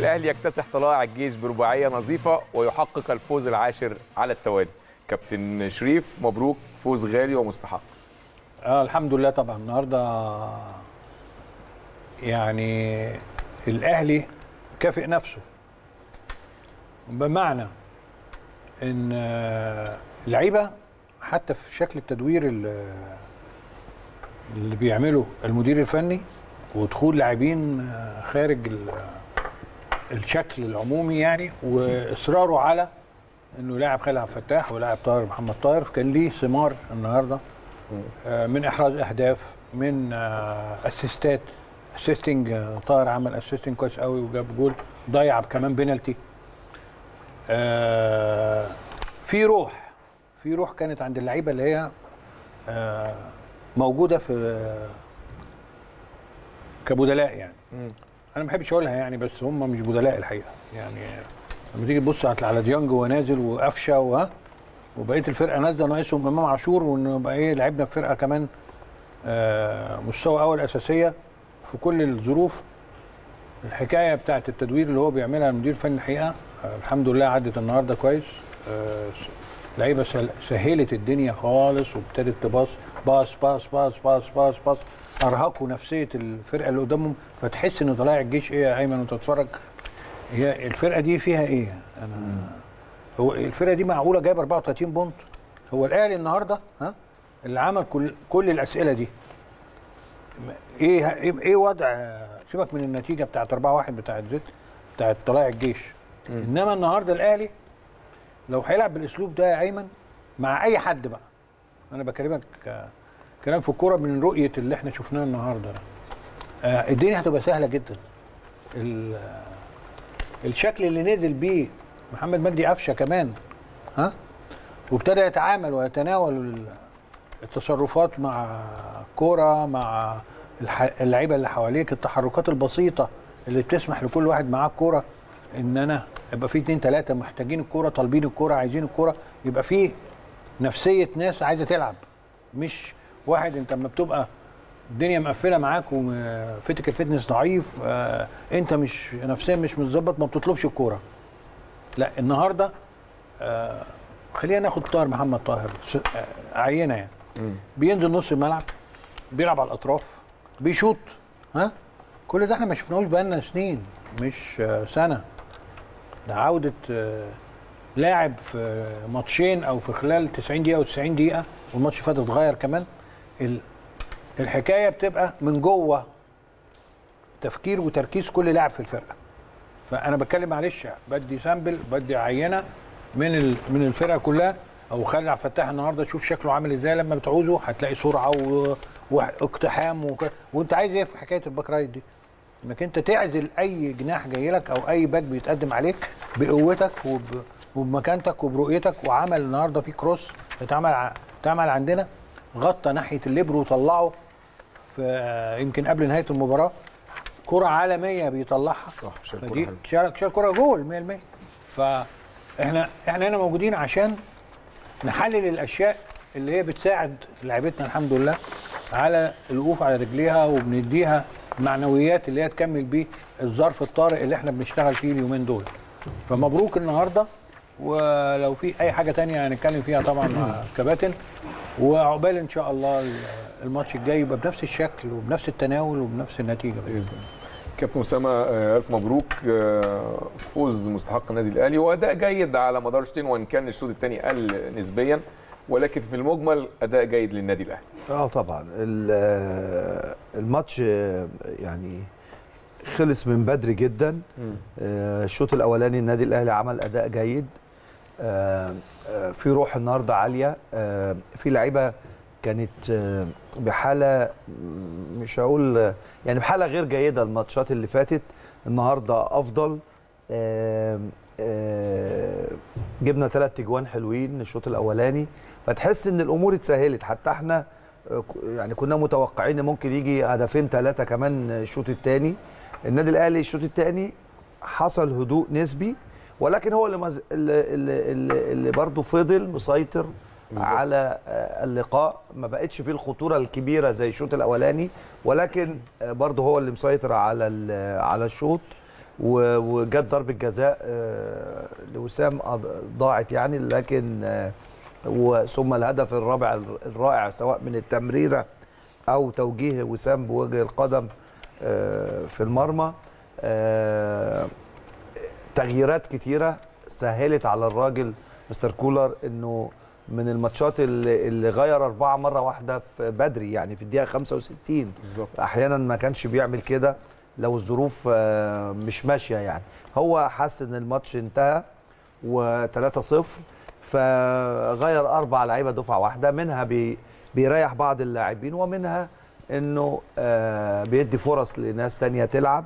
الاهلي يكتسح طلائع الجيش برباعيه نظيفه ويحقق الفوز العاشر على التوالي كابتن شريف مبروك فوز غالي ومستحق آه الحمد لله طبعا النهارده يعني الاهلي كافئ نفسه بمعنى ان آه، اللعيبه حتى في شكل التدوير اللي اللي بيعمله المدير الفني ودخول لاعبين آه، خارج ال- الشكل العمومي يعني واصراره على انه لاعب خالد عبد الفتاح ولاعب طاهر محمد طاهر كان ليه ثمار النهارده آه، من احراز اهداف من آه، اسيستات اسيستنج طاهر عمل اسيستنج كويس قوي وجاب جول ضيع كمان بينالتي آه، في روح في روح كانت عند اللعيبه اللي هي آه، موجوده في كبدلاء يعني انا ما بحبش اقولها يعني بس هم مش بدلاء الحقيقه يعني لما تيجي تبص على على ديانج وهو نازل وقفشه وها وبقيه الفرقه نازله ناقصهم امام عاشور وانه يبقى ايه لعبنا في فرقه كمان آه، مستوى اول اساسيه في كل الظروف الحكايه بتاعت التدوير اللي هو بيعملها المدير الفني الحقيقه آه، الحمد لله عدت النهارده كويس آه، س- لعيبه سهل- سهلت الدنيا خالص وابتدت تباص باص باص باص باص باص باص ارهقوا نفسيه الفرقه اللي قدامهم فتحس ان طلائع الجيش ايه يا ايمن وانت تتفرج هي الفرقه دي فيها ايه؟ انا هو الفرقه دي معقوله جايب 34 بونت هو الاهلي النهارده ها اللي عمل كل كل الاسئله دي ايه ايه إيه وضع سيبك من النتيجه بتاعت 4 1 بتاعت زيت بتاعت طلائع الجيش انما النهارده الاهلي لو هيلعب بالاسلوب ده يا ايمن مع اي حد بقى انا بكلمك آه، كلام في الكوره من رؤيه اللي احنا شفناه النهارده ده. آه، الدنيا هتبقى سهله جدا ال- آه، الشكل اللي نزل بيه محمد مجدي قفشه كمان ها وابتدى يتعامل ويتناول ال- التصرفات مع الكوره مع الح- اللعيبه اللي حواليك التحركات البسيطه اللي بتسمح لكل واحد معاه الكوره ان انا يبقى في اتنين تلاته محتاجين الكوره طالبين الكوره عايزين الكوره يبقى في نفسيه ناس عايزه تلعب مش واحد انت لما بتبقى الدنيا مقفله معاك وفتك الفتنس ضعيف آه انت مش نفسيا مش متظبط ما بتطلبش الكوره لا النهارده آه خلينا ناخد طاهر محمد طاهر س- آه عينه يعني بينزل نص الملعب بيلعب على الاطراف بيشوط ها كل ده احنا ما شفناهوش بقالنا سنين مش آه سنه ده عوده آه لاعب في ماتشين او في خلال 90 دقيقه و90 دقيقه والماتش اللي فات اتغير كمان ال- الحكايه بتبقى من جوه تفكير وتركيز كل لاعب في الفرقه فانا بتكلم معلش بدي سامبل بدي عينه من ال- من الفرقه كلها او خالد عبد الفتاح النهارده شوف شكله عامل ازاي لما بتعوزه هتلاقي سرعه و... واقتحام وك... وانت عايز ايه في حكايه الباك رايت دي؟ انك انت تعزل اي جناح جاي لك او اي باك بيتقدم عليك بقوتك وب... وبمكانتك وبرؤيتك وعمل النهارده في كروس اتعمل ع... اتعمل عندنا غطى ناحيه الليبرو وطلعه في يمكن قبل نهايه المباراه كره عالميه بيطلعها صح شايف كرة فدي حلوة. شال شال كره جول 100% فاحنا احنا هنا موجودين عشان نحلل الاشياء اللي هي بتساعد لعيبتنا الحمد لله على الوقوف على رجليها وبنديها معنويات اللي هي تكمل بيه الظرف الطارئ اللي احنا بنشتغل فيه اليومين دول فمبروك النهارده ولو في اي حاجه تانية هنتكلم فيها طبعا مع الكباتن وعقبال ان شاء الله الماتش الجاي يبقى بنفس الشكل وبنفس التناول وبنفس النتيجه باذن الله كابتن اسامه آه، الف مبروك آه، فوز مستحق النادي الاهلي واداء جيد على مدار الشوطين وان كان الشوط الثاني قل نسبيا ولكن في المجمل اداء جيد للنادي الاهلي اه طبعا ال- آه، الماتش آه، يعني خلص من بدري جدا آه، الشوط الاولاني النادي الاهلي عمل اداء جيد آه، آه، في روح النهارده عاليه آه، في لعيبه كانت آه، بحاله م- مش هقول آه، يعني بحاله غير جيده الماتشات اللي فاتت النهارده افضل آه، آه، جبنا ثلاث تجوان حلوين الشوط الاولاني فتحس ان الامور اتسهلت حتى احنا آه، ك- يعني كنا متوقعين ان ممكن يجي هدفين ثلاثه كمان الشوط الثاني النادي الاهلي الشوط الثاني حصل هدوء نسبي ولكن هو اللي, مز... اللي, اللي, اللي, اللي برضه فضل مسيطر بالظبط. على آه، اللقاء ما بقتش فيه الخطوره الكبيره زي الشوط الاولاني ولكن آه، برضه هو اللي مسيطر على ال- على الشوط و- وجت ضربه جزاء آه، لوسام أض- ضاعت يعني لكن آه، وثم الهدف الرابع الرائع سواء من التمريره او توجيه وسام بوجه القدم آه، في المرمى آه، تغييرات كتيره سهلت على الراجل مستر كولر انه من الماتشات اللي, اللي غير اربعه مره واحده في بدري يعني في الدقيقه 65 بالظبط احيانا ما كانش بيعمل كده لو الظروف آه، مش ماشيه يعني هو حس ان الماتش انتهى و3-0 فغير اربع لعيبه دفعه واحده منها بي بيريح بعض اللاعبين ومنها انه آه، بيدي فرص لناس تانية تلعب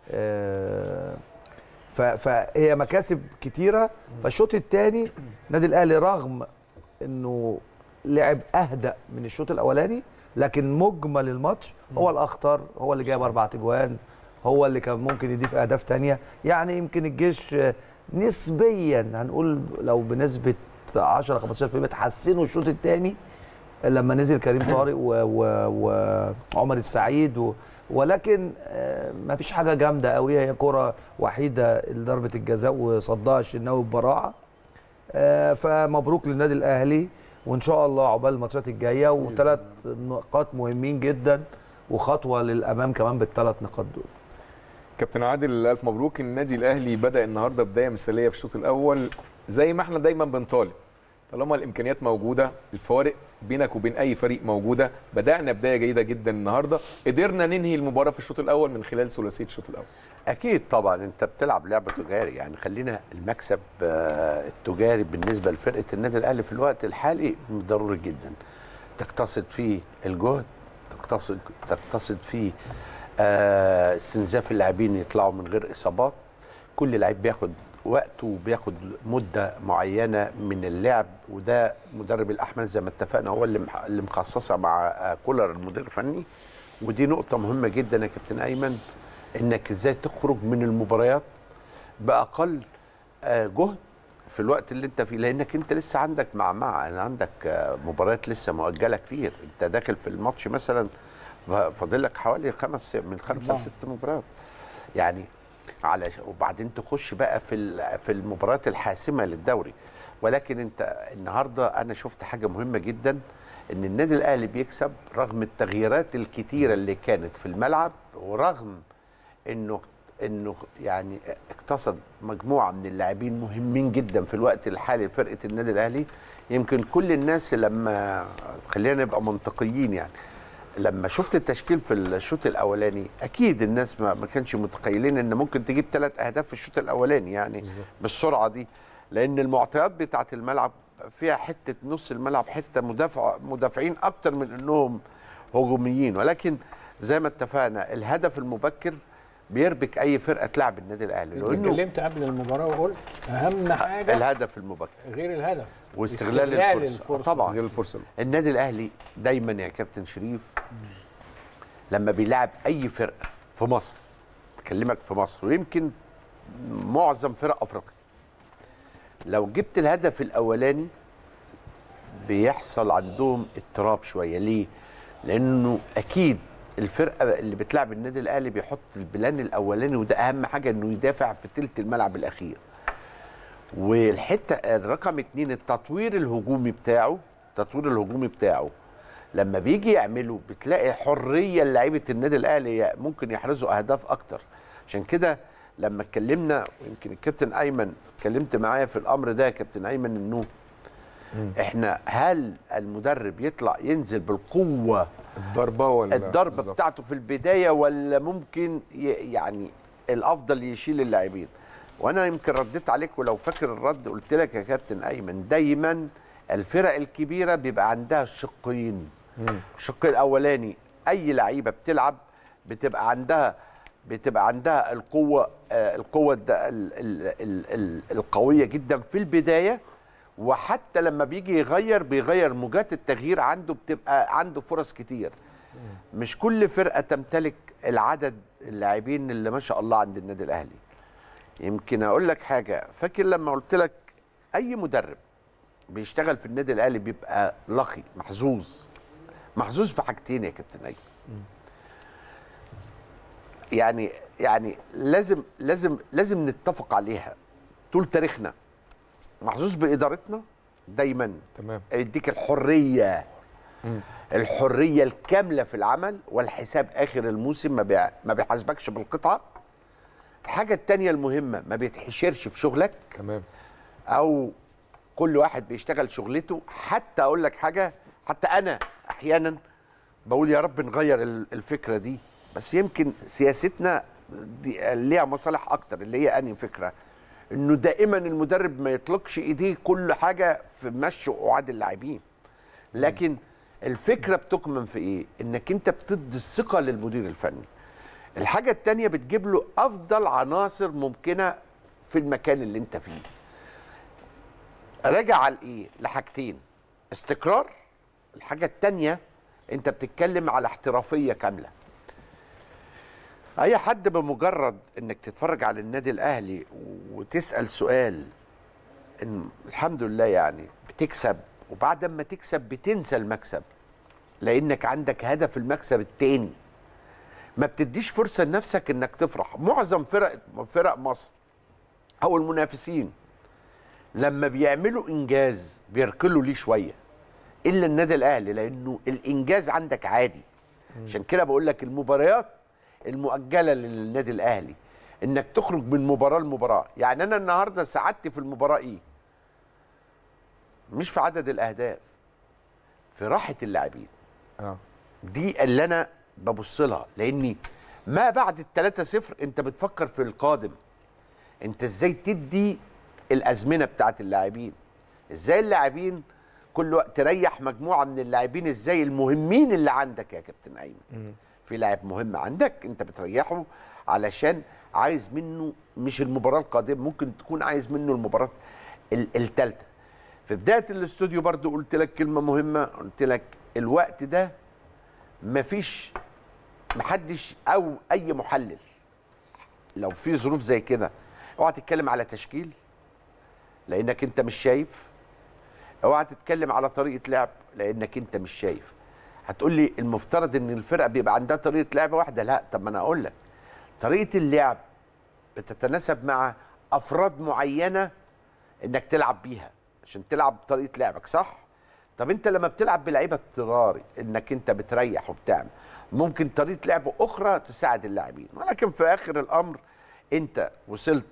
آه، ف- فهي مكاسب كتيره فالشوط الثاني النادي الاهلي رغم انه لعب اهدأ من الشوط الاولاني لكن مجمل الماتش هو الاخطر هو اللي جايب اربع تجوان هو اللي كان ممكن يضيف اهداف تانية يعني يمكن الجيش آه، نسبيا هنقول لو بنسبه 10 15% تحسنوا الشوط الثاني لما نزل كريم طارق و- و- وعمر السعيد و ولكن ما فيش حاجه جامده قوي هي كره وحيده لضربه الجزاء وصدها الشناوي ببراعه آه، فمبروك للنادي الاهلي وان شاء الله عقبال الماتشات الجايه وثلاث نقاط مهمين جدا وخطوه للامام كمان بالثلاث نقاط دول كابتن عادل الف مبروك النادي الاهلي بدا النهارده بدايه مثاليه في الشوط الاول زي ما احنا دايما بنطالب طالما الامكانيات موجوده الفوارق بينك وبين اي فريق موجوده بدانا بدايه جيده جدا النهارده قدرنا ننهي المباراه في الشوط الاول من خلال ثلاثيه الشوط الاول اكيد طبعا انت بتلعب لعبه تجاري يعني خلينا المكسب آه، التجاري بالنسبه لفرقه النادي الاهلي في الوقت الحالي ضروري جدا تقتصد فيه الجهد تقتصد تقتصد فيه آه، استنزاف اللاعبين يطلعوا من غير اصابات كل لعيب بياخد وقته وبياخد مده معينه من اللعب وده مدرب الاحمال زي ما اتفقنا هو اللي مح- اللي مخصصها مع آه، كولر المدير الفني ودي نقطه مهمه جدا يا كابتن ايمن انك ازاي تخرج من المباريات باقل آه، جهد في الوقت اللي انت فيه لانك انت لسه عندك مع مع يعني عندك آه، مباريات لسه مؤجله كتير انت داخل في الماتش مثلا فاضل لك حوالي خمس من خمسه نعم. لست مباريات يعني على وبعدين تخش بقى في ال- في المباريات الحاسمه للدوري ولكن انت النهارده انا شفت حاجه مهمه جدا ان النادي الاهلي بيكسب رغم التغييرات الكتيره اللي كانت في الملعب ورغم انه انه يعني اقتصد مجموعه من اللاعبين مهمين جدا في الوقت الحالي لفرقه النادي الاهلي يمكن كل الناس لما خلينا نبقى منطقيين يعني لما شفت التشكيل في الشوط الاولاني اكيد الناس ما, ما كانش متخيلين ان ممكن تجيب ثلاث اهداف في الشوط الاولاني يعني بالظبط. بالسرعه دي لان المعطيات بتاعه الملعب فيها حته نص الملعب حته مدافع مدافعين اكتر من انهم هجوميين ولكن زي ما اتفقنا الهدف المبكر بيربك اي فرقه تلعب النادي الاهلي لانه اتكلمت قبل المباراه وقلت اهم حاجه الهدف المبكر غير الهدف واستغلال استغلال الفرصه, الفرصة. طبعا غير الفرصه النادي الاهلي دايما يا كابتن شريف لما بيلعب اي فرقه في مصر بكلمك في مصر ويمكن معظم فرق افريقيا لو جبت الهدف الاولاني بيحصل عندهم اضطراب شويه ليه لانه اكيد الفرقه اللي بتلعب النادي الاهلي بيحط البلان الاولاني وده اهم حاجه انه يدافع في تلت الملعب الاخير والحته الرقم اتنين التطوير الهجومي بتاعه التطوير الهجومي بتاعه لما بيجي يعمله بتلاقي حريه لعيبه النادي الاهلي ممكن يحرزوا اهداف اكتر عشان كده لما اتكلمنا ويمكن الكابتن ايمن اتكلمت معايا في الامر ده يا كابتن ايمن انه احنا هل المدرب يطلع ينزل بالقوه الضربه ولا الضربه بالظبط. بتاعته في البدايه ولا ممكن ي- يعني الافضل يشيل اللاعبين وانا يمكن رديت عليك ولو فاكر الرد قلت لك يا كابتن ايمن دايما الفرق الكبيره بيبقى عندها شقين الشق الاولاني اي لعيبه بتلعب بتبقى عندها بتبقى عندها القوه آه، القوه الد- ال- ال- ال- ال- القويه جدا في البدايه وحتى لما بيجي يغير بيغير موجات التغيير عنده بتبقى عنده فرص كتير مش كل فرقه تمتلك العدد اللاعبين اللي ما شاء الله عند النادي الاهلي يمكن اقول لك حاجه فاكر لما قلت لك اي مدرب بيشتغل في النادي الاهلي بيبقى لقي محظوظ محظوظ في حاجتين يا كابتن ايمن يعني يعني لازم لازم لازم نتفق عليها طول تاريخنا محظوظ بادارتنا دايما تمام يديك الحريه الحريه الكامله في العمل والحساب اخر الموسم ما بيع- ما بيحاسبكش بالقطعه الحاجه التانية المهمه ما بيتحشرش في شغلك تمام او كل واحد بيشتغل شغلته حتى اقول لك حاجه حتى انا احيانا بقول يا رب نغير ال- الفكره دي بس يمكن سياستنا دي ليها مصالح اكتر اللي هي انهي فكره انه دائما المدرب ما يطلقش ايديه كل حاجه في مشي وقعاد اللاعبين لكن الفكره بتكمن في ايه انك انت بتدي الثقه للمدير الفني الحاجه التانية بتجيب له افضل عناصر ممكنه في المكان اللي انت فيه راجع على ايه لحاجتين استقرار الحاجه التانية انت بتتكلم على احترافيه كامله اي حد بمجرد انك تتفرج على النادي الاهلي وتسال سؤال ان الحمد لله يعني بتكسب وبعد ما تكسب بتنسى المكسب لانك عندك هدف المكسب التاني ما بتديش فرصه لنفسك انك تفرح معظم فرق فرق مصر او المنافسين لما بيعملوا انجاز بيركلوا ليه شويه الا النادي الاهلي لانه الانجاز عندك عادي عشان كده بقول لك المباريات المؤجله للنادي الاهلي انك تخرج من مباراه لمباراه يعني انا النهارده سعادتي في المباراه ايه مش في عدد الاهداف في راحه اللاعبين اه دي اللي انا ببص لها لاني ما بعد الثلاثة صفر انت بتفكر في القادم انت ازاي تدي الازمنه بتاعت اللاعبين ازاي اللاعبين كل وقت تريح مجموعه من اللاعبين ازاي المهمين اللي عندك يا كابتن ايمن في لاعب مهم عندك انت بتريحه علشان عايز منه مش المباراه القادمه ممكن تكون عايز منه المباراه الثالثه في بدايه الاستوديو برضو قلت لك كلمه مهمه قلت لك الوقت ده مفيش محدش او اي محلل لو في ظروف زي كده اوعى تتكلم على تشكيل لانك انت مش شايف اوعى تتكلم على طريقه لعب لانك انت مش شايف هتقول لي المفترض ان الفرقه بيبقى عندها طريقه لعب واحده لا طب ما انا اقول لك طريقه اللعب بتتناسب مع افراد معينه انك تلعب بيها عشان تلعب بطريقه لعبك صح طب انت لما بتلعب بلعيبه اضطراري انك انت بتريح وبتعمل ممكن طريقه لعب اخرى تساعد اللاعبين ولكن في اخر الامر انت وصلت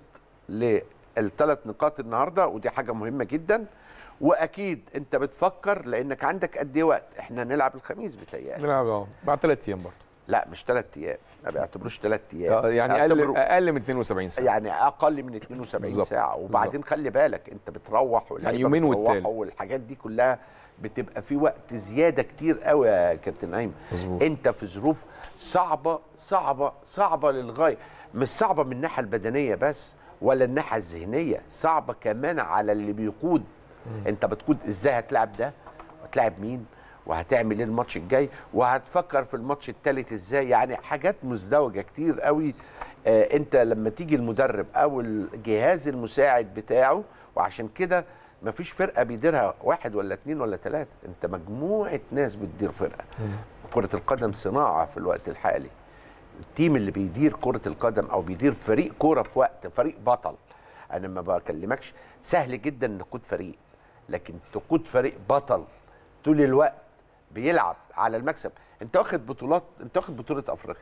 للثلاث نقاط النهارده ودي حاجه مهمه جدا واكيد انت بتفكر لانك عندك قد ايه وقت احنا نلعب الخميس بتهيألي نلعب اه بعد ثلاث ايام برضه لا مش ثلاث ايام ما بيعتبروش ثلاث ايام آه، يعني اقل اعتبروا- اقل من 72 ساعه يعني اقل من 72 بالظبط. ساعه وبعدين خلي بالك انت بتروح واللعيبة يومين بتروحوا والتالت. والحاجات دي كلها بتبقى في وقت زياده كتير قوي يا كابتن ايمن مظبوط. انت في ظروف صعبه صعبه صعبه للغايه مش صعبه من الناحيه البدنيه بس ولا الناحيه الذهنيه صعبه كمان على اللي بيقود انت بتقود ازاي هتلعب ده وهتلاعب مين وهتعمل ايه الماتش الجاي وهتفكر في الماتش الثالث ازاي يعني حاجات مزدوجه كتير قوي آه انت لما تيجي المدرب او الجهاز المساعد بتاعه وعشان كده مفيش فرقه بيديرها واحد ولا اتنين ولا تلاته انت مجموعه ناس بتدير فرقه كره القدم صناعه في الوقت الحالي التيم اللي بيدير كره القدم او بيدير فريق كوره في وقت فريق بطل انا ما بكلمكش سهل جدا ان تقود فريق لكن تقود فريق بطل طول الوقت بيلعب على المكسب انت واخد بطولات انت واخد بطوله افريقيا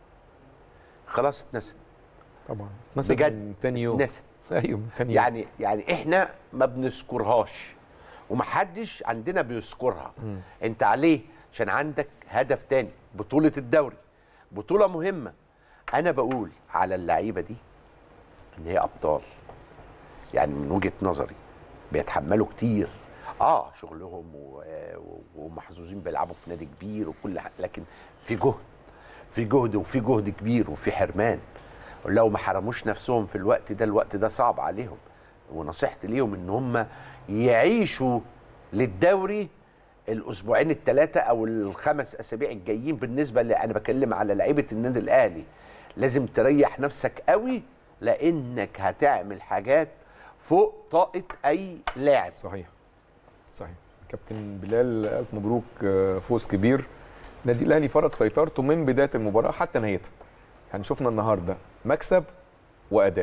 خلاص اتنست طبعا مثلا بجد من تاني يوم اتنست ايوه من تاني يوم يعني يعني احنا ما بنذكرهاش ومحدش عندنا بيذكرها انت عليه عشان عندك هدف تاني بطولة الدوري بطولة مهمة انا بقول على اللعيبة دي ان هي ابطال يعني من وجهة نظري بيتحملوا كتير اه شغلهم و- و- ومحظوظين بيلعبوا في نادي كبير وكل حاجة لكن في جهد في جهد وفي جهد كبير وفي حرمان لو ما حرموش نفسهم في الوقت ده الوقت ده صعب عليهم ونصيحتي ليهم ان هم يعيشوا للدوري الاسبوعين الثلاثه او الخمس اسابيع الجايين بالنسبه اللي انا بكلم على لعيبه النادي الاهلي لازم تريح نفسك قوي لانك هتعمل حاجات فوق طاقه اي لاعب صحيح صحيح كابتن بلال الف مبروك آه، فوز كبير النادي الاهلي فرض سيطرته من بدايه المباراه حتى نهايتها يعني شفنا النهارده مكسب واداء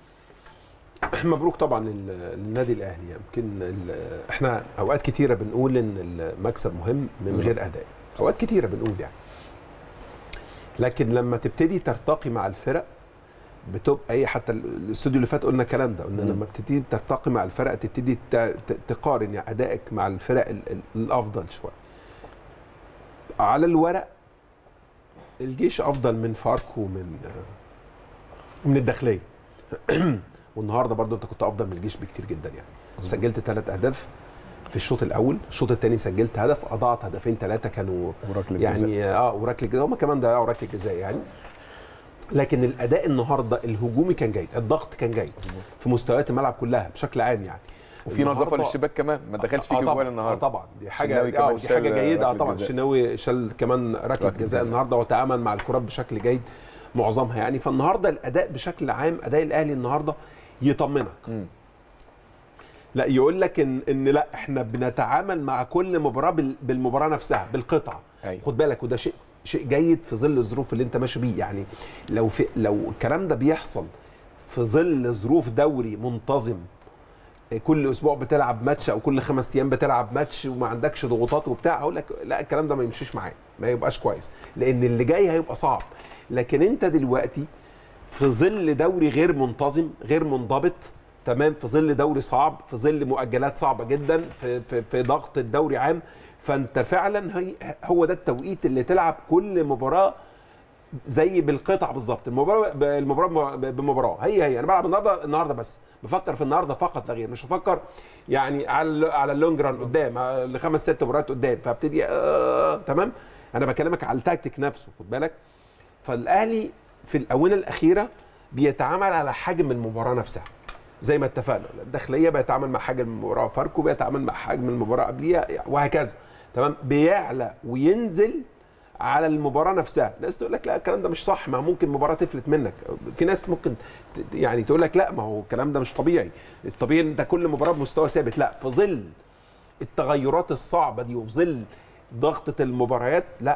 مبروك طبعا لل- للنادي الاهلي يمكن ال- احنا اوقات كتيره بنقول ان المكسب مهم من غير اداء اوقات كتيره بنقول يعني لكن لما تبتدي ترتقي مع الفرق بتبقى ايه حتى ال- الاستوديو اللي فات قلنا الكلام ده قلنا مم. لما بتبتدي ترتقي مع الفرق تبتدي ت- ت- تقارن يعني ادائك مع الفرق ال- ال- الافضل شويه على الورق الجيش افضل من فاركو من من الداخليه والنهارده برضو انت كنت افضل من الجيش بكتير جدا يعني سجلت ثلاث اهداف في الشوط الاول الشوط الثاني سجلت هدف اضاعت هدفين ثلاثه كانوا وركله جزاء. يعني اه وركله جزاء هم كمان ضيعوا ركله جزاء يعني لكن الاداء النهارده الهجومي كان جيد الضغط كان جيد في مستويات الملعب كلها بشكل عام يعني وفي نظافه النهاردة- للشباك كمان ما دخلش فيك آه طبعاً، جوال آه النهارده طبعا دي حاجه الشناوي اه كمان دي حاجه شال جيده اه ركلة طبعا جزاء. الشناوي شال كمان ركله ركلة جزاء جزاء. النهارده وتعامل مع الكرات بشكل جيد معظمها يعني فالنهارده الاداء بشكل عام اداء الاهلي النهارده يطمنك مم. لا يقول لك ان ان لا احنا بنتعامل مع كل مباراه بال- بالمباراه نفسها بالقطعه أيوة. خد بالك وده شيء شيء جيد في ظل الظروف اللي انت ماشي بيه يعني لو في لو الكلام ده بيحصل في ظل ظروف دوري منتظم كل اسبوع بتلعب ماتش او كل خمس ايام بتلعب ماتش وما عندكش ضغوطات وبتاع اقول لك لا الكلام ده ما يمشيش معايا ما يبقاش كويس لان اللي جاي هيبقى صعب لكن انت دلوقتي في ظل دوري غير منتظم غير منضبط تمام في ظل دوري صعب في ظل مؤجلات صعبه جدا في في, في ضغط الدوري عام فانت فعلا هي هو ده التوقيت اللي تلعب كل مباراه زي بالقطع بالظبط المباراه المباراه بمباراه هي هي انا بلعب النهارده النهارده بس بفكر في النهارده فقط لا غير مش هفكر يعني على على اللونج ران قدام على لخمس ست مباريات قدام فابتدي آه تمام انا بكلمك على التكتيك نفسه خد بالك فالاهلي في الاونه الاخيره بيتعامل على حجم المباراه نفسها زي ما اتفقنا الداخليه بيتعامل مع حجم المباراه فاركو بيتعامل مع حجم المباراه قبليها وهكذا تمام بيعلى وينزل على المباراه نفسها ناس تقول لك لا الكلام ده مش صح ما ممكن مباراه تفلت منك في ناس ممكن ت- يعني تقول لك لا ما هو الكلام ده مش طبيعي الطبيعي ان انت كل مباراه بمستوى ثابت لا في ظل التغيرات الصعبه دي وفي ظل ضغطه المباريات لا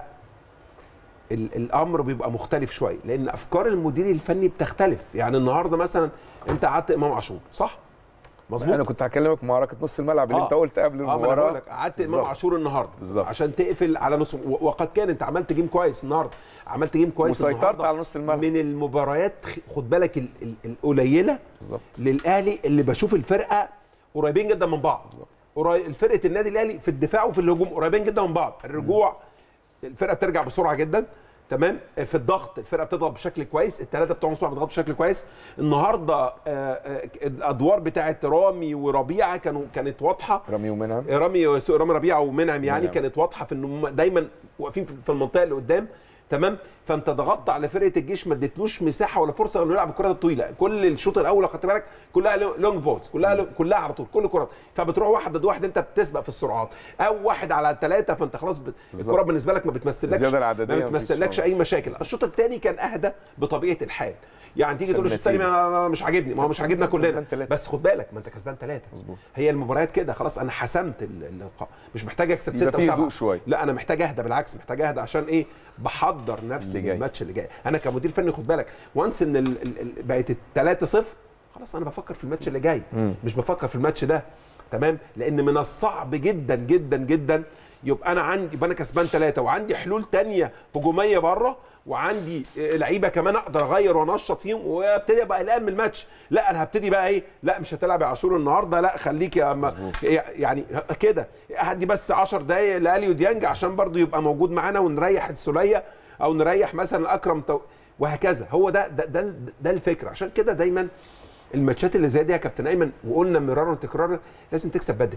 ال- الامر بيبقى مختلف شويه لان افكار المدير الفني بتختلف يعني النهارده مثلا انت قعدت امام عاشور صح مظبوط انا كنت هكلمك معركه نص الملعب اللي آه. انت قلت قبل اه ما انا المباراه بقول لك قعدت امام بالظبط. عاشور النهارده بالظبط. عشان تقفل على نص و- وقد كان انت عملت جيم كويس النهارده عملت جيم كويس وسيطرت النهاردة على نص الملعب. من المباريات خ- خد بالك ال- ال- القليله بالظبط للاهلي اللي بشوف الفرقه قريبين جدا من بعض قريب فرقه النادي الاهلي في الدفاع وفي الهجوم قريبين جدا من بعض الرجوع الفرقه بترجع بسرعه جدا تمام في الضغط الفرقه بتضغط بشكل كويس الثلاثه بتوع نص الملعب بيضغطوا بشكل كويس النهارده آه، آه، الادوار بتاعت رامي وربيعه كانوا كانت واضحه رامي ومنعم رامي رامي ربيعه ومنعم يعني منعم. كانت واضحه في ان هم دايما واقفين في المنطقه اللي قدام تمام فانت ضغطت على فرقه الجيش ما اديتلوش مساحه ولا فرصه انه يلعب الكرات الطويله كل الشوط الاول لو خدت بالك كلها لونج بولز كلها لو- كلها على طول كل كرات فبتروح واحد ضد واحد انت بتسبق في السرعات او واحد على ثلاثه فانت خلاص بت... الكره بالنسبه لك ما بتمثلكش الزيادة العددية ما مفيش بتمثلكش طبعا. اي مشاكل الشوط الثاني كان اهدى بطبيعه الحال يعني تيجي عشان تقول الشوط الثاني النتيجة. ما- مش عاجبني ما هو مش عاجبنا كلنا كسبان تلاتة. بس خد بالك ما انت كسبان ثلاثه مظبوط. هي المباريات كده خلاص انا حسمت ال- اللقاء مش محتاج اكسب يبقى سته فيه وسبعه هدوء شوية. لا انا محتاج اهدى بالعكس محتاج اهدى عشان ايه بحضر نفسي اللي جاي. للماتش اللي جاي انا كمدير فني خد بالك وانس ان ال- ال- ال- بقت 3 0 خلاص انا بفكر في الماتش اللي جاي مم. مش بفكر في الماتش ده تمام لان من الصعب جدا جدا جدا يبقى انا عندي يبقى انا كسبان ثلاثه وعندي حلول تانية هجوميه بره وعندي لعيبه كمان اقدر اغير وانشط فيهم وابتدي ابقى قلقان من الماتش لا انا هبتدي بقى ايه لا مش هتلعب يا عاشور النهارده لا خليك يا أما يعني كده هدي بس 10 دقايق لاليو ديانج عشان برضو يبقى موجود معانا ونريح السوليه او نريح مثلا اكرم تو... وهكذا هو ده ده ده, ده الفكره عشان كده دايما الماتشات اللي زي دي يا كابتن ايمن وقلنا مرارا وتكرارا لازم تكسب بدري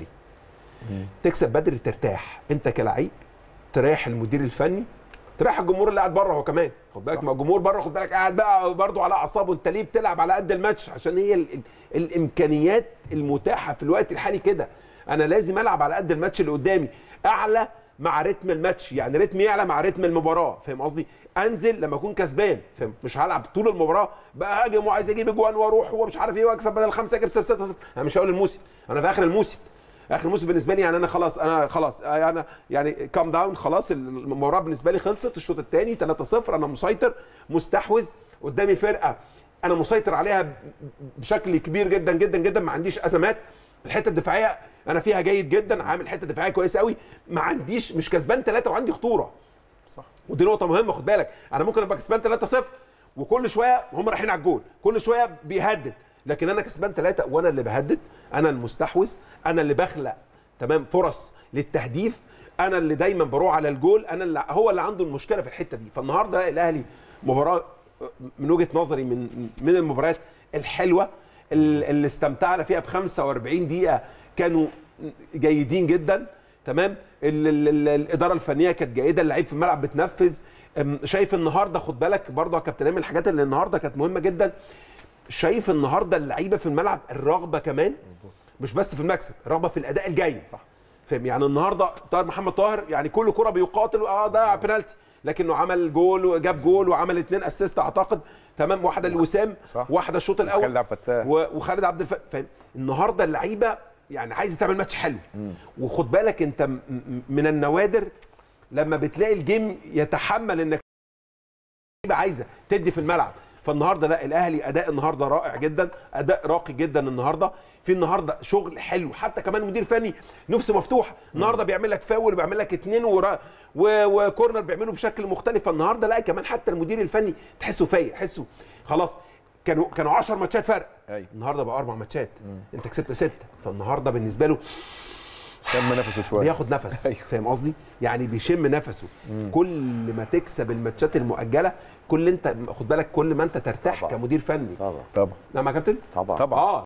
تكسب بدري ترتاح انت كلاعب تريح المدير الفني تريح الجمهور اللي قاعد بره هو كمان خد بالك ما الجمهور بره خد بالك قاعد بقى برضه على اعصابه انت ليه بتلعب على قد الماتش عشان هي ال ال الامكانيات المتاحه في الوقت الحالي كده انا لازم العب على قد الماتش اللي قدامي اعلى مع رتم الماتش يعني رتمي يعلى مع رتم المباراه فاهم قصدي انزل لما اكون كسبان فاهم مش هلعب طول المباراه بقى هاجم وعايز اجيب اجوان واروح ومش عارف ايه واكسب بدل خمسه اكسب 6 0 انا مش هقول الموسم انا في اخر الموسم اخر موسم بالنسبه لي يعني انا خلاص انا خلاص انا يعني كام داون خلاص المباراه بالنسبه لي خلصت الشوط الثاني 3-0 انا مسيطر مستحوذ قدامي فرقه انا مسيطر عليها ب- بشكل كبير جدا جدا جدا ما عنديش ازمات الحته الدفاعيه انا فيها جيد جدا عامل حته دفاعيه كويسه قوي ما عنديش مش كسبان ثلاثه وعندي خطوره صح ودي نقطه مهمه خد بالك انا ممكن ابقى كسبان 3-0 وكل شويه هم رايحين على الجول كل شويه بيهدد لكن انا كسبان ثلاثه وانا اللي بهدد انا المستحوذ انا اللي بخلق تمام فرص للتهديف انا اللي دايما بروح على الجول انا اللي هو اللي عنده المشكله في الحته دي فالنهارده الاهلي مباراه من وجهه نظري من من المباريات الحلوه اللي استمتعنا فيها ب 45 دقيقه كانوا جيدين جدا تمام ال ال ال الاداره الفنيه كانت جيده اللعيب في الملعب بتنفذ أم، شايف النهارده خد بالك برضه يا كابتن ايمن الحاجات اللي النهارده كانت مهمه جدا شايف النهارده اللعيبه في الملعب الرغبه كمان مش بس في المكسب الرغبه في الاداء الجيد صح فاهم يعني النهارده طاهر محمد طاهر يعني كل كره بيقاتل اه ده بينالتي لكنه عمل جول وجاب جول وعمل اثنين اسيست اعتقد تمام واحده لوسام صح. واحده الشوط الاول خالد عبد الفتاح. و- وخالد عبد الفتاح فاهم النهارده اللعيبه يعني عايزه تعمل ماتش حلو وخد بالك انت م- م- من النوادر لما بتلاقي الجيم يتحمل انك اللعيبه عايزه تدي في الملعب فالنهارده لا الاهلي اداء النهارده رائع جدا اداء راقي جدا النهارده في النهارده شغل حلو حتى كمان مدير فني نفسه مفتوح النهارده بيعمل لك فاول وبيعمل لك اتنين ورا و- وكورنر بيعمله بشكل مختلف فالنهارده لا كمان حتى المدير الفني تحسه فايق تحسه خلاص كانوا كانوا 10 ماتشات فرق أيوة. النهارده بقى اربع ماتشات انت كسبت سته فالنهارده بالنسبه له شم نفسه شويه بياخد نفس أيوة. فاهم قصدي يعني بيشم نفسه كل ما تكسب الماتشات المؤجله كل انت خد بالك كل ما انت ترتاح طبعا. كمدير فني طبعا طبعا نعم يا كابتن طبعا طبعا اه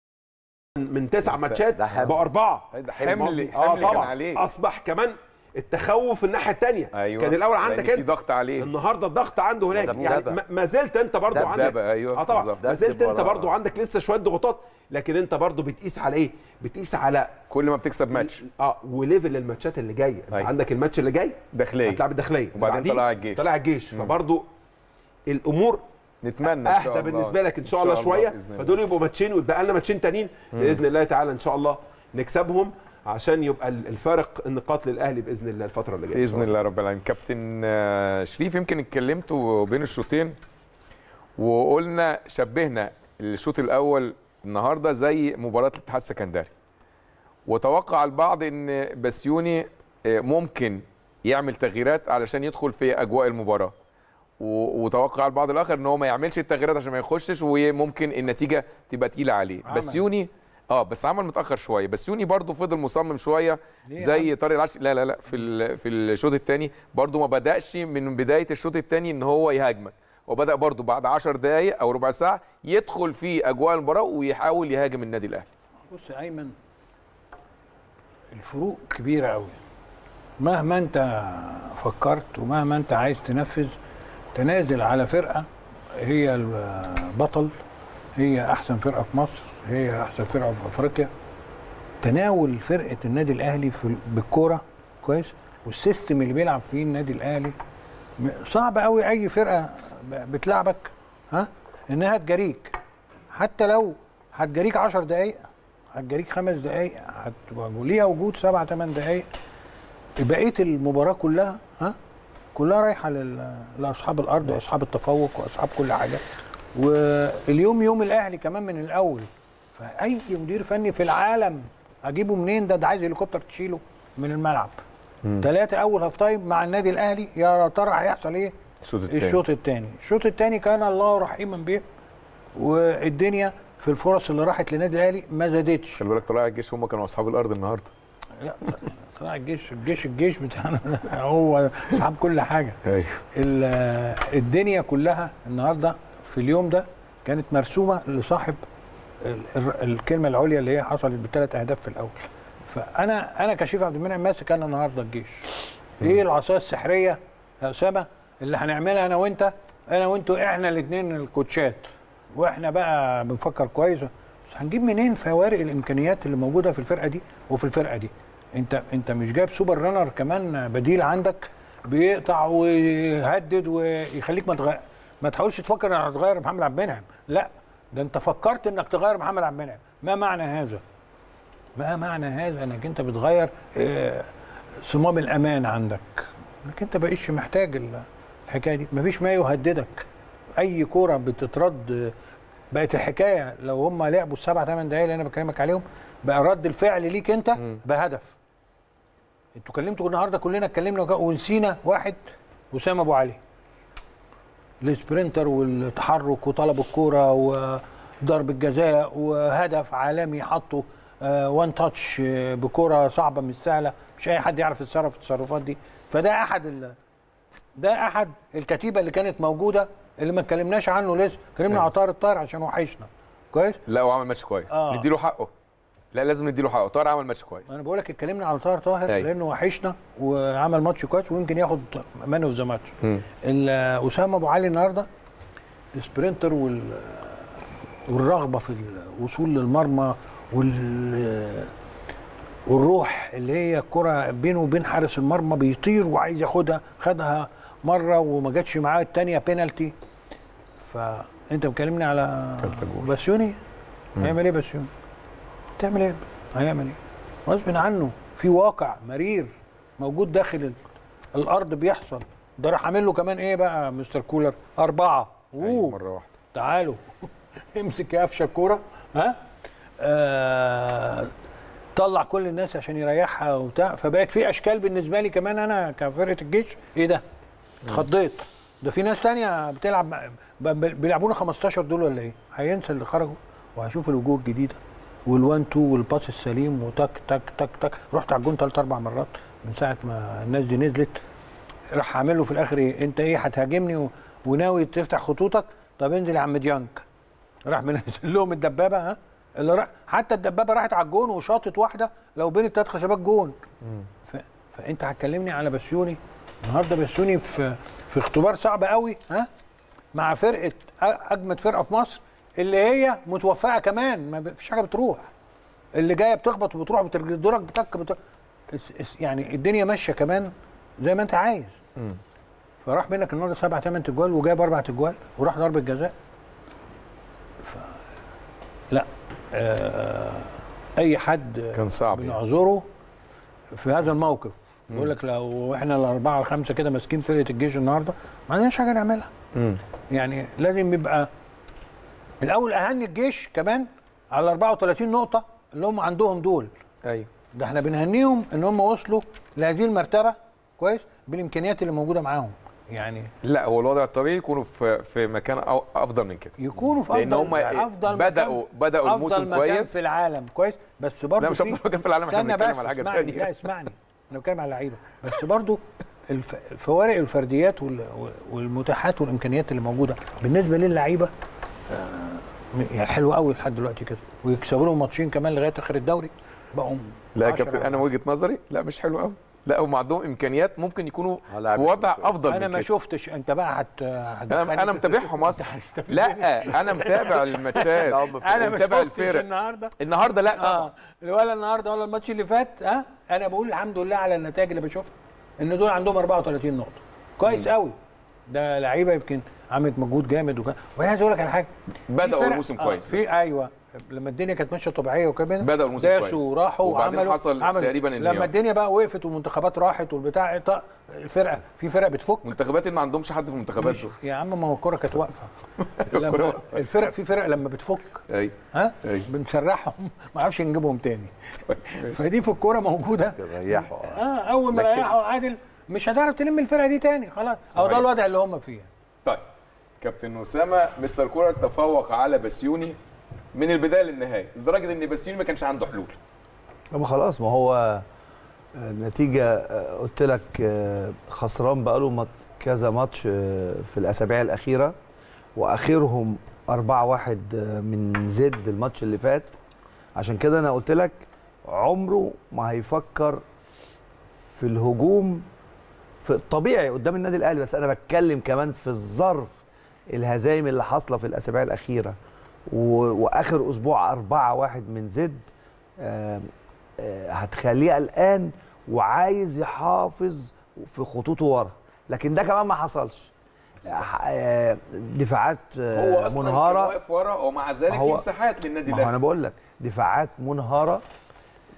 من تسع ماتشات ده حمل. بقى اربعه ده فاهم حمل قصدي؟ حمل كان طبعا عليه اصبح كمان التخوف الناحيه الثانيه ايوه كان الاول لأن عندك في انت ضغط عليه النهارده الضغط عنده هناك دبدبة. يعني ما- ما زلت انت برضو دبدبة، عندك أيوة، اه طبعا بالظبط. ما زلت دبدب انت ورا. برضو عندك لسه شويه ضغوطات لكن انت برضو بتقيس على ايه بتقيس على كل ما بتكسب ماتش اه وليفل الماتشات اللي جايه انت أيوة. عندك الماتش اللي جاي داخليه هتلعب الداخليه وبعدين بعديه طلع الجيش. طلع الجيش فبرضو الامور نتمنى إن شاء اهدى الله. بالنسبه لك ان شاء الله شويه بإذن الله. فدول يبقوا ماتشين ويبقى لنا ماتشين تانيين باذن الله تعالى ان شاء الله نكسبهم عشان يبقى الفارق النقاط للاهلي باذن الله الفتره اللي جايه إن شاء باذن الله رب العالمين كابتن آه، شريف يمكن اتكلمتوا بين الشوطين وقلنا شبهنا الشوط الاول النهارده زي مباراه الاتحاد السكندري وتوقع البعض ان بسيوني آه، ممكن يعمل تغييرات علشان يدخل في اجواء المباراه و- وتوقع البعض الاخر ان هو ما يعملش التغييرات عشان ما يخشش وممكن النتيجه تبقى تقيله عليه عمل. بسيوني اه بس عمل متاخر شويه بسيوني برضو فضل مصمم شويه ليه يا زي طارق العشري لا لا لا في ال- في الشوط الثاني برضو ما بداش من بدايه الشوط الثاني ان هو يهاجمك وبدا برضو بعد 10 دقائق او ربع ساعه يدخل في اجواء المباراه ويحاول يهاجم النادي الاهلي بص يا ايمن الفروق كبيره قوي مهما انت فكرت ومهما انت عايز تنفذ تنازل على فرقه هي البطل هي احسن فرقه في مصر هي احسن فرقه في افريقيا تناول فرقه النادي الاهلي في بالكوره كويس والسيستم اللي بيلعب فيه النادي الاهلي م- صعب قوي اي فرقه ب- بتلعبك ها انها تجاريك حتى لو هتجاريك 10 دقائق هتجاريك خمس دقائق هتبقى ليها وجود سبع ثمان دقائق بقيه المباراه كلها ها كلها رايحه لل- لاصحاب الارض واصحاب التفوق واصحاب كل حاجه واليوم يوم الاهلي كمان من الاول فاي مدير فني في العالم اجيبه منين ده ده عايز هليكوبتر تشيله من الملعب ثلاثه اول هاف تايم مع النادي الاهلي يا ترى هيحصل ايه الشوط الثاني الشوط الثاني الشوط الثاني كان الله رحيما به والدنيا في الفرص اللي راحت للنادي الاهلي ما زادتش خلي بالك طلائع الجيش هم كانوا اصحاب الارض النهارده لا طلع الجيش الجيش الجيش بتاعنا ده هو اصحاب كل حاجه ايوه ال- الدنيا كلها النهارده في اليوم ده كانت مرسومه لصاحب ال- ال- الكلمه العليا اللي هي حصلت بثلاث اهداف في الاول فانا انا كشريف عبد المنعم ماسك انا النهارده الجيش ايه العصايه السحريه يا اسامه اللي هنعملها انا وانت انا وانتوا احنا الاثنين الكوتشات واحنا بقى بنفكر كويس بس هنجيب منين فوارق الامكانيات اللي موجوده في الفرقه دي وفي الفرقه دي انت انت مش جايب سوبر رانر كمان بديل عندك بيقطع ويهدد ويخليك ما تغير ما تحاولش تفكر انك هتغير محمد عبد المنعم لا ده انت فكرت انك تغير محمد عبد المنعم ما معنى هذا ما معنى هذا انك انت بتغير آه، صمام الامان عندك انك انت بقيتش محتاج ال- الحكايه دي مفيش ما يهددك اي كوره بتترد آه، بقت الحكايه لو هم لعبوا السبع ثمان دقايق اللي انا بكلمك عليهم بقى رد الفعل ليك انت بهدف انتوا كلمتوا النهارده كلنا اتكلمنا وك- ونسينا واحد وسام ابو علي السبرنتر والتحرك وطلب الكوره وضرب الجزاء وهدف عالمي حطه وان تاتش بكوره صعبه مش سهله مش اي حد يعرف يتصرف في التصرفات دي فده احد ال... ده احد الكتيبه اللي كانت موجوده اللي ما اتكلمناش عنه لسه اتكلمنا على طاهر الطاهر عشان وحشنا كويس لا هو عمل ماتش كويس آه. نديله حقه لا لازم نديله حقه طاهر عمل ماتش كويس انا بقول لك اتكلمنا على طاهر طاهر أيوة. لانه وحشنا وعمل ماتش كويس ويمكن ياخد مان اوف ذا ماتش مم. ال- اسامه ابو علي النهارده السبرنتر وال والرغبه في الوصول للمرمى وال والروح اللي هي الكره بينه وبين حارس المرمى بيطير وعايز ياخدها خدها مره وما جاتش معاه الثانيه بينالتي فانت مكلمني على بسيوني هيعمل ايه بسيوني؟ تعمل ايه؟ هيعمل ايه؟ غصب عنه في واقع مرير موجود داخل ال- الارض بيحصل ده راح عامل له كمان ايه بقى مستر كولر اربعه أيوة اوه مره واحده تعالوا امسك يا قفشه الكوره ها آه طلع كل الناس عشان يريحها وبتاع فبقت في اشكال بالنسبه لي كمان انا كفرقه الجيش ايه ده؟ اتخضيت ده في ناس تانية بتلعب مع- ب- ب- بيلعبونا 15 دول ولا ايه؟ هينسى اللي خرجوا وهشوف الوجوه الجديده والوان تو والباس السليم وتك تك تك تك رحت على الجون ثلاث اربع مرات من ساعه ما الناس دي نزلت راح عامل له في الاخر ايه انت ايه هتهاجمني و- وناوي تفتح خطوطك طب انزل يا عم ديانك راح منزل لهم الدبابه ها اللي راح حتى الدبابه راحت على الجون وشاطت واحده لو بين التلات خشبات جون ف... فانت هتكلمني على بسيوني النهارده بسيوني في في اختبار صعب قوي ها مع فرقه أ- اجمد فرقه في مصر اللي هي متوفقه كمان ما ب- فيش حاجه بتروح اللي جايه بتخبط وبتروح بتدورك بتك بت... اس- اس- يعني الدنيا ماشيه كمان زي ما انت عايز فراح منك النهارده سبع ثمان تجوال وجايب اربع تجوال وراح ضربه جزاء ف... لا آه... اي حد كان صعب يعني. بنعذره في هذا الموقف يقول لك لو احنا الاربعه الخمسه كده ماسكين فرقه الجيش النهارده ما عندناش حاجه نعملها مم. يعني لازم يبقى الاول اهني الجيش كمان على 34 نقطه اللي هم عندهم دول ايوه ده احنا بنهنيهم ان هم وصلوا لهذه المرتبه كويس بالامكانيات اللي موجوده معاهم يعني لا هو الوضع الطبيعي يكونوا في في مكان أو افضل من كده يكونوا في لان افضل هم افضل بداوا مكان بداوا افضل الموسم مكان كويس في العالم كويس بس برضه لا مش افضل مكان في العالم احنا استنى بنتكلم بس على حاجه اسمعني لا ثانيه اسمعني انا بتكلم على اللعيبه بس برضو الف... الفوارق والفرديات وال... والمتاحات والامكانيات اللي موجوده بالنسبه للعيبه آه، يعني حلوه قوي لحد دلوقتي كده ويكسبوا لهم ماتشين كمان لغايه اخر الدوري بقوا لا يا 10 كابتن على انا وجهه نظري لا مش حلو قوي لا هم عندهم امكانيات ممكن يكونوا آه، لا، في مش وضع ممكن. افضل انا من ما كده شفتش انت بقى هت هت- انا انا متابعهم اصلا لا انا متابع الماتشات انا ما متابع شفتش الفرق النهارده النهارده لا طبعا اه ولا النهارده ولا الماتش اللي فات ها انا بقول الحمد لله على النتائج اللي بشوفها ان دول عندهم 34 نقطه كويس قوي ده لعيبه يمكن عملت مجهود جامد وكده وعايز عايز اقول لك على حاجه في بدأوا فرق- الموسم آه، كويس في بس. ايوه لما الدنيا كانت ماشيه طبيعيه وكده بدأوا الموسم داسوا كويس. وراحوا وبعدين وعملوا حصل عملوا تقريباً انهيار. لما الدنيا بقى وقفت والمنتخبات راحت والبتاع ط- الفرقه في فرق بتفك منتخبات ما عندهمش حد في المنتخبات دول يا عم ما هو الكوره كانت واقفه لما الفرق في فرق لما بتفك ايوه ها أيوة. بنسرحهم ما اعرفش نجيبهم تاني فدي في الكوره موجوده ريحوا اه اول ما لكن- ريحوا عادل مش هتعرف تلم الفرقه دي تاني خلاص او ده صحيح. الوضع اللي هم فيه طيب كابتن اسامه مستر كولر تفوق على بسيوني من البدايه للنهايه لدرجه ان بسيوني ما كانش عنده حلول ما خلاص ما هو آه، النتيجة آه، قلت لك آه، خسران بقاله مات- كذا ماتش آه، في الأسابيع الأخيرة وآخرهم 4-1 آه، من زد الماتش اللي فات عشان كده أنا قلت لك عمره ما هيفكر في الهجوم في الطبيعي قدام النادي الأهلي بس أنا بتكلم كمان في الظرف الهزايم اللي حاصلة في الأسابيع الأخيرة و- وآخر أسبوع 4-1 من زد آه، آه، هتخليه قلقان وعايز يحافظ في خطوطه ورا لكن ده كمان ما حصلش آه، دفاعات آه، هو اصلا كان منهاره واقف ورا ومع ذلك هو- في مساحات للنادي ما هو انا الاهلي بقول لك دفاعات منهاره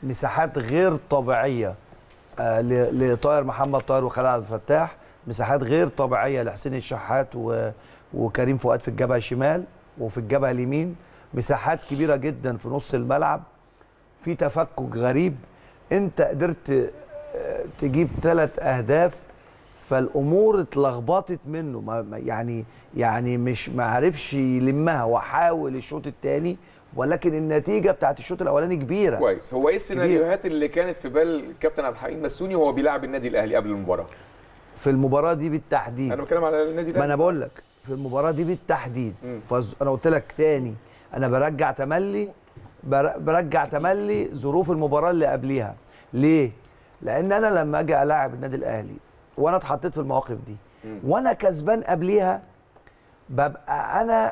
مساحات غير طبيعيه آه، ل- لطاهر محمد طاهر وخالد عبد الفتاح مساحات غير طبيعيه لحسين الشحات و... وكريم فؤاد في الجبهه الشمال وفي الجبهه اليمين مساحات كبيره جدا في نص الملعب في تفكك غريب انت قدرت آه، تجيب ثلاث اهداف فالامور اتلخبطت منه ما ما- يعني يعني مش ما عرفش يلمها وحاول الشوط الثاني ولكن النتيجه بتاعت الشوط الاولاني كبيره كويس هو ايه السيناريوهات اللي كانت في بال الكابتن عبد الحليم مسوني وهو بيلعب النادي الاهلي قبل المباراه في المباراه دي بالتحديد انا بتكلم على النادي ما الاهلي انا بقول لك في المباراه دي بالتحديد مم. فانا قلت لك تاني انا برجع تملي بر- برجع تملي ظروف المباراه اللي قبليها ليه لان انا لما اجي الاعب النادي الاهلي وانا اتحطيت في المواقف دي مم. وانا كسبان قبليها ببقى انا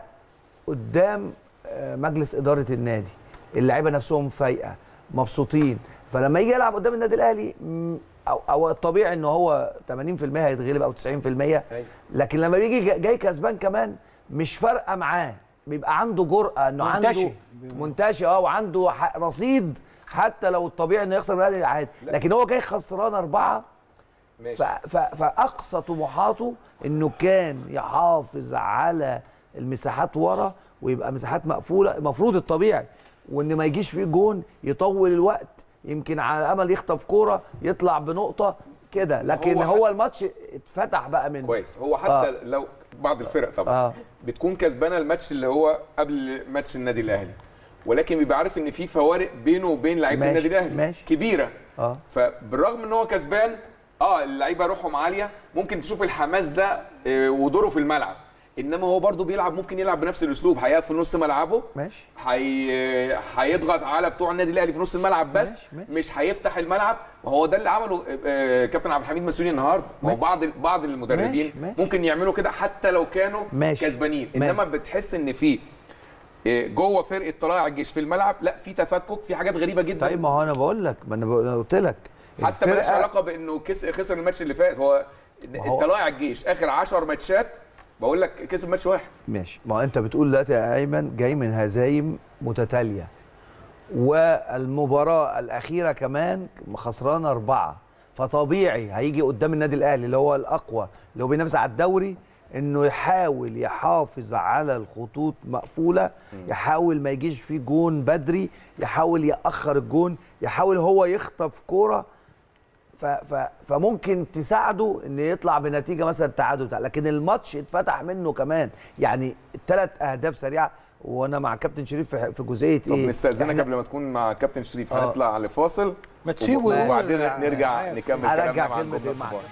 قدام آه، مجلس اداره النادي اللعيبه نفسهم فايقه مبسوطين فلما يجي يلعب قدام النادي الاهلي م، او او الطبيعي ان هو 80% هيتغلب او 90% أيوة. لكن لما بيجي جا- جاي كسبان كمان مش فارقه معاه بيبقى عنده جرأه انه منتشي. عنده منتشي اه وعنده ح- رصيد حتى لو الطبيعي انه يخسر من الاهلي عادي لا. لكن هو جاي خسران اربعه ماشي ف- ف- فاقصى طموحاته انه كان يحافظ على المساحات ورا ويبقى مساحات مقفوله المفروض الطبيعي وان ما يجيش فيه جون يطول الوقت يمكن على امل يخطف كوره يطلع بنقطه كده لكن هو هو, الماتش اتفتح بقى منه كويس هو حتى آه. لو بعض الفرق طبعا اه بتكون كسبانه الماتش اللي هو قبل ماتش النادي الاهلي ولكن بيبقى عارف ان في فوارق بينه وبين لعيبه ماشي، النادي الاهلي ماشي. كبيره اه فبالرغم ان هو كسبان اه اللعيبه روحهم عاليه ممكن تشوف الحماس ده آه، ودوره في الملعب انما هو برضو بيلعب ممكن يلعب بنفس الاسلوب هيقف في نص ملعبه ماشي هي هيضغط على بتوع النادي الاهلي في نص الملعب بس ماشي، ماشي. مش هيفتح الملعب وهو ده اللي عمله آه، كابتن عبد الحميد مسؤولي النهارده ما هو ماشي. بعض بعض المدربين ماشي، ماشي. ممكن يعملوا كده حتى لو كانوا ماشي. كسبانين ماشي. انما بتحس ان في آه، جوه فرقه طلائع الجيش في الملعب لا في تفكك في حاجات غريبه جدا طيب ما هو انا بقول لك ما انا بقول- أنا قلت لك حتى مالهاش الفرقة- علاقه بانه كس خسر الماتش اللي فات هو هو- طلائع الجيش اخر 10 ماتشات بقول لك كسب ماتش واحد ماشي ما هو انت بتقول دلوقتي يا ايمن جاي من هزايم متتاليه والمباراه الاخيره كمان خسرانه اربعه فطبيعي هيجي قدام النادي الاهلي اللي هو الاقوى اللي هو بينافس على الدوري انه يحاول يحافظ على الخطوط مقفوله يحاول ما يجيش فيه جون بدري يحاول ياخر الجون يحاول هو يخطف كوره ف ف فممكن تساعده ان يطلع بنتيجه مثلا تعادل بتاع لكن الماتش اتفتح منه كمان يعني الثلاث اهداف سريعه وانا مع كابتن شريف في في جزئيه طب ايه نستاذنك إحنا- قبل ما تكون مع كابتن شريف آه. هنطلع لفاصل ما تسيبه وب- يقول وبعدين معايا نرجع في- نكمل هرجع كلامنا مع كلمة الجمله مع- الكبار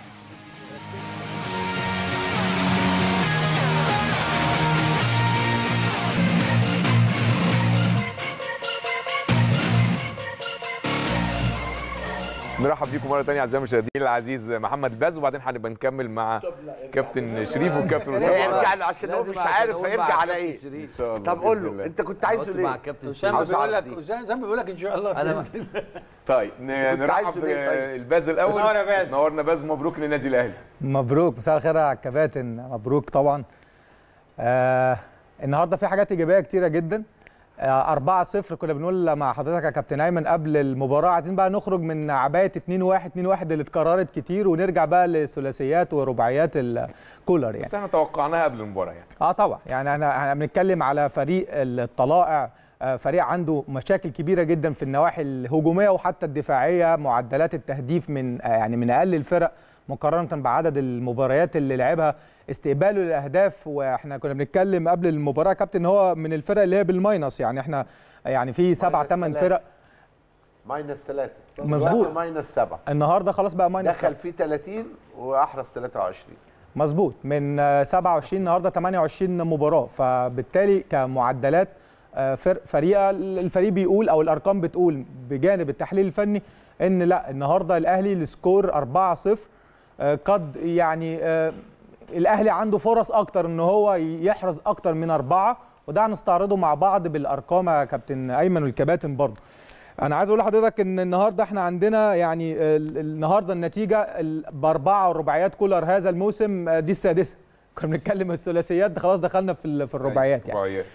نرحب بيكم مره ثانيه اعزائي المشاهدين العزيز محمد باز وبعدين هنبقى نكمل مع كابتن شريف والكابتن اسامه يرجع عرابي. له عشان هو لازم مش عشان عارف أقول هيرجع مع على كابتن ايه شريف. ان شاء الله طب قول بإذن له الله. انت كنت عايزه قلت مع ليه؟ كابتن اسامه عاوز بيقول أعرف لك دي. اسامه بيقول لك ان شاء الله انا بإذن الله. طيب ن- كنت نرحب عايزه ليه طيب؟ بالباز الاول نور يا باز. نورنا باز مبروك للنادي الاهلي مبروك مساء الخير على الكباتن مبروك طبعا آه النهارده في حاجات ايجابيه كتيره جدا آه 4-0 كنا بنقول مع حضرتك يا كابتن ايمن قبل المباراه عايزين بقى نخرج من عبايه 2-1 2-1 اللي اتكررت كتير ونرجع بقى لثلاثيات ورباعيات الكولر يعني بس احنا توقعناها قبل المباراه يعني اه طبعا يعني احنا احنا بنتكلم على فريق الطلائع آه، فريق عنده مشاكل كبيره جدا في النواحي الهجوميه وحتى الدفاعيه معدلات التهديف من آه، يعني من اقل الفرق مقارنه بعدد المباريات اللي لعبها استقباله للاهداف واحنا كنا بنتكلم قبل المباراه يا كابتن ان هو من الفرق اللي هي بالماينس يعني احنا يعني في سبع ماينس ثمان ثلاثة. فرق ماينس 3 مظبوط. ماينس 7 النهارده خلاص بقى ماينس دخل فيه 30 واحرز 23 مظبوط من آه، 27 النهارده 28 مباراه فبالتالي كمعدلات آه، فرق فريقه الفريق بيقول او الارقام بتقول بجانب التحليل الفني ان لا النهارده الاهلي السكور 4-0 آه، قد يعني آه، الاهلي عنده فرص اكتر ان هو يحرز اكتر من اربعه وده هنستعرضه مع بعض بالارقام يا كابتن ايمن والكباتن برضه انا عايز اقول لحضرتك ان النهارده احنا عندنا يعني ال- النهارده النتيجه ال- باربعه ورباعيات كولر هذا الموسم آه، دي السادسه كنا بنتكلم الثلاثيات ده خلاص دخلنا في ال- في الرباعيات يعني رباعيات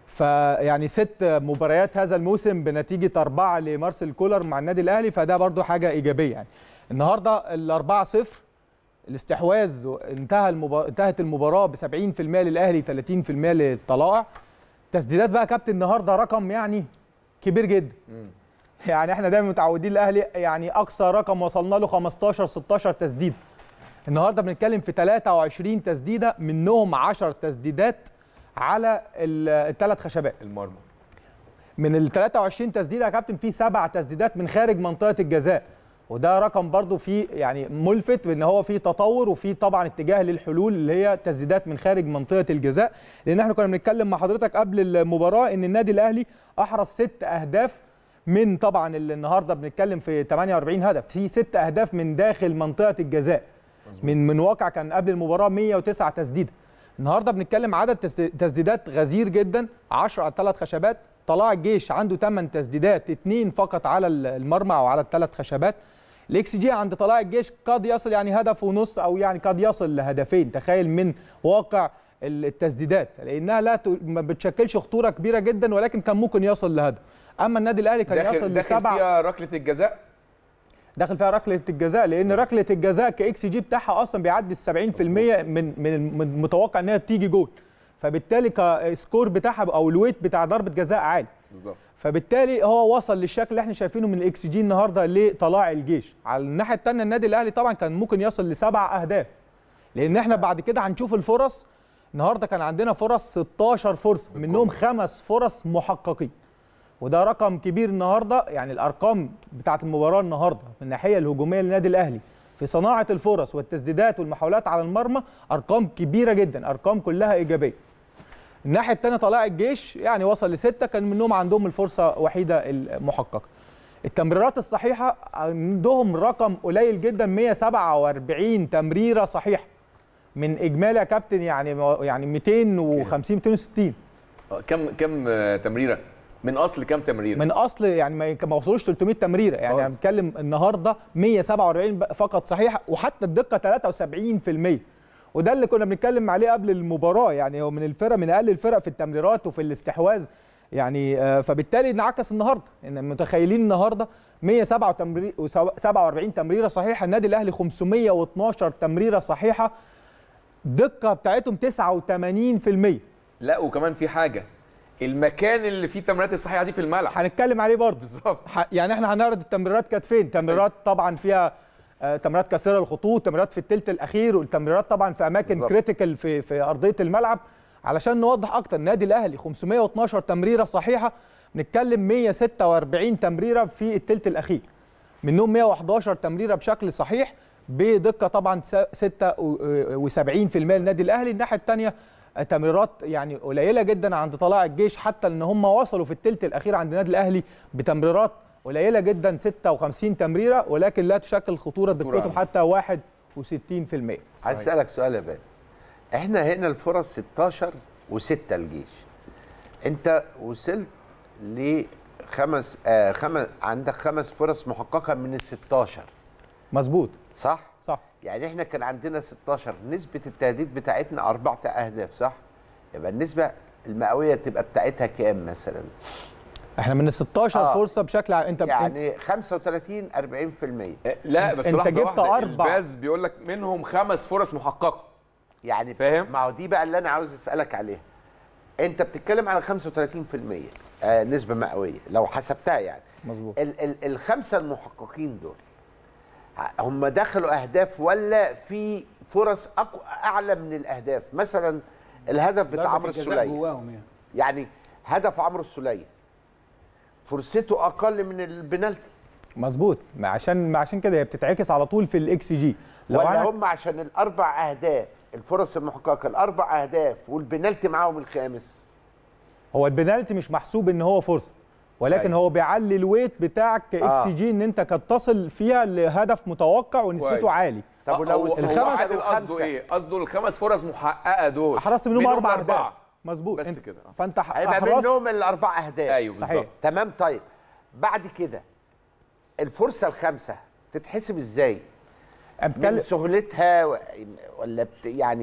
فيعني ست مباريات هذا الموسم بنتيجه اربعه لمارسيل كولر مع النادي الاهلي فده برضو حاجه ايجابيه يعني النهارده الأربعة صفر الاستحواذ انتهى المبا... انتهت المباراه ب 70% للاهلي 30% للطلائع تسديدات بقى كابتن النهارده رقم يعني كبير جدا يعني احنا دايما متعودين الاهلي يعني اقصى رقم وصلنا له 15 16 تسديده النهارده بنتكلم في 23 تسديده منهم 10 تسديدات على الثلاث خشبات المرمى من ال 23 تسديده يا كابتن في سبع تسديدات من خارج منطقه الجزاء وده رقم برضو فيه يعني ملفت بان هو فيه تطور وفيه طبعا اتجاه للحلول اللي هي تسديدات من خارج منطقه الجزاء لان احنا كنا بنتكلم مع حضرتك قبل المباراه ان النادي الاهلي احرز ست اهداف من طبعا اللي النهارده بنتكلم في 48 هدف في ست اهداف من داخل منطقه الجزاء من من واقع كان قبل المباراه 109 تسديده النهارده بنتكلم عدد تسد- تسديدات غزير جدا 10 على ثلاث خشبات طلائع الجيش عنده 8 تسديدات اثنين فقط على المرمى او على الثلاث خشبات الاكس جي عند طلائع الجيش قد يصل يعني هدف ونص او يعني قد يصل لهدفين تخيل من واقع التسديدات لانها لا ت- ما بتشكلش خطوره كبيره جدا ولكن كان ممكن يصل لهدف اما النادي الاهلي كان داخل يصل داخل لسبعه فيها ركله الجزاء داخل فيها ركله الجزاء لان ركله الجزاء كاكس جي بتاعها اصلا بيعدي ال 70% من من من المتوقع انها تيجي جول فبالتالي كسكور بتاعها او الويت بتاع ضربه جزاء عالي بالظبط فبالتالي هو وصل للشكل اللي احنا شايفينه من الاكس جي النهارده لطلاع الجيش على الناحيه الثانيه النادي الاهلي طبعا كان ممكن يصل لسبع اهداف لان احنا بعد كده هنشوف الفرص النهارده كان عندنا فرص 16 فرصه منهم خمس فرص محققين وده رقم كبير النهارده يعني الارقام بتاعه المباراه النهارده من الناحيه الهجوميه للنادي الاهلي في صناعه الفرص والتسديدات والمحاولات على المرمى ارقام كبيره جدا ارقام كلها ايجابيه الناحيه الثانيه طلائع الجيش يعني وصل لسته كان منهم عندهم الفرصه وحيده المحققه التمريرات الصحيحه عندهم رقم قليل جدا 147 تمريره صحيحه من اجمالي يا كابتن يعني يعني 250 260 آه، كم كم آه، تمريره من اصل كم تمريره من اصل يعني ما ما وصلوش 300 تمريره يعني خالص. انا بتكلم النهارده 147 ب- فقط صحيحه وحتى الدقه 73% وده اللي كنا بنتكلم عليه قبل المباراه يعني هو من الفرق من اقل الفرق في التمريرات وفي الاستحواذ يعني آه، فبالتالي انعكس النهارده ان متخيلين النهارده 147 تمريره صحيحه النادي الاهلي 512 تمريره صحيحه الدقه بتاعتهم 89% لا وكمان في حاجه المكان اللي فيه التمريرات الصحيحه دي في الملعب هنتكلم عليه برضه بالظبط ح- يعني احنا هنعرض التمريرات كانت فين تمريرات طبعا فيها آه، تمريرات كثيره الخطوط تمريرات في الثلث الاخير والتمريرات طبعا في اماكن بالظبط. كريتيكال في في ارضيه الملعب علشان نوضح اكتر النادي الاهلي 512 تمريره صحيحه بنتكلم 146 تمريره في الثلث الاخير منهم 111 تمريره بشكل صحيح بدقه طبعا س- 76% للنادي الاهلي الناحيه الثانيه تمريرات يعني قليله جدا عند طلائع الجيش حتى ان هم وصلوا في الثلث الاخير عند النادي الاهلي بتمريرات قليله جدا 56 تمريره ولكن لا تشكل خطوره دقتهم حتى 61% عايز اسالك سؤال يا باسم احنا هنا الفرص 16 و6 الجيش انت وصلت لخمس آه خمس عندك خمس فرص محققه من ال 16 مظبوط صح؟ صح يعني احنا كان عندنا 16 نسبه التهديف بتاعتنا اربع اهداف صح؟ يبقى النسبه المئويه تبقى بتاعتها كام مثلا؟ احنا من ال 16 آه. فرصه بشكل ع- انت يعني 35 40% آه، لا بس أنت لحظه جبت واحده أربع. الباز بيقول لك منهم خمس فرص محققه يعني فاهم؟ ما هو دي بقى اللي انا عاوز اسالك عليها انت بتتكلم على 35% آه نسبه مئويه لو حسبتها يعني مظبوط ال ال الخمسه المحققين دول ه- هم دخلوا اهداف ولا في فرص أقوى اعلى من الاهداف مثلا الهدف بتاع عمرو السوليه جواهم يعني يعني هدف عمرو السوليه فرصته اقل من البنالتي مظبوط ما عشان ما عشان كده هي بتتعكس على طول في الاكس جي لو ولا أنا هم عشان الاربع اهداف الفرص المحققه الاربع اهداف والبنالتي معاهم الخامس هو البنالتي مش محسوب ان هو فرصه ولكن أيوة. هو بيعلي الويت بتاعك كاكس آه. جي ان انت قد تصل فيها لهدف متوقع ونسبته كويس. عالي طب ولو هو- هو الخمس عادل أو قصده خمسة؟ ايه؟ قصده الخمس فرص محققه دول احرزت منهم اربع اهداف مظبوط بس انت- كده. فانت ح- هيبقى احرزت منهم الاربع اهداف ايوه صحيح. بالظبط تمام طيب بعد كده الفرصه الخامسه تتحسب ازاي؟ من بتكلم سهولتها و- ولا بت يعني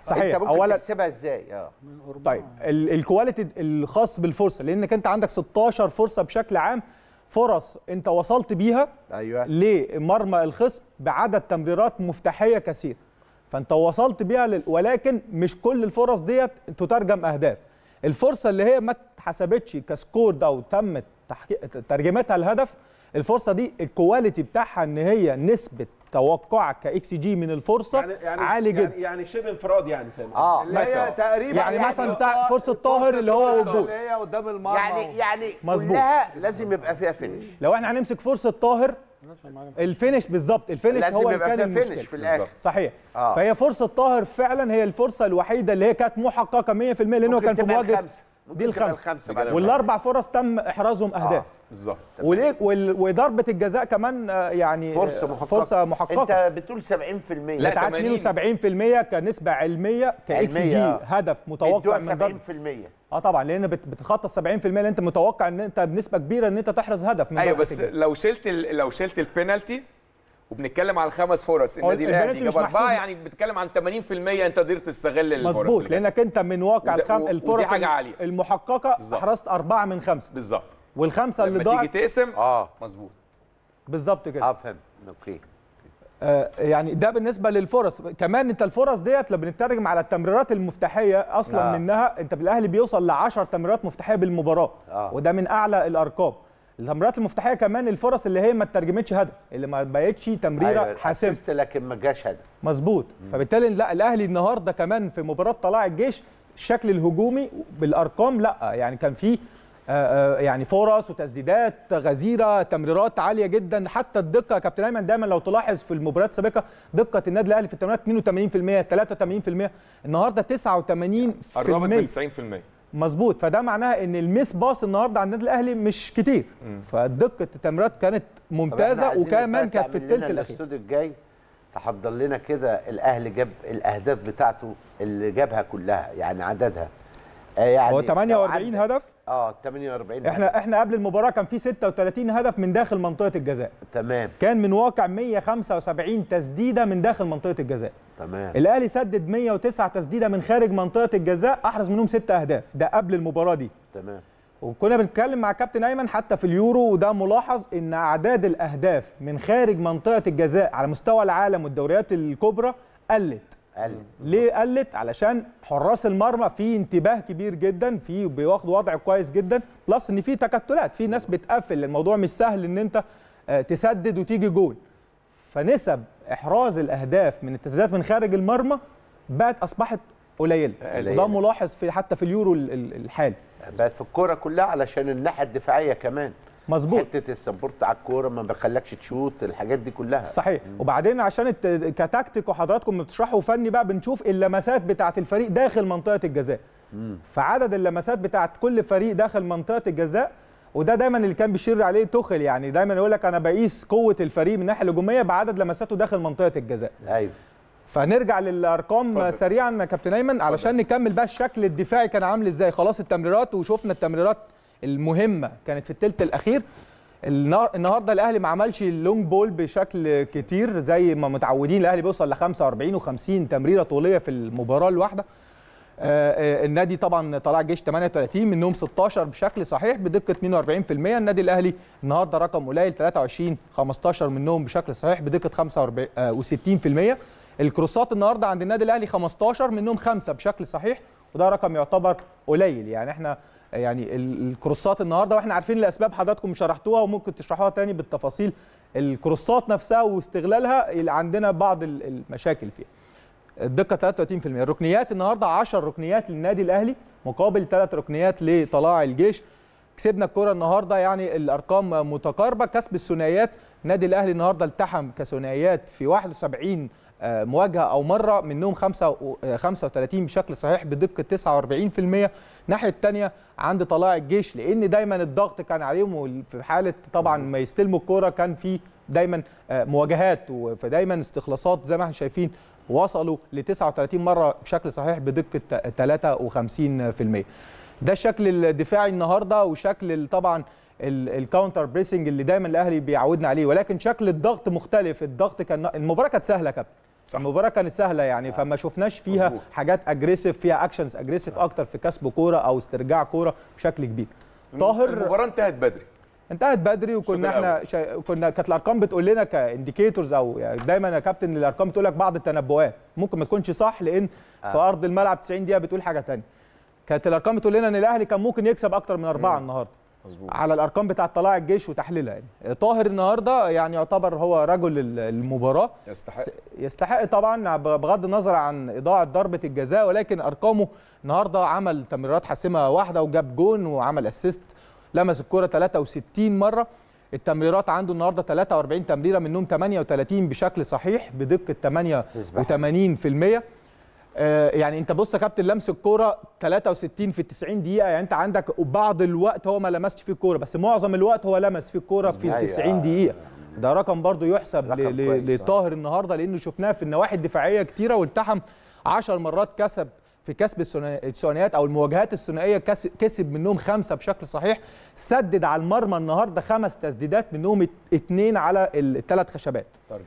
صحيح. انت ممكن أولاً- تحسبها ازاي اه طيب ال- الكواليتي الخاص بالفرصه لانك انت عندك 16 فرصه بشكل عام فرص انت وصلت بيها ايوه لمرمى الخصم بعدد تمريرات مفتاحيه كثير فانت وصلت بيها لل... ولكن مش كل الفرص ديت تترجم اهداف الفرصه اللي هي ما اتحسبتش كسكور ده وتم تحقيق... ترجمتها الهدف الفرصه دي الكواليتي بتاعها ان هي نسبه توقعك كاكس جي من الفرصه يعني يعني عالي يعني جدا يعني شبه انفراد يعني فاهم اه اللي هي مثلا. تقريبا يعني مثلا بتاع فرصة طاهر اللي هو والجول. اللي هي قدام المرمى يعني يعني مظبوط. كلها لازم يبقى فيها فينش لو احنا هنمسك فرصه طاهر الفينش بالظبط الفينش لازم هو اللي يبقى كان فيها المشكله فينش في الاخر صحيح آه. فهي فرصه طاهر فعلا هي الفرصه الوحيده اللي هي كانت محققه 100% لانه ممكن كان في تبقى مواجهه الخمسة. ممكن دي تبقى الخمسه الخمسة بعد والاربع فرص تم احرازهم اهداف بالظبط وليه وال- وضربه الجزاء كمان آه، يعني فرصه آه، محققه فرصه محققه انت بتقول 70% لا، بتاعت 80. 72% كنسبه علميه كاكس علمية، جي آه. هدف متوقع بيدوها من ضرب 70% اه طبعا لان بت- بتخطى 70% اللي انت متوقع ان انت بنسبه كبيره ان انت تحرز هدف من ايوه ضربة بس الجزاء. لو شلت ال- لو شلت البنالتي وبنتكلم على الخمس فرص هو النادي البنالتي الاهلي جاب مش محسوب. اربعه يعني بتتكلم عن 80% انت قدرت تستغل الفرص مظبوط اللي جات. لانك انت من واقع وده- الخم... و- ودي الفرص حاجة عالية. المحققه بالظبط. احرزت اربعه من خمسه بالظبط والخمسه اللي لما تيجي ضاعت تقسم اه مظبوط بالظبط كده اه فهمت اوكي آه يعني ده بالنسبه للفرص كمان انت الفرص ديت لما بنترجم على التمريرات المفتاحيه اصلا آه. آه. منها انت بالاهلي بيوصل ل 10 تمريرات مفتاحيه بالمباراه آه. وده من اعلى الارقام التمريرات المفتاحيه كمان الفرص اللي هي ما اترجمتش هدف اللي ما بقتش تمريره أيوة، حاسمه assist لكن ما جاش هدف مظبوط فبالتالي لا الاهلي النهارده كمان في مباراه طلائع الجيش الشكل الهجومي بالارقام لا يعني كان في آه، آه، يعني فرص وتسديدات غزيره تمريرات عاليه جدا حتى الدقه يا كابتن ايمن دايما لو تلاحظ في المباريات السابقه دقه النادي الاهلي في التمريرات 82% 83% النهارده 89% قربت من 90% مظبوط فده معناها ان الميس باص النهارده على النادي الاهلي مش كتير فدقه التمريرات كانت طب إحنا ممتازه عايزين وكمان بقى كانت في تعمل الثلث لنا الاخير الاستوديو الجاي تحضر لنا كده الاهلي جاب الاهداف بتاعته اللي جابها كلها يعني عددها آه يعني هو لو 48 عندك- هدف اه 48 احنا احنا قبل المباراه كان في 36 هدف من داخل منطقه الجزاء تمام كان من واقع 175 تسديده من داخل منطقه الجزاء تمام الاهلي سدد 109 تسديده من خارج منطقه الجزاء احرز منهم 6 اهداف ده قبل المباراه دي تمام وكنا بنتكلم مع كابتن ايمن حتى في اليورو وده ملاحظ ان اعداد الاهداف من خارج منطقه الجزاء على مستوى العالم والدوريات الكبرى قلت قال ليه قلت علشان حراس المرمى في انتباه كبير جدا في بياخدوا وضع كويس جدا بلس ان في تكتلات في ناس بتقفل الموضوع مش سهل ان انت آه، تسدد وتيجي جول فنسب احراز الاهداف من التسديدات من خارج المرمى بقت اصبحت قليله قليلة. وده ملاحظ في حتى في اليورو ال- ال- الحالي بقت في الكوره كلها علشان الناحيه الدفاعيه كمان مظبوط حته السبورت على الكوره ما بيخلكش تشوت الحاجات دي كلها صحيح وبعدين عشان الت... كتكتيك وحضراتكم بتشرحوا فني بقى بنشوف اللمسات بتاعه الفريق داخل منطقه الجزاء فعدد اللمسات بتاعه كل فريق داخل منطقه الجزاء وده دايما اللي كان بيشير عليه توخل يعني دايما يقول لك انا بقيس قوه الفريق من الناحيه الهجوميه بعدد لمساته داخل منطقه الجزاء ايوه فنرجع للارقام اتفضل. سريعا يا كابتن ايمن علشان نكمل بقى الشكل الدفاعي كان عامل ازاي خلاص التمريرات وشفنا التمريرات المهمه كانت في الثلث الاخير النا- النهارده الاهلي ما عملش اللونج بول بشكل كتير زي ما متعودين الاهلي بيوصل ل 45 و50 تمريره طوليه في المباراه الواحده آه، آه، النادي طبعا طلع جيش 38 منهم 16 بشكل صحيح بدقه 42% النادي الاهلي النهارده رقم قليل 23 15 منهم بشكل صحيح بدقه 45 آه، و60% الكروسات النهارده عند النادي الاهلي 15 منهم خمسه بشكل صحيح وده رقم يعتبر قليل يعني احنا يعني ال- الكروسات النهارده واحنا عارفين الاسباب حضراتكم شرحتوها وممكن تشرحوها تاني بالتفاصيل الكروسات نفسها واستغلالها اللي عندنا بعض ال- المشاكل فيها الدقه 33% الركنيات النهارده 10 ركنيات للنادي الاهلي مقابل 3 ركنيات لطلاع الجيش كسبنا الكره النهارده يعني الارقام متقاربه كسب الثنائيات النادي الاهلي النهارده التحم كثنائيات في 71 آه، مواجهه او مره منهم خمسة و- آه، 35 بشكل صحيح بدقه 49% الناحيه الثانيه عند طلاع الجيش لان دايما الضغط كان عليهم وال- في حاله طبعا ما يستلموا الكوره كان في دايما آه، مواجهات و- فدايما استخلاصات زي ما احنا شايفين وصلوا ل 39 مره بشكل صحيح بدقه 53% ده الشكل الدفاعي النهارده وشكل ال- طبعا ال- الكاونتر بريسنج اللي دايما الاهلي بيعودنا عليه ولكن شكل الضغط مختلف الضغط كان المباراه كانت سهله يا كابتن صح. المباراه كانت سهله يعني فما شفناش فيها مظبوط. حاجات اجريسيف فيها اكشنز اجريسيف اكتر في كسب كوره او استرجاع كوره بشكل كبير طاهر المباراه انتهت بدري انتهت بدري وكنا الشوط احنا شا... كنا كانت الارقام بتقول لنا كانديكيتورز او يعني دايما يا كابتن الارقام بتقول لك بعض التنبؤات ممكن ما تكونش صح لان في ارض الملعب 90 دقيقه بتقول حاجه ثانيه كانت الارقام بتقول لنا ان الاهلي كان ممكن يكسب اكتر من اربعه النهارده مظبوط على الارقام بتاعه طلائع الجيش وتحليلها يعني طاهر النهارده يعني يعتبر هو رجل ال- المباراه يستحق يستحق طبعا بغض النظر عن اضاعه ضربه الجزاء ولكن ارقامه النهارده عمل تمريرات حاسمه واحده وجاب جون وعمل اسيست لمس الكره 63 مره التمريرات عنده النهارده 43 تمريره منهم 38 بشكل صحيح بدقه 88% آه، يعني انت بص يا كابتن لمس الكوره 63 في 90 دقيقه يعني انت عندك بعض الوقت هو ما لمسش فيه الكوره بس معظم الوقت هو لمس فيه الكوره في ال أيوة. 90 دقيقه ده رقم برضو يحسب رقم ل- ل- كويس، آه. لطاهر النهارده لانه شفناه في النواحي الدفاعيه كتيره والتحم 10 مرات كسب في كسب الثنا- الثنائيات او المواجهات الثنائيه كس- كسب منهم خمسه بشكل صحيح سدد على المرمى النهارده خمس تسديدات منهم ات- اتنين على الثلاث خشبات تارجت.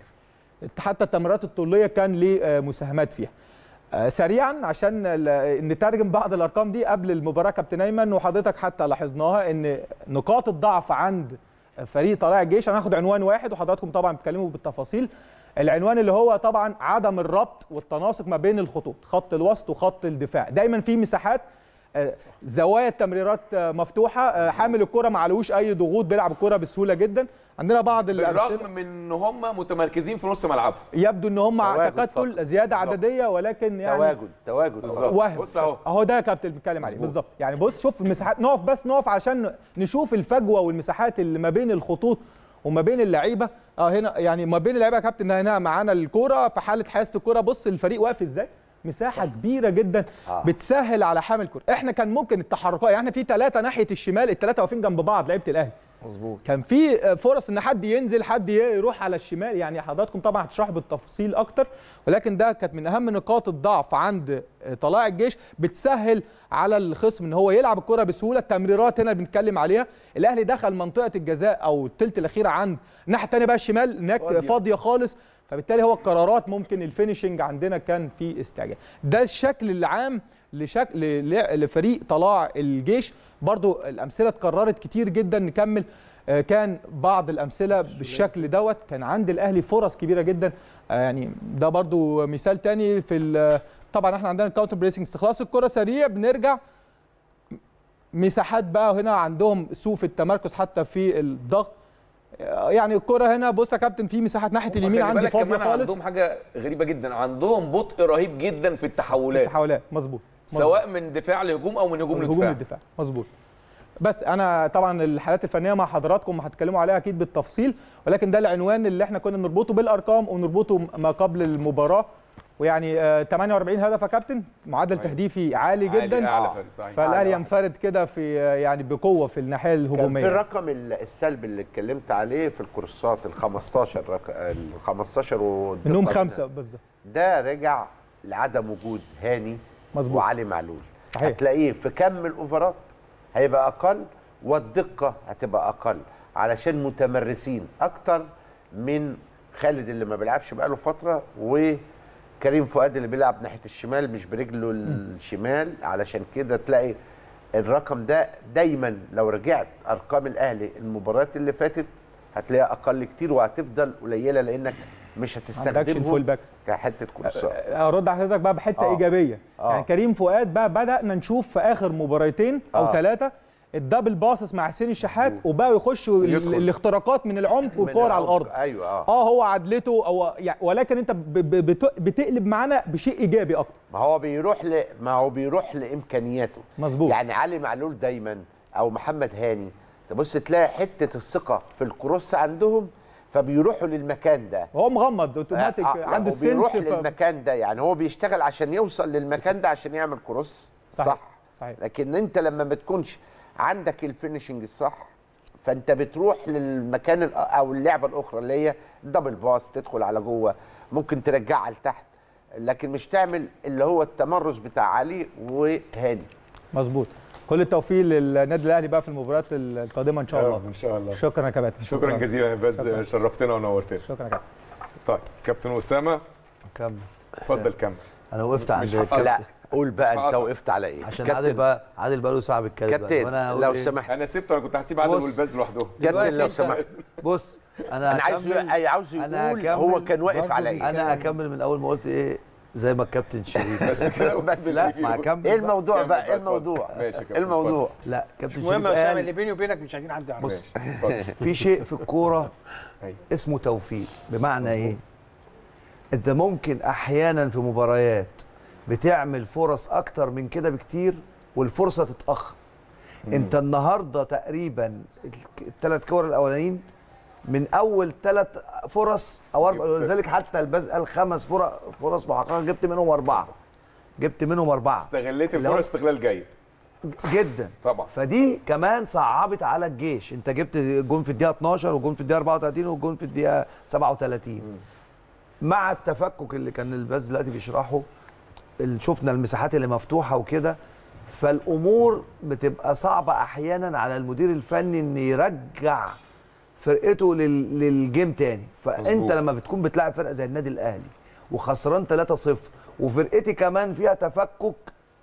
حتى التمريرات الطوليه كان ليه آه، مساهمات فيها آه، سريعا عشان ال- نترجم بعض الارقام دي قبل المباراه كابتن ايمن وحضرتك حتى لاحظناها ان نقاط الضعف عند فريق طلائع الجيش انا هاخد عنوان واحد وحضراتكم طبعا بتتكلموا بالتفاصيل العنوان اللي هو طبعا عدم الربط والتناسق ما بين الخطوط خط الوسط وخط الدفاع دايما في مساحات آه، زوايا التمريرات آه، مفتوحه آه، حامل الكره ما عليهوش اي ضغوط بيلعب الكره بسهوله جدا عندنا بعض الأمثلة بالرغم من ان هم متمركزين في نص ملعبهم يبدو ان هم تواجد تكتل فقط. زياده بالظبط. عدديه ولكن يعني تواجد تواجد بالظبط. وهم بص أهو. اهو ده يا كابتن بنتكلم عليه مظبوط. بالظبط يعني بص شوف المساحات نقف بس نقف عشان نشوف الفجوه والمساحات اللي ما بين الخطوط وما بين اللعيبه اه هنا يعني ما بين اللعيبه يا كابتن هنا معانا الكوره في حاله حيازه الكوره بص الفريق واقف ازاي مساحه كبيره جدا آه. بتسهل على حامل الكوره احنا كان ممكن التحركات يعني احنا في ثلاثه ناحيه الشمال الثلاثه واقفين جنب بعض لعيبه الاهلي مظبوط كان في فرص ان حد ينزل حد يروح على الشمال يعني حضراتكم طبعا هتشرحوا بالتفصيل اكتر ولكن ده كانت من اهم نقاط الضعف عند طلائع الجيش بتسهل على الخصم ان هو يلعب الكره بسهوله التمريرات هنا اللي بنتكلم عليها الاهلي دخل منطقه الجزاء او الثلث الاخير عند الناحيه الثانيه بقى الشمال هناك فاضية. فاضيه, فاضية خالص فبالتالي هو القرارات ممكن الفينشنج عندنا كان في استعجال ده الشكل العام لشكل ل- لفريق طلائع الجيش برضو الامثله اتكررت كتير جدا نكمل آه، كان بعض الامثله بالشكل دوت كان عند الاهلي فرص كبيره جدا آه، يعني ده برضو مثال تاني في ال- طبعا احنا عندنا الكاونتر بريسنج استخلاص الكره سريع بنرجع مساحات بقى هنا عندهم سوء في التمركز حتى في الضغط آه، يعني الكره هنا بص يا كابتن في مساحات ناحيه اليمين خلي عندي بالك فاضيه كمان خالص عندهم حاجه غريبه جدا عندهم بطء رهيب جدا في التحولات تحولات مظبوط مظبوط. سواء من دفاع لهجوم او من هجوم من هجوم لدفاع للدفاع مظبوط بس انا طبعا الحالات الفنيه مع حضراتكم هتكلموا عليها اكيد بالتفصيل ولكن ده العنوان اللي احنا كنا نربطه بالارقام ونربطه ما قبل المباراه ويعني آه، 48 هدف يا كابتن معدل صحيح. تهديفي عالي عالي جدا اعلى فرق صحيح فالاهلي عالي. ينفرد كده في آه، يعني بقوه في الناحيه كان في الهجوميه الرقم ال- السلبي اللي اتكلمت عليه في الكورسات ال 15 رق- ال 15 و منهم خمسه بالظبط ده رجع لعدم وجود هاني مظبوط. وعلي معلول صحيح. هتلاقيه في كم الاوفرات هيبقى اقل والدقه هتبقى اقل علشان متمرسين اكتر من خالد اللي ما بيلعبش بقاله فتره وكريم فؤاد اللي بيلعب ناحيه الشمال مش برجله الشمال علشان كده تلاقي الرقم ده دايما لو رجعت ارقام الاهلي المباريات اللي فاتت هتلاقيها اقل كتير وهتفضل قليله لانك مش ما عندكش هتستخدمهم الفول باك كحته كورسات ارد على حضرتك بقى بحته آه. ايجابيه آه. يعني كريم فؤاد بقى بدانا نشوف في اخر مباراتين او آه. ثلاثه الدبل باصص مع حسين الشحات وبقوا يخشوا ال- يدخل. الاختراقات من العمق من والكور على العمق. الارض ايوه اه اه هو عدلته او يعني ولكن انت ب- ب- بت- بتقلب معانا بشيء ايجابي اكتر ما هو بيروح ل... ما هو بيروح لامكانياته مظبوط يعني علي معلول دايما او محمد هاني تبص تلاقي حته الثقه في الكروس عندهم فبيروحوا للمكان ده هو مغمض اوتوماتيك آه، لا، عنده هو بيروح السنس ف- للمكان ده يعني هو بيشتغل عشان يوصل للمكان ده عشان يعمل كروس صحيح. صح صحيح لكن انت لما بتكونش عندك الفينشنج الصح فانت بتروح للمكان الأ- او اللعبه الاخرى اللي هي دبل باس تدخل على جوه ممكن ترجعها لتحت لكن مش تعمل اللي هو التمرس بتاع علي وهاني مظبوط كل التوفيق للنادي الاهلي بقى في المباريات القادمه ان شاء الله ان شاء الله شكرا يا كابتن شكرا جزيلا يا باز شكراً. شرفتنا ونورتنا شكرا يا كابتن طيب كابتن اسامه كمل اتفضل كمل انا وقفت عند مش هقطع. كابتن لا قول بقى انت هقطع. وقفت على ايه عشان كابتن- عادل بقى عادل بقى له ساعه بيتكلم بقى. كابتن وأنا هقول لو إيه؟ سمحت انا سبته انا كنت هسيب عادل بص. والباز لوحدهم كابتن لو أنت- سمحت بص انا انا عايز هكمل- أي عاوز أنا يقول هكمل هو كان واقف برضه على بي- ايه انا هكمل من اول ما قلت ايه زي ما الكابتن شريف بس كده بس لا ما هكمل ايه بقى. الموضوع كمل بقى بقى، ايه اتفضل. الموضوع ماشي يا كابتن، ايه الموضوع لا كابتن مش شريف مهم يا اسامه قال اللي بيني وبينك مش عايزين حد يعرف بص اتفضل. في شيء في الكوره أيوة. اسمه توفيق بمعنى ايه انت ممكن احيانا في مباريات بتعمل فرص اكتر من كده بكتير والفرصه تتاخر انت النهارده تقريبا الثلاث كور الاولانيين من اول ثلاث فرص او اربع جبت- ولذلك حتى الباز قال خمس فرص فرص محققه جبت منهم اربعه جبت منهم اربعه استغليت اللي هو- الفرص استغلال جيد جدا طبعا فدي كمان صعبت على الجيش انت جبت جون في الدقيقه 12 وجون في الدقيقه 34 وجون في الدقيقه 37 مع التفكك اللي كان الباز دلوقتي بيشرحه ال- شفنا المساحات اللي مفتوحه وكده فالامور بتبقى صعبه احيانا على المدير الفني ان يرجع فرقته لل... للجيم تاني فانت مظبوط. لما بتكون بتلاعب فرقه زي النادي الاهلي وخسران 3-0 وفرقتي كمان فيها تفكك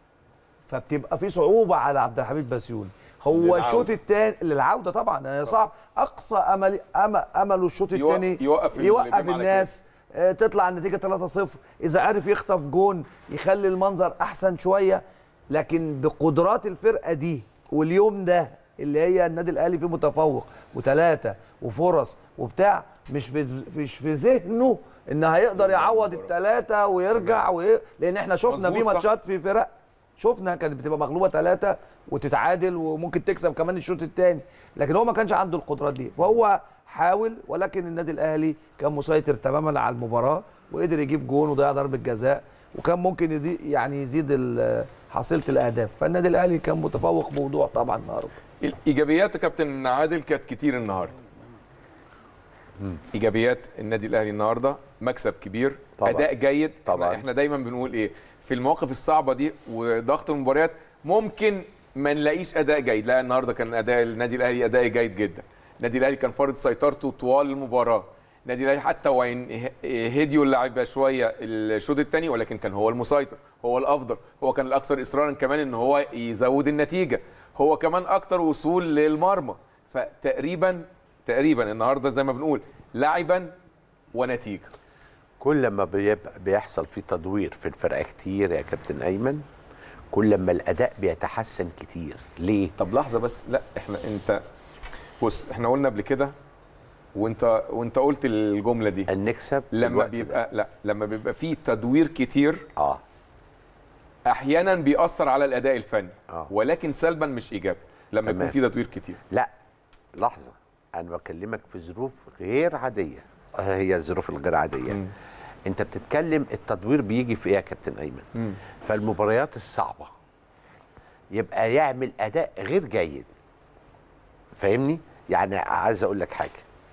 فبتبقى في صعوبه على عبد الحميد بسيوني هو للعودة. الشوط الثاني للعوده طبعا يعني صعب اقصى امل أم... امله الشوط يوق- الثاني يوقف ال- يوقف الجيم على الناس آه، تطلع النتيجه 3-0 اذا عرف يخطف جون يخلي المنظر احسن شويه لكن بقدرات الفرقه دي واليوم ده اللي هي النادي الاهلي فيه متفوق وثلاثه وفرص وبتاع مش في مش في ذهنه ان هيقدر يعوض الثلاثه ويرجع وي... لان احنا شفنا مظبوط في صح. ماتشات في فرق شفنا كانت بتبقى مغلوبه ثلاثه وتتعادل وممكن تكسب كمان الشوط الثاني لكن هو ما كانش عنده القدرات دي فهو حاول ولكن النادي الاهلي كان مسيطر تماما على المباراه وقدر يجيب جون وضيع ضربه جزاء وكان ممكن يدي يعني يزيد ال- حصيله الاهداف فالنادي الاهلي كان متفوق بوضوح طبعا النهارده الايجابيات يا كابتن عادل كانت كتير النهارده ايجابيات النادي الاهلي النهارده مكسب كبير طبعاً. اداء جيد طبعاً. احنا, احنا دايما بنقول ايه في المواقف الصعبه دي وضغط المباريات ممكن ما نلاقيش اداء جيد لا النهارده كان اداء النادي الاهلي اداء جيد جدا النادي الاهلي كان فارض سيطرته طوال المباراه النادي الاهلي حتى وان هديوا اللعيبه شويه الشوط الثاني ولكن كان هو المسيطر هو الافضل هو كان الاكثر اصرارا كمان ان هو يزود النتيجه هو كمان اكتر وصول للمرمى فتقريبا تقريبا النهارده زي ما بنقول لاعبا ونتيجه كل ما بيبقى بيحصل في تدوير في الفرقه كتير يا كابتن ايمن كل ما الاداء بيتحسن كتير ليه طب لحظه بس لا احنا انت بص احنا قلنا قبل كده وانت وانت قلت الجمله دي ان نكسب في لما الوقت بيبقى لا لما بيبقى فيه تدوير كتير ده. اه احيانا بيأثر على الاداء الفني آه. ولكن سلبا مش ايجابي لما يكون تمام. في تدوير كتير لا لحظه انا بكلمك في ظروف غير عاديه آه، هي الظروف الغير عاديه مم. انت بتتكلم التدوير بيجي في ايه يا كابتن ايمن مم. فالمباريات الصعبه يبقى يعمل اداء غير جيد فاهمني يعني عايز اقول لك حاجه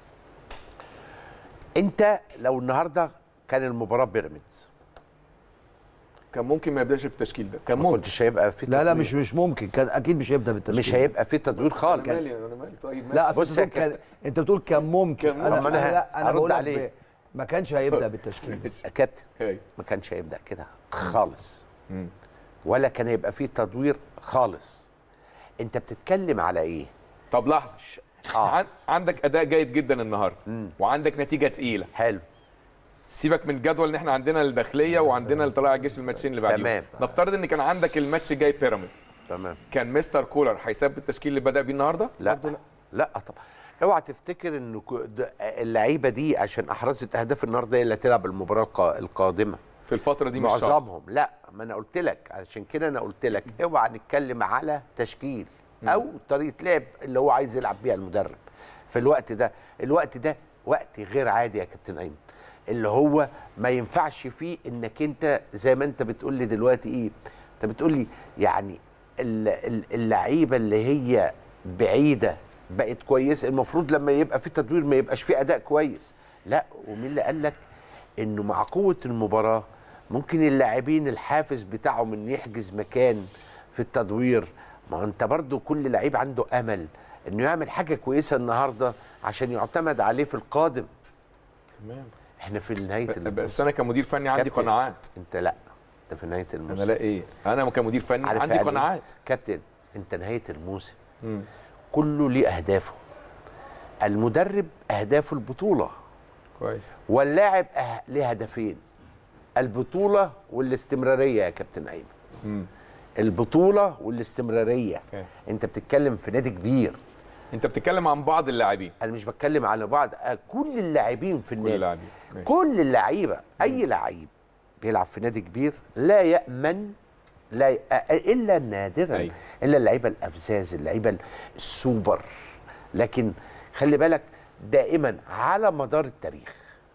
انت لو النهارده كان المباراه بيراميدز كان ممكن ما يبداش بالتشكيل ده كان ما ممكن كنتش هيبقى في لا لا تدوير. مش مش ممكن كان اكيد مش هيبدا بالتشكيل مش هيبقى في تدوير خالص انا مالي انا مالي طيب ماشي. لا اصل بص انت يا بتقول كان كابتن. انت بتقول كان ممكن كان انا ممكن. انا لا انا أرد بقول لك عليه. ب- ما كانش هيبدا بالتشكيل يا كابتن هاي. ما كانش هيبدا كده خالص مم. ولا كان هيبقى فيه تدوير خالص انت بتتكلم على ايه طب لحظه آه. عن- عندك اداء جيد جدا النهارده مم. وعندك نتيجه تقيله حلو سيبك من الجدول ان احنا عندنا الداخليه وعندنا اللي طلع الجيش الماتشين اللي بعديهم تمام. نفترض ان كان عندك الماتش جاي بيراميدز تمام كان مستر كولر هيثبت التشكيل اللي بدا بيه النهارده لا لا طبعا اوعى تفتكر ان كو- ده- اللعيبه دي عشان احرزت اهداف النهارده هي اللي هتلعب المباراه القا- القادمه في الفتره دي مش شرط. معظمهم لا ما انا قلت لك عشان كده انا قلت لك اوعى نتكلم على تشكيل او طريقه لعب اللي هو عايز يلعب بيها المدرب في الوقت ده الوقت ده وقت غير عادي يا كابتن ايمن اللي هو ما ينفعش فيه انك انت زي ما انت بتقول لي دلوقتي ايه انت بتقول لي يعني ال- ال- اللعيبه اللي هي بعيده بقت كويسه المفروض لما يبقى في تدوير ما يبقاش في اداء كويس لا ومين اللي قال لك انه مع قوه المباراه ممكن اللاعبين الحافز بتاعهم ان يحجز مكان في التدوير ما هو انت برضو كل لعيب عنده امل انه يعمل حاجه كويسه النهارده عشان يعتمد عليه في القادم تمام احنا في نهايه بس الموسم انا كمدير فني عندي كابتن. قناعات انت لا انت في نهايه انا الموسم لا ايه انا كمدير فني عارف عندي يعني إيه؟ قناعات كابتن انت نهايه الموسم مم. كله ليه اهدافه المدرب اهدافه البطوله كويس واللاعب أه... ليه هدفين البطوله والاستمراريه يا كابتن ايمن مم. البطوله والاستمراريه أوكي. انت بتتكلم في نادي كبير انت بتتكلم عن بعض اللاعبين انا مش بتكلم على بعض آه، كل اللاعبين في كل النادي اللاعبين ماشي. كل اللعيبه اي لعيب بيلعب في نادي كبير لا يامن لا ي... آه، الا نادرا أيوة. الا اللعيبه الافزاز اللعيبه السوبر لكن خلي بالك دائما على مدار التاريخ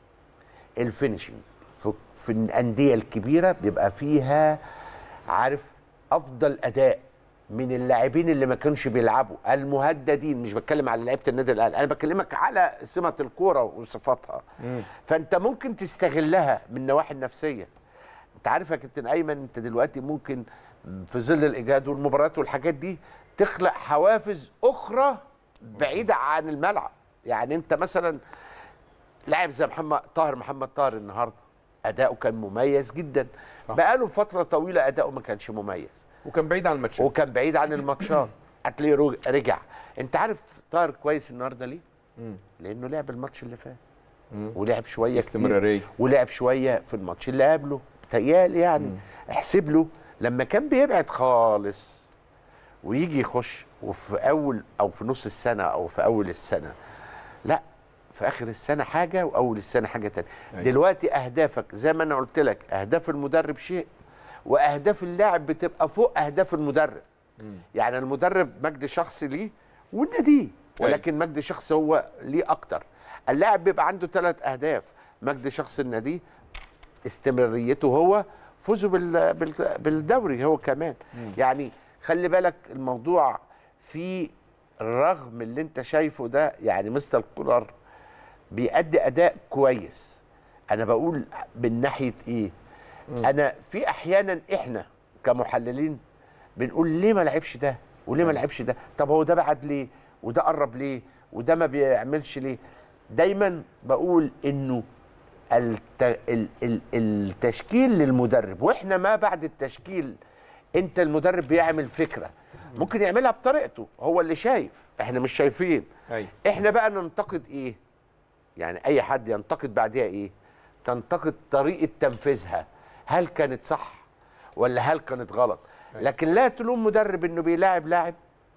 الفينشنج في, في الانديه الكبيره بيبقى فيها عارف افضل اداء من اللاعبين اللي ما كانش بيلعبوا المهددين مش بتكلم على لعيبه النادي الاهلي انا بكلمك على سمه الكوره وصفاتها فانت ممكن تستغلها من النواحي النفسيه انت عارف يا كابتن ايمن انت دلوقتي ممكن في ظل الاجهاد والمباريات والحاجات دي تخلق حوافز اخرى بعيده عن الملعب يعني انت مثلا لاعب زي محمد طاهر محمد طاهر النهارده اداؤه كان مميز جدا صح. بقاله فتره طويله اداؤه ما كانش مميز وكان بعيد عن الماتشات وكان بعيد عن الماتشات هتلاقيه رو- رجع انت عارف طاهر كويس النهارده ليه مم. لانه لعب الماتش اللي فات مم. ولعب شويه كتير استمراريه ولعب شويه في الماتش اللي قبله بتهيألي يعني احسب له لما كان بيبعد خالص ويجي يخش وفي اول او في نص السنه او في اول السنه لا في اخر السنه حاجه واول السنه حاجه تانية أيوة. دلوقتي اهدافك زي ما انا قلت لك اهداف المدرب شيء واهداف اللاعب بتبقى فوق اهداف المدرب يعني المدرب مجد شخصي ليه والنادي ولكن مجد شخصي هو ليه اكتر اللاعب بيبقى عنده ثلاث اهداف مجد شخص النادي استمراريته هو فوزه بال- بال- بالدوري هو كمان يعني خلي بالك الموضوع في رغم اللي انت شايفه ده يعني مستر كولر بيأدي اداء كويس انا بقول من ناحيه ايه انا في احيانا احنا كمحللين بنقول ليه ما لعبش ده وليه ما لعبش ده طب هو ده بعد ليه وده قرب ليه وده ما بيعملش ليه دايما بقول انه الت... ال... ال... التشكيل للمدرب واحنا ما بعد التشكيل انت المدرب بيعمل فكره ممكن يعملها بطريقته هو اللي شايف احنا مش شايفين ايوه احنا بقى ننتقد ايه يعني اي حد ينتقد بعدها ايه تنتقد طريقه تنفيذها هل كانت صح ولا هل كانت غلط لكن لا تلوم مدرب انه بيلاعب لاعب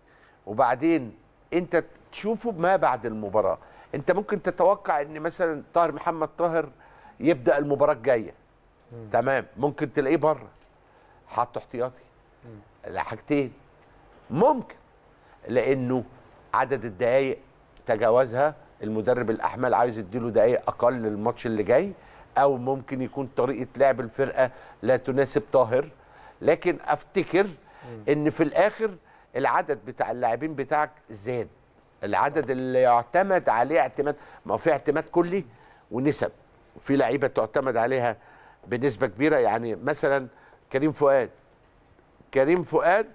وبعدين انت تشوفه ما بعد المباراه انت ممكن تتوقع ان مثلا طاهر محمد طاهر يبدا المباراه الجايه تمام ممكن تلاقيه بره حاطه احتياطي لا حاجتين ممكن لانه عدد الدقائق تجاوزها المدرب الاحمل عايز يديله دقائق اقل للماتش اللي جاي او ممكن يكون طريقه لعب الفرقه لا تناسب طاهر لكن افتكر ان في الاخر العدد بتاع اللاعبين بتاعك زاد العدد اللي يعتمد عليه اعتماد ما هو في اعتماد كلي ونسب في لعيبه تعتمد عليها بنسبه كبيره يعني مثلا كريم فؤاد كريم فؤاد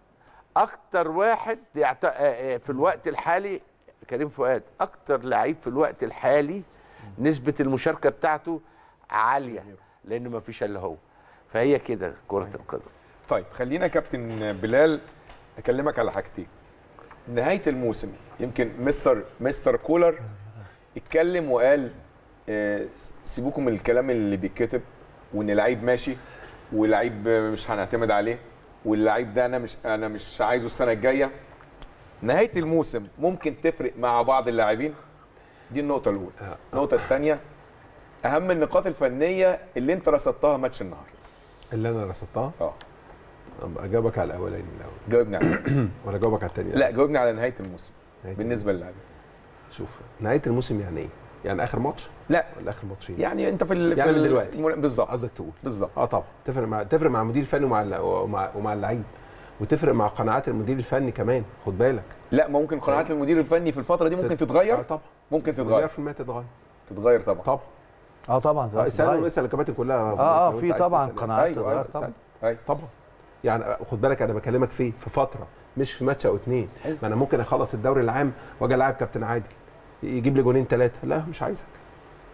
اكتر واحد يعت... آه، آه، في الوقت الحالي كريم فؤاد اكتر لعيب في الوقت الحالي نسبه المشاركه بتاعته عاليه لانه ما فيش الا هو فهي كده كره القدم طيب خلينا كابتن بلال اكلمك على حاجتين نهايه الموسم يمكن مستر مستر كولر اتكلم وقال آه، سيبوكم من الكلام اللي بيتكتب وان لعيب ماشي ولعيب مش هنعتمد عليه واللعيب ده انا مش انا مش عايزه السنه الجايه نهايه الموسم ممكن تفرق مع بعض اللاعبين دي النقطه الاولى النقطه الثانيه اهم النقاط الفنيه اللي انت رصدتها ماتش النهارده اللي انا رصدتها اه أبقى اجاوبك على الاولاني الاول جاوبني عليها ولا اجاوبك على الثاني لا جاوبني على نهايه الموسم نهاية بالنسبه للاعبين شوف نهايه الموسم يعني ايه؟ يعني اخر ماتش لا ولا اخر ماتشين؟ يعني انت في ال... يعني في من ال- دلوقتي. المن- بالظبط قصدك تقول بالظبط اه طبعا تفرق مع تفرق مع المدير الفني ومع الل- ومع, ومع اللعيب وتفرق مع قناعات المدير الفني كمان خد بالك لا ممكن قناعات المدير الفني في الفتره دي ممكن اه تتغير طبعا ممكن تتغير 100% تتغير تتغير طبعا طبعا اه طبعا اه استنى تتغير. نسال الكباتن كلها اه لو اه انت في عايز طبعا تسأل. قناعات ايوه ايوه تتغير طبعا ايوه طبعا يعني خد بالك انا بكلمك في في فتره مش في ماتش او اتنين أيوة. ما انا ممكن اخلص الدوري العام واجي العب كابتن عادل يجيب لي جونين ثلاثه لا مش عايزك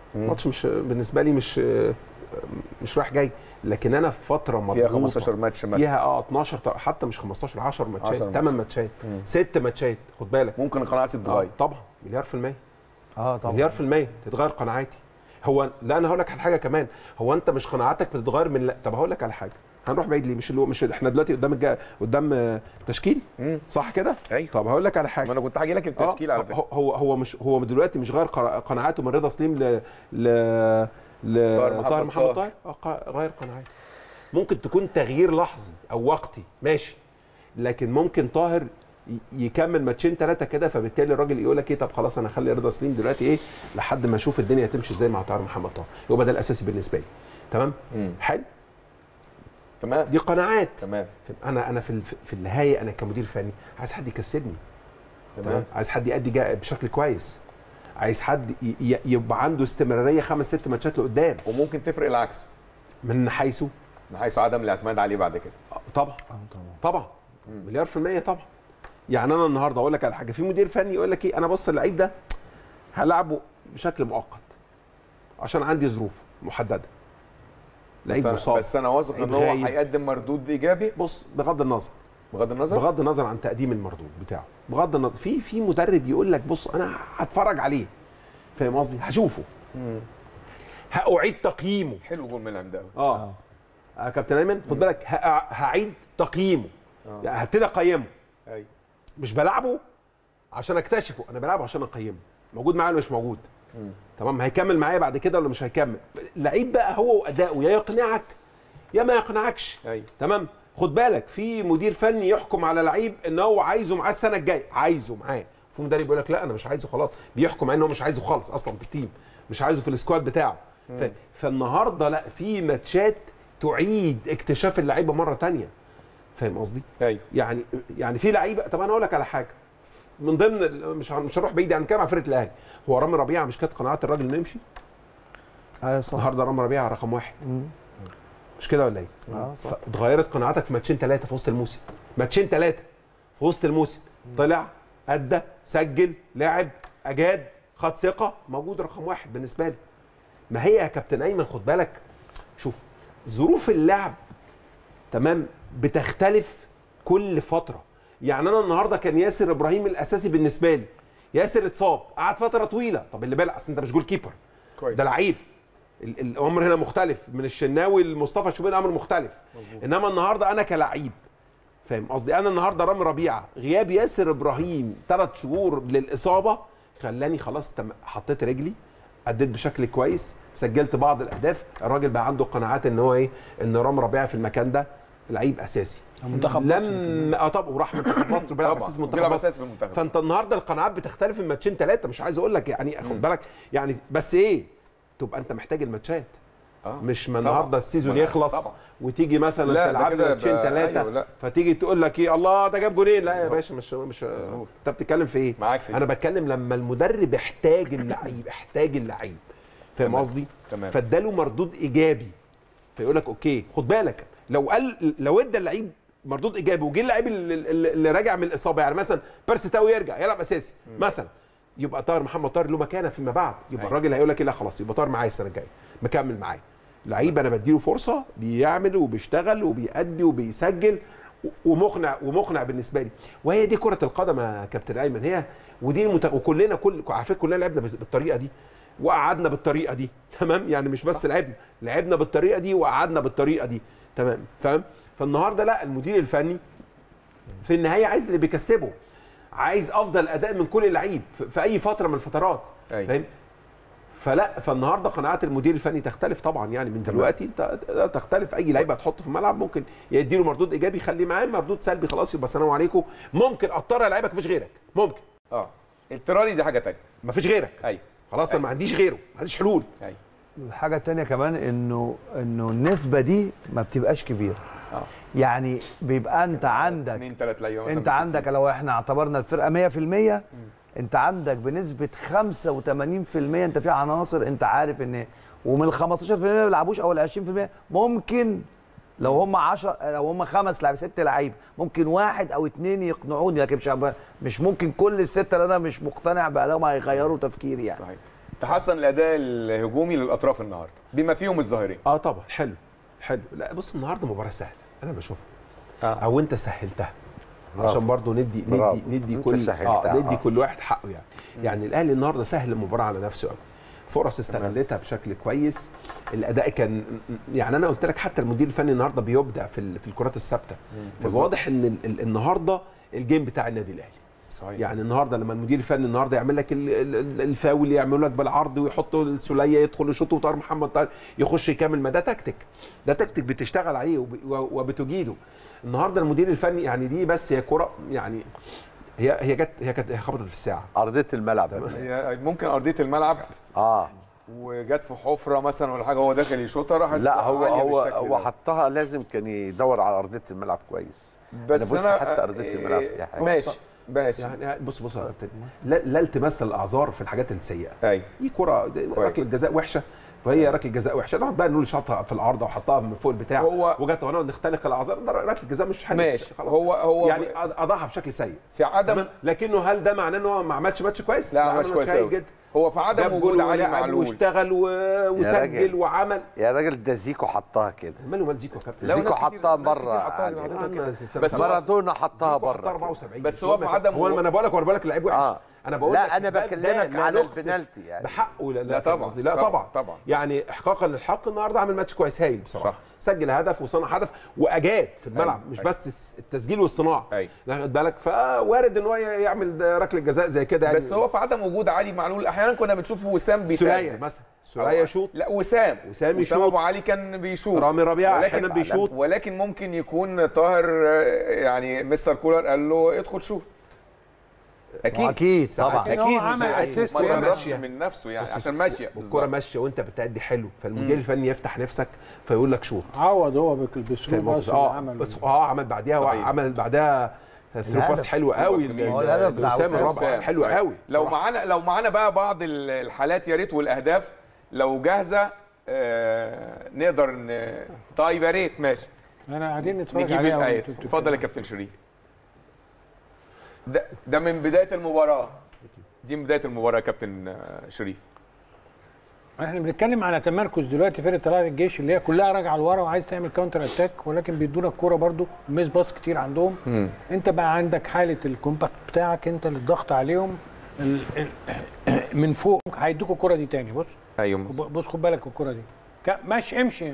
ماتش مش بالنسبه لي مش مش رايح جاي لكن انا في فتره فيها مضغوطة. 15 ماتش مثلا فيها اه 12 ط- حتى مش 15 10 ماتشات 10 8 ماتشات 6 ماتشات خد بالك ممكن قناعتي آه تتغير طبعا مليار في المية اه طبعا مليار في المية تتغير قناعاتي هو لا انا هقول لك على حاجه كمان هو انت مش قناعاتك بتتغير من لا طب هقول لك على حاجه هنروح بعيد ليه مش اللي هو مش احنا دلوقتي قدام الجا... قدام آه، تشكيل مم. صح كده ايوه طب هقول لك على ما حاجه انا كنت هاجي لك التشكيل آه، على فكره هو هو هو مش هو دلوقتي مش غير قرا- قناعاته من رضا سليم ل ل ل طاهر محمد طاهر محمد طاهر. طاهر آه، ق- غير قناعاته ممكن تكون تغيير لحظي او وقتي ماشي لكن ممكن طاهر ي- يكمل ماتشين ثلاثه كده فبالتالي الراجل يقول لك ايه طب خلاص انا اخلي رضا سليم دلوقتي ايه لحد ما اشوف الدنيا هتمشي ازاي مع طاهر محمد طاهر يبقى ده الاساسي بالنسبه لي تمام مم. حلو تمام دي قناعات تمام انا انا في ال- في النهايه انا كمدير فني عايز حد يكسبني تمام تمام عايز حد يأدي جا- بشكل كويس عايز حد ي- ي- يبقى عنده استمراريه خمس ست ماتشات لقدام وممكن تفرق العكس من حيث من حيث عدم الاعتماد عليه بعد كده آه، طبعا طبعا مليار في المية طبعا يعني انا النهارده اقول لك على حاجه في مدير فني يقول لك ايه انا بص اللعيب ده هلعبه بشكل مؤقت عشان عندي ظروف محدده لعيب بس أنا, مصاب بس انا واثق لعيب ان هو غايب. هيقدم مردود ايجابي بص بغض النظر بغض النظر بغض النظر عن تقديم المردود بتاعه بغض النظر في في مدرب يقول لك بص انا هتفرج عليه فاهم قصدي هشوفه هأعيد تقييمه حلو جول من العمداوي اه يا كابتن ايمن خد بالك هأ- هعيد تقييمه آه. يعني هبتدي اقيمه ايوه مش بلعبه عشان اكتشفه انا بلعبه عشان اقيمه موجود معايا ولا مش موجود مم. تمام هيكمل معايا بعد كده ولا مش هيكمل اللعيب بقى هو واداؤه يا يقنعك يا ما يقنعكش ايوه تمام خد بالك في مدير فني يحكم على لعيب ان هو عايزه معاه السنه الجايه عايزه معاه في مدرب يقول لك لا انا مش عايزه خلاص بيحكم معاه ان هو مش عايزه خالص اصلا في التيم مش عايزه في السكواد بتاعه ف... فالنهارده لا في ماتشات تعيد اكتشاف اللعيبه مره تانية فاهم قصدي ايوه يعني يعني في لعيبه طب انا اقول لك على حاجه من ضمن ال- مش هن- مش هنروح بعيد يعني كام على فرقه الاهلي هو رامي ربيعه مش كانت قناعات الراجل انه يمشي ايوه صح النهارده رامي ربيعه رقم واحد مم. مش كده ولا ايه؟ اه صح فاتغيرت قناعاتك في ماتشين ثلاثه في وسط الموسم ماتشين ثلاثه في وسط الموسم طلع ادى سجل لعب اجاد خد ثقه موجود رقم واحد بالنسبه لي ما هي يا كابتن ايمن خد بالك شوف ظروف اللعب تمام بتختلف كل فتره يعني انا النهارده كان ياسر ابراهيم الاساسي بالنسبه لي ياسر اتصاب قعد فتره طويله طب اللي بالك اصل انت مش جول كيبر كويس ده لعيب ال- الامر هنا مختلف من الشناوي لمصطفى شوبير امر مختلف مزبوط. انما النهارده انا كلعيب فاهم قصدي انا النهارده رامي ربيعه غياب ياسر ابراهيم ثلاث شهور للاصابه خلاني خلاص تم حطيت رجلي اديت بشكل كويس سجلت بعض الاهداف الراجل بقى عنده قناعات ان هو ايه ان رامي ربيعه في المكان ده لعيب اساسي منتخب مصر. لم اه طب وراح منتخب مصر بيلعب طبعا اساس منتخب بيلعب مصر اساسي في المنتخب فانت النهارده القناعات بتختلف من ماتشين ثلاثه مش عايز اقول لك يعني خد بالك يعني بس ايه تبقى انت محتاج الماتشات آه. مش ما طبعا. النهارده السيزون ما- يخلص طبعا. وتيجي مثلا لا، ده تلعب كده ماتشين يبقى- ثلاثه أيوه، لا. فتيجي تقول لك ايه الله ده جاب جولين لا يا مظبوط. باشا مش مش مظبوط. انت بتتكلم في ايه؟ معاك في دي. انا بتكلم لما المدرب احتاج اللعيب احتاج اللعيب فاهم تمام. قصدي؟ تمام. فاداله مردود ايجابي فيقول لك اوكي خد بالك لو قال لو ادى اللعيب مردود ايجابي وجه اللعيب اللي, اللي اللي راجع من الاصابه يعني مثلا بيرسي تاو يرجع يلعب اساسي مثلا يبقى طاهر محمد طاهر له مكانه فيما بعد يبقى أيوة. الراجل هيقول لك إيه، لا خلاص يبقى طاهر معايا السنه الجايه مكمل معايا لعيب انا بديله فرصه بيعمل وبيشتغل وبيأدي وبيسجل و- ومقنع ومقنع بالنسبه لي وهي دي كره القدم يا كابتن ايمن هي ودي المت... وكلنا كل على فكره كلنا لعبنا بالطريقه دي وقعدنا بالطريقه دي تمام يعني مش بس لعبنا لعبنا بالطريقه دي وقعدنا بالطريقه دي تمام فاهم فالنهارده لا المدير الفني في النهايه عايز اللي بيكسبه عايز افضل اداء من كل لعيب في- في اي فتره من الفترات أيوة. فاهم فلا فالنهارده قناعات المدير الفني تختلف طبعا يعني من دلوقتي انت تختلف اي لعيب هتحطه في الملعب ممكن يديله مردود ايجابي يخليه معاه مردود سلبي خلاص يبقى سلام عليكم ممكن اضطر العبك مفيش غيرك ممكن اه اضطراري دي حاجه تانية مفيش غيرك ايوه خلاص انا ما عنديش غيره ما عنديش حلول ايوه الحاجة التانية كمان انه انه النسبة دي ما بتبقاش كبيرة اه يعني بيبقى انت عندك اثنين ثلاث لعيبه مثلا انت عندك لو احنا اعتبرنا الفرقة 100% انت عندك بنسبة 85% انت في عناصر انت عارف ان ومن ال 15% ما بيلعبوش او ال 20% ممكن لو هم 10 لو هم خمس لاعب ست لعيب ممكن واحد او اتنين يقنعوني لكن مش مش ممكن كل السته اللي انا مش مقتنع بادائهم هيغيروا تفكيري يعني صحيح تحسن الاداء الهجومي للاطراف النهارده بما فيهم الظاهرين اه طبعا حلو حلو لا بص النهارده مباراه سهله انا بشوفها آه. او انت سهلتها برافو. عشان برضو ندي برافو. ندي ندي أنت كل سهلتها، اه ندي آه. كل واحد حقه يعني يعني الاهلي النهارده سهل المباراه على نفسه قوي فرص استغلتها بشكل كويس الاداء كان يعني انا قلت لك حتى المدير الفني النهارده بيبدع في ال- في الكرات الثابته فواضح ان ال- ال- النهارده الجيم بتاع النادي الاهلي صحيح يعني النهارده لما المدير الفني النهارده يعمل لك ال- ال- ال- الفاول يعمل لك بالعرض ويحطه السوليه يدخل يشوط وطاهر محمد طاهر يخش يكمل ما ده تكتيك ده تكتيك بتشتغل عليه وب- و- وبتجيده النهارده المدير الفني يعني دي بس هي كره يعني هي هي جت هي كانت هي خبطت في الساعه ارضيه الملعب هي ممكن ارضيه الملعب اه وجت في حفره مثلا ولا حاجه هو داخل يشوطها راحت لا هو عالية هو بالشكل هو ده. حطها لازم كان يدور على ارضيه الملعب كويس بس أنا بص انا حتى أرضية الملعب فيها حاجة. ماشي ماشي يعني بص بص يا كابتن، لا, لا التماس الاعذار في الحاجات السيئه ايوه دي كره ركله جزاء وحشه فهي ركله جزاء وحشه نقعد بقى نقول شاطها في العارضه وحطها من فوق البتاع هو- وجت ونقعد نختلق الاعذار ده ركله جزاء مش حاجه ماشي خلاص. هو هو يعني اضاعها بشكل سيء في عدم تمام لكنه هل ده معناه ان هو ما عملش ماتش كويس؟ لا، ما عمل عملش كويس هايل أوي. جدا هو في عدم جاب وجود جول علي ولعب معلول واشتغل و... وسجل راجل. وعمل يا راجل ده زيكو حطها كده ماله مال زيكو يا كابتن لا، زيكو وناس كتير- حطها ناس كتير بره حطها عادي. لوحدها. بس بس هو- مارادونا حطها زيكو حطها بره 74 بس هو في عدم هو وجود- انا بقول لك وانا بقول لك لعيب وحش آه. انا بقول لا، لك أنا ده- بكلمك ده لا على نخسف البنالتي يعني. بحقه لا, لا فاهم طبعا، قصدي؟ لا طبعا، طبعا طبعا. يعني احقاقا للحق النهارده عامل ماتش كويس هايل بصراحه صح. سجل هدف وصنع هدف واجاد في الملعب أيوة، مش أيوة. بس الس- التسجيل والصناعه أيوة. واخد بالك فوارد ان هو يعمل ده ركله جزاء زي كده يعني بس هو في عدم وجود علي معلول احيانا كنا بنشوف وسام بيتابع سوريا مثلا سوريا شوط لا وسام وسام يشوط. ابو علي كان بيشوط رامي ربيعه ولكن- احيانا بيشوط ولكن ممكن يكون طاهر آه، يعني مستر كولر قال له ادخل شوط اكيد اكيد طبعا لكن هو اكيد عمل مش- assist ما ويعمل- جربش ماشية. من نفسه يعني بص- عشان ماشيه والكره بالظبط. ماشيه وانت بتأدي حلو فالمدير الفني يفتح نفسك فيقول لك شوط عوض هو بك- بالثرو فاهم باس قصدي؟ اللي اه عمله بس اه عمل بعديها صحيح. عمل بعدها ثرو باس الهدف. حلو قوي باس جميل. هو الهدف بتاع وسام وسام. الرابع وسام، حلو صحيح. قوي لو بصراحة. معانا لو معانا بقى بعض ال- الحالات يا ريت والاهداف لو جاهزه آه نقدر ن... طيب يا ريت ماشي انا قاعدين نتفرج نجيب عليها الايات وانتوا اتفضل يا كابتن شريف ده ده من بدايه المباراه دي من بدايه المباراه يا كابتن آه، شريف احنا بنتكلم على تمركز دلوقتي فرقه طلائع الجيش اللي هي كلها راجعه لورا وعايز تعمل كاونتر اتاك ولكن بيدونا الكوره برضو ميس باص كتير عندهم انت بقى عندك حاله الكومباكت بتاعك انت اللي الضغط عليهم ال ال من فوق هيدوكوا الكوره دي تاني بص ايوه بص خد بالك الكوره دي كا- ماشي امشي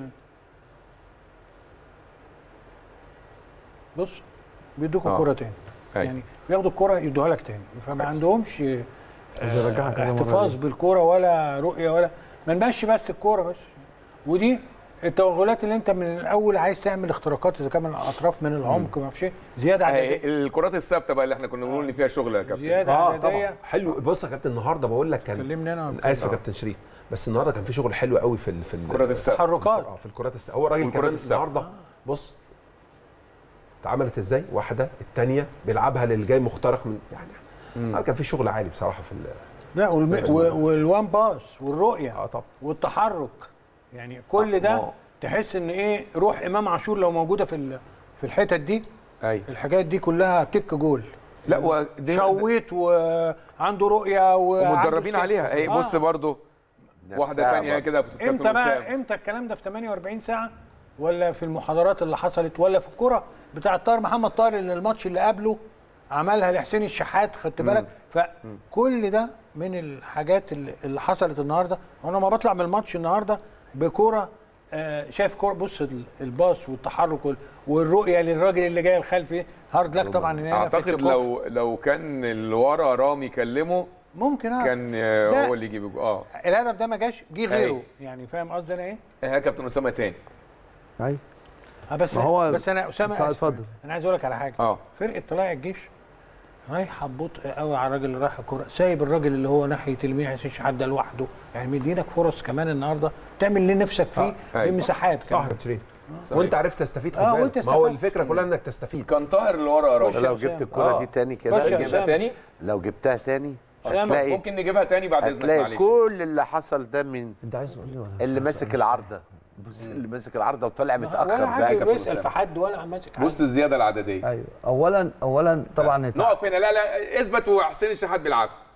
بص بيدوكوا آه. الكوره تاني أيوة. يعني بياخدوا الكوره يدوها لك تاني فما عندهمش آه، يرجعها كذا مرة احتفاظ دي. بالكوره ولا رؤيه ولا ما نمشي بس الكوره بس ودي التوغلات اللي انت من الاول عايز تعمل اختراقات اذا كان من الاطراف من العمق ما اعرفش ايه زياده أهي عدديه الكرات الثابته بقى اللي احنا كنا بنقول ان فيها شغل يا كابتن زياده اه عدديه طبعا حلو بص يا كابتن النهارده بقول لك كان كلمني انا أنا اسف يا كابتن شريف بس النهارده كان في شغل حلو قوي في ال- في ال- الكرات الثابته تحركات اه في الكرات الس... هو الراجل والكرات كمان الثابتة. النهارده بص اتعملت ازاي واحده الثانيه بيلعبها للي جاي مخترق من يعني كان في شغل عالي بصراحه في ال... لا والم... و- والوان باس والرؤيه اه طبعا والتحرك يعني كل ده آه. تحس ان ايه روح امام عاشور لو موجوده في ال- في الحتت دي ايوه الحاجات دي كلها تك جول لا ودي شويت وعنده رؤيه وعنده ومتدربين است- عليها اي آه. بص برضو واحده نفسها ثانيه برضه. كده في كابتن امتى وسام. بقى امتى الكلام ده في 48 ساعه ولا في المحاضرات اللي حصلت ولا في الكره بتاع طاهر محمد طاهر اللي الماتش اللي قبله عملها لحسين الشحات خدت بالك فكل ده من الحاجات اللي, اللي حصلت النهارده وانا ما بطلع من الماتش النهارده بكوره آه شايف كوره بص ال- الباص والتحرك وال- والرؤيه للراجل اللي جاي الخلفي هارد لك طبعا هنا في اعتقد التكوف. لو لو كان اللي ورا رامي كلمه ممكن آه. كان آه، ده- هو اللي يجيب الجو- اه الهدف ده ما جاش جه غيره أي. يعني فاهم قصدي انا ايه؟ ها كابتن اسامه تاني ايوه آه بس ما هو- بس انا اسامه اتفضل، آسف. اتفضل. انا عايز اقول لك على حاجه اه فرقه طلائع الجيش رايحه ببطء قوي على الراجل اللي رايح الكوره سايب الراجل اللي هو ناحيه اليمين حسين شحات ده لوحده يعني مدينك فرص كمان النهارده تعمل اللي نفسك فيه آه، أيوة، بمساحات صح كمان يا شريف صحيح. وانت عرفت تستفيد خد آه، بالك. وأنت ما هو استفدت. الفكره كلها انك تستفيد كان طاهر اللي ورا رامي خش. لو أسامة. جبت الكرة آه. دي تاني خش كده يا نجيبها أسامة. تاني لو جبتها تاني أسامة. هتلاقي ممكن نجيبها تاني بعد اذنك هتلاقي معلش كل اللي حصل ده من انت عايز تقول لي ولا اللي مش ماسك العارضه بص اللي ماسك العارضه وطالع ولا متاخر ده حاجه كابتن بيسال أسامة. في حد ولا ماسك حد بص الزياده العدديه ايوه اولا اولا طبعا اتع- نقف هنا لا لا اثبت وحسين الشحات بيلعب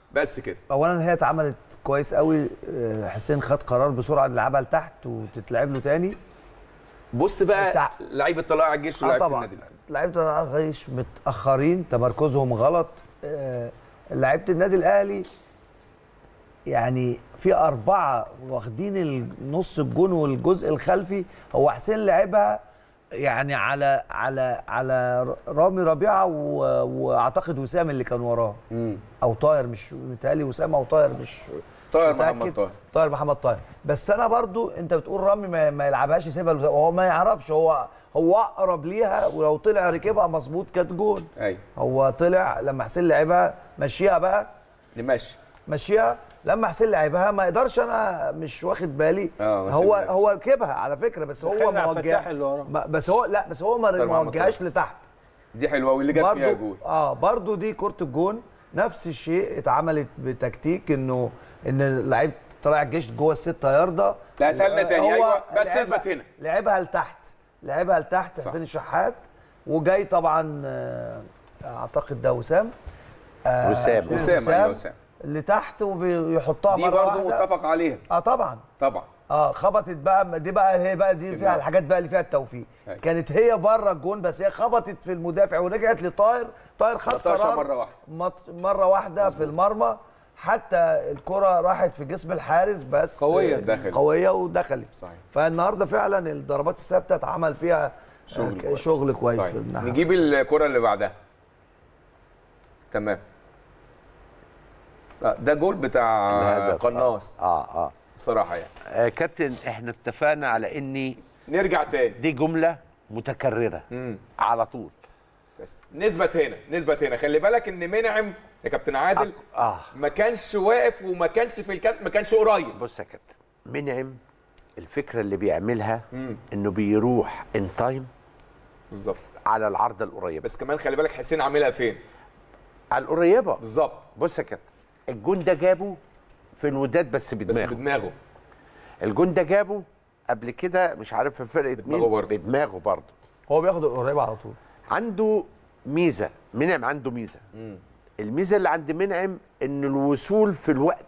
بس كده اولا هي اتعملت كويس قوي آه، حسين خد قرار بسرعه يلعبها لتحت وتتلعب له تاني بص بقى بتاع- لعيبه طلائع الجيش اه ولاعيبه طبعا النادي الاهلي لعيبه الغيش متاخرين تمركزهم غلط آه، لعيبه النادي الاهلي يعني في اربعه واخدين نص الجون والجزء الخلفي هو حسين لعبها يعني على على على رامي ربيعه و- واعتقد وسام اللي كان وراه او طاهر مش متهيألي وسام او طاهر مش طاهر مش متأكد. محمد طاهر طاهر محمد طاهر بس انا برضو انت بتقول رامي ما, ما يلعبهاش يسيبها لوسام. هو ما يعرفش هو هو اقرب ليها ولو طلع ركبها مظبوط كانت جون ايوه هو طلع لما حسين لعبها مشيها بقى نمشي مشيها لما حسين لعبها ما يقدرش انا مش واخد بالي اه، بس هو ما- هو ركبها على فكره بس هو خلع ما فتاح وجه اللي وراه. ما- بس هو لا بس هو ما طاهر ما محمد وجههاش لتحت دي حلوه واللي جت فيها جول اه برضو دي كرة الجون نفس الشيء اتعملت بتكتيك انه ان لعيب طلع الجيش جوه الستة ياردة لا، هاتها لنا تاني، هو أيوة، بس لعبها- اثبت هنا. لعبها لتحت لعبها لتحت صح. حسين الشحات وجاي طبعا آه، اعتقد ده وسام آه، وسام. وسام ايوه وسام لتحت وبيحطها دي مرة برضه واحدة. متفق عليها اه طبعا طبعا اه خبطت بقى دي بقى هي بقى دي فيها دماغ. الحاجات بقى اللي فيها التوفيق أيوة. كانت هي بره الجون بس هي خبطت في المدافع ورجعت لطاهر طاهر خد لطشها قرار مرة واحدة. مط- مره واحده في المرمى حتى الكره راحت في جسم الحارس بس قوية. آه، دخلت. قويه ودخلت صحيح. فالنهارده فعلا الضربات الثابته اتعمل فيها شغل آه، كويس شغل كويس صحيح. في الناحيه نجيب الكره اللي بعدها تمام لا ده جول بتاع الهدف. قناص اه اه, بصراحه يعني آه كابتن احنا اتفقنا على اني نرجع تاني دي جمله متكرره امم على طول بس نثبت هنا نثبت هنا خلي بالك ان منعم يا كابتن عادل اه ما كانش واقف وما كانش في الكات ما كانش قريب بص يا كابتن منعم الفكره اللي بيعملها مم. انه بيروح ان تايم بالظبط على العرضه القريبه بس كمان خلي بالك حسين عاملها فين على القريبه بالظبط بص يا كابتن الجون ده جابه في الوداد بس بس بدماغه بدماغه الجون ده جابه قبل كده مش عارف في فرقه بدماغه مين برضه. بدماغه برضه هو بياخد القريب على طول عنده ميزه منعم عنده ميزه الميزه اللي عند منعم ان الوصول في الوقت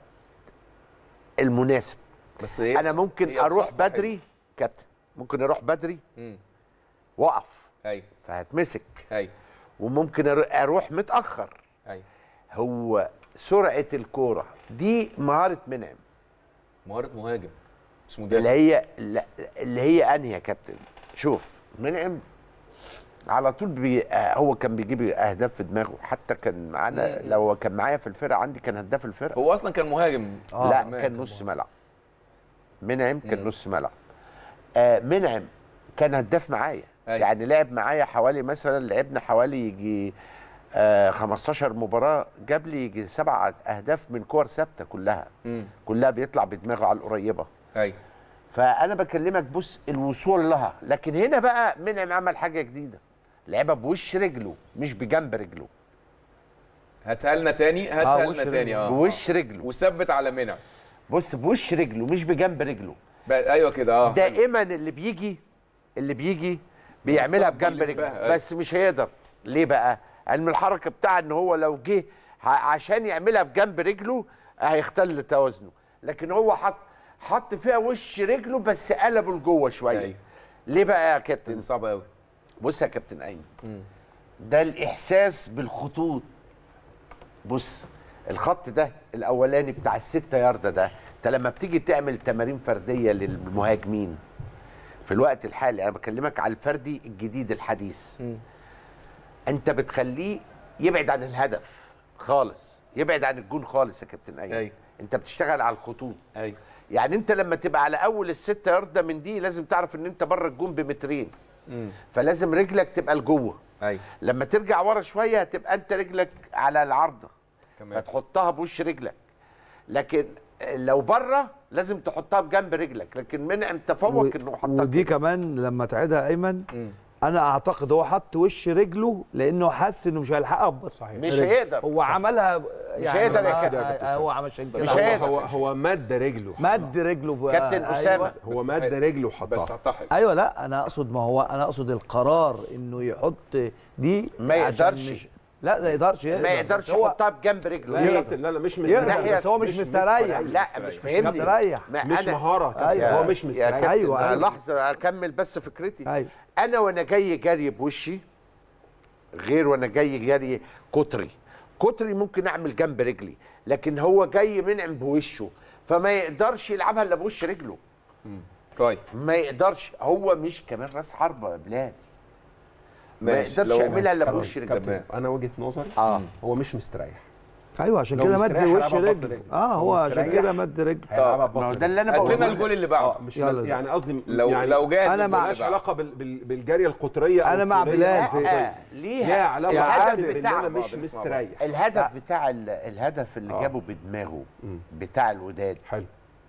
المناسب بس هي انا ممكن هي اروح الخطوة بدري كابتن ممكن اروح بدري مم. واقف ايوه فهتمسك ايوه وممكن أر- اروح متاخر ايوه هو سرعه الكوره دي مهاره منعم مهاره مهاجم مش اللي مدافع هي لا- اللي هي انهي يا كابتن شوف منعم على طول بي... آه، هو كان بيجيب اهداف في دماغه حتى كان معانا لو كان معايا في الفرقه عندي كان هداف الفرقه هو اصلا كان مهاجم لا كمان. كان نص ملعب منعم كان نص ملعب آه منعم كان هداف معايا أيوة. يعني لعب معايا حوالي مثلا لعبنا حوالي يجي آه 15 مباراه جاب لي يجي سبع اهداف من كور ثابته كلها مم. كلها بيطلع بدماغه على القريبه ايوه فانا بكلمك بص الوصول لها لكن هنا بقى منعم عمل حاجه جديده لعبها بوش رجله مش بجنب رجله هاتها لنا تاني آه، هاتها وش لنا تاني اه بوش رجله وثبت على منعم بص بوش رجله مش بجنب رجله بقى- ايوه كده اه دائما اللي بيجي اللي بيجي بيعملها بجنب بيلفها، رجله أيوة. بس مش هيقدر ليه بقى علم الحركه بتاع ان هو لو جه ع- عشان يعملها بجنب رجله هيختل توازنه لكن هو حط حط فيها وش رجله بس قلبه لجوه شويه أيوة. ليه بقى يا كابتن دي صعبه قوي بص يا كابتن ايمن ده الاحساس بالخطوط بص الخط ده الاولاني بتاع الستة ياردة ده انت لما بتيجي تعمل تمارين فرديه للمهاجمين في الوقت الحالي انا بكلمك على الفردي الجديد الحديث انت بتخليه يبعد عن الهدف خالص يبعد عن الجون خالص يا كابتن ايمن أيوة. انت بتشتغل على الخطوط ايوه يعني انت لما تبقى على اول الستة ياردة من دي لازم تعرف ان انت بره الجون بمترين فلازم رجلك تبقى لجوه ايوه لما ترجع ورا شويه هتبقى انت رجلك على العارضه تمام فتحطها بوش رجلك لكن لو بره لازم تحطها بجنب رجلك لكن منعم تفوق انه حطها ودي كده. كمان لما تعيدها ايمن انا اعتقد هو حط وش رجله لانه حس انه مش هيلحقها صحيح مش هيقدر هو عملها مش هيقدر يا آه، كابتن. آه، هو عمل عشان كده مش هو هيقدر. هو هو مد رجله مد رجله بقى. كابتن أسامة. أيوة. هو بس مد حلو. رجله بس وحطها حطها حلو ايوه لا انا اقصد ما هو انا اقصد القرار انه يحط دي ما عشان يقدرش. مش- لا لا يقدرش ما يقدرش بس هو يحطها بجنب رجله لا يا ليه؟ كابتن لا لا مش يقدر مستريح بس هو مش مش مستريح لا مش فاهمني مستريح ما مش أنا- مهاره كابتن أيوة. هو مش يا مستريح كابتن أيوة، أيوة أيوة. لحظه اكمل بس فكرتي ايوه انا وانا جاي جري بوشي غير وانا جاي جري قطري قطري ممكن اعمل جنب رجلي لكن هو جاي منعم بوشه فما يقدرش يلعبها الا بوش رجله طيب ما يقدرش هو مش كمان راس حربه يا بلال ما ماشي. يقدرش لو- يعملها الا بوش رجله كابتن انا وجهه نظري اه هو مش مستريح ايوه عشان لو كده مد مستريح وش هيلعبها ببطن رجله رجله. اه هو لو عشان مستريح كده مد رجله هيلعبها ما هو ببطن ده اللي انا هات بقوله لنا لك. الجول اللي بعده اه مش يلا. يعني قصدي لو يعني لو جاهز أنا للجول مع- اللي مالهاش بعده. علاقه بال- بال- بالجاريه القطريه أو أنا مع الطولية. بلال في- لا ليها ليها علاقه يا الهدف عادل بان بتاع انا بعض مش نسمع مستريح الهدف بتاع ال- الهدف اللي آه. جابه بدماغه بتاع الوداد حلو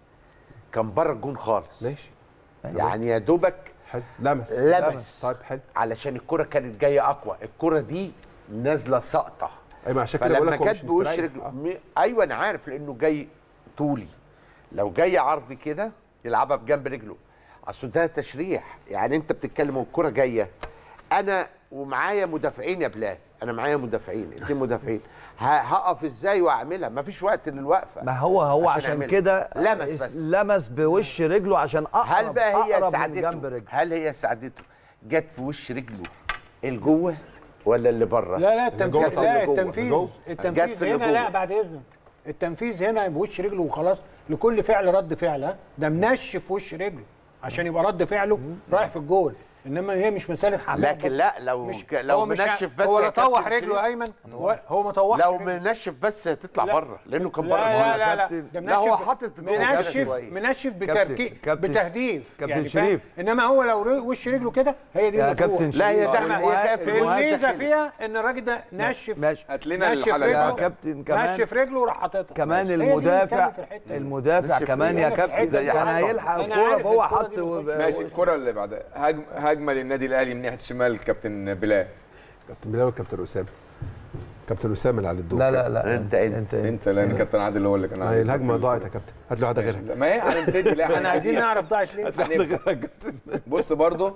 كان بره الجون خالص ماشي يعني يا دوبك حلو لمس لمس طيب حلو علشان الكرة كانت جايه اقوى الكرة دي نازله ساقطه ايوه عشان كده بقول فلما لك هو جت مش بوش مستريح. رجله آه. م... ايوه انا عارف لانه جاي طولي لو جاي عرضي كده يلعبها بجنب رجله اصل ده تشريح يعني انت بتتكلم والكرة جايه انا ومعايا مدافعين يا بلال انا معايا مدافعين اتنين مدافعين ه- هقف ازاي واعملها مفيش وقت للوقفه ما هو هو عشان عشان يعملها. كده لمس بس. لمس بوش رجله عشان اقرب هل بقى هي أقرب من ساعدته جنب رجله هل هي ساعدته جت في وش رجله الجوه ولا اللي بره لا لا جوه التنفيذ طبعا، لا جوه. التنفيذ جوه. جت التنفيذ في اللي هنا جوه. لا بعد اذنك التنفيذ هنا بوش رجله وخلاص لكل فعل رد فعل ها ده منشف وش رجله عشان يبقى رد فعله رايح في الجول انما هي مش مساله حمام لكن لا لو مش ك... لو هو مش منشف بس هو يا لا طوح كابتن رجله شريف، ايمن هو هو ما طوحش لو رجله. منشف بس هتطلع لا. بره لانه كان بره لا لا لا, لا. كابتن- ده لا، هو منشف حاطط جوه منشف شوية. منشف كابتن- بتركيز كابتن- بتهديف كابتن فاهم؟ شريف. انما هو لو ر- وش رجله كده هي دي يا اللي كابتن تروح. لا هي شريف. داخله هي جايه في المهم- وش والميزه داخلي. فيها ان الراجل ده نشف ماشي هات لنا نشف الحلقه اللي رجله. يا بعدها. كابتن كمان نشف رجله وراح حاططها كمان هي دي اللي المدافع بتتكلم في الحتة دي. المدافع نشف كمان رجله. يا كابتن زي كان حطها. هيلحق أنا الكوره عارف فهو الكرة حط دي و- ماشي الكره اللي بعدها هجم هجمه للنادي الاهلي من ناحيه الشمال كابتن بلال كابتن بلال وكابتن اسامه كابتن اسامه اللي على الدور لا لا لا أنت- أنت. انت انت لان كابتن عادل هو اللي كان ما عامل هي الهجمه في ضاعت يا كابتن هات له واحده غيرها لا، ما هي هنبتدي لا احنا احنا عايزين نعرف ضاعت ليه هنبدأ. بص برضه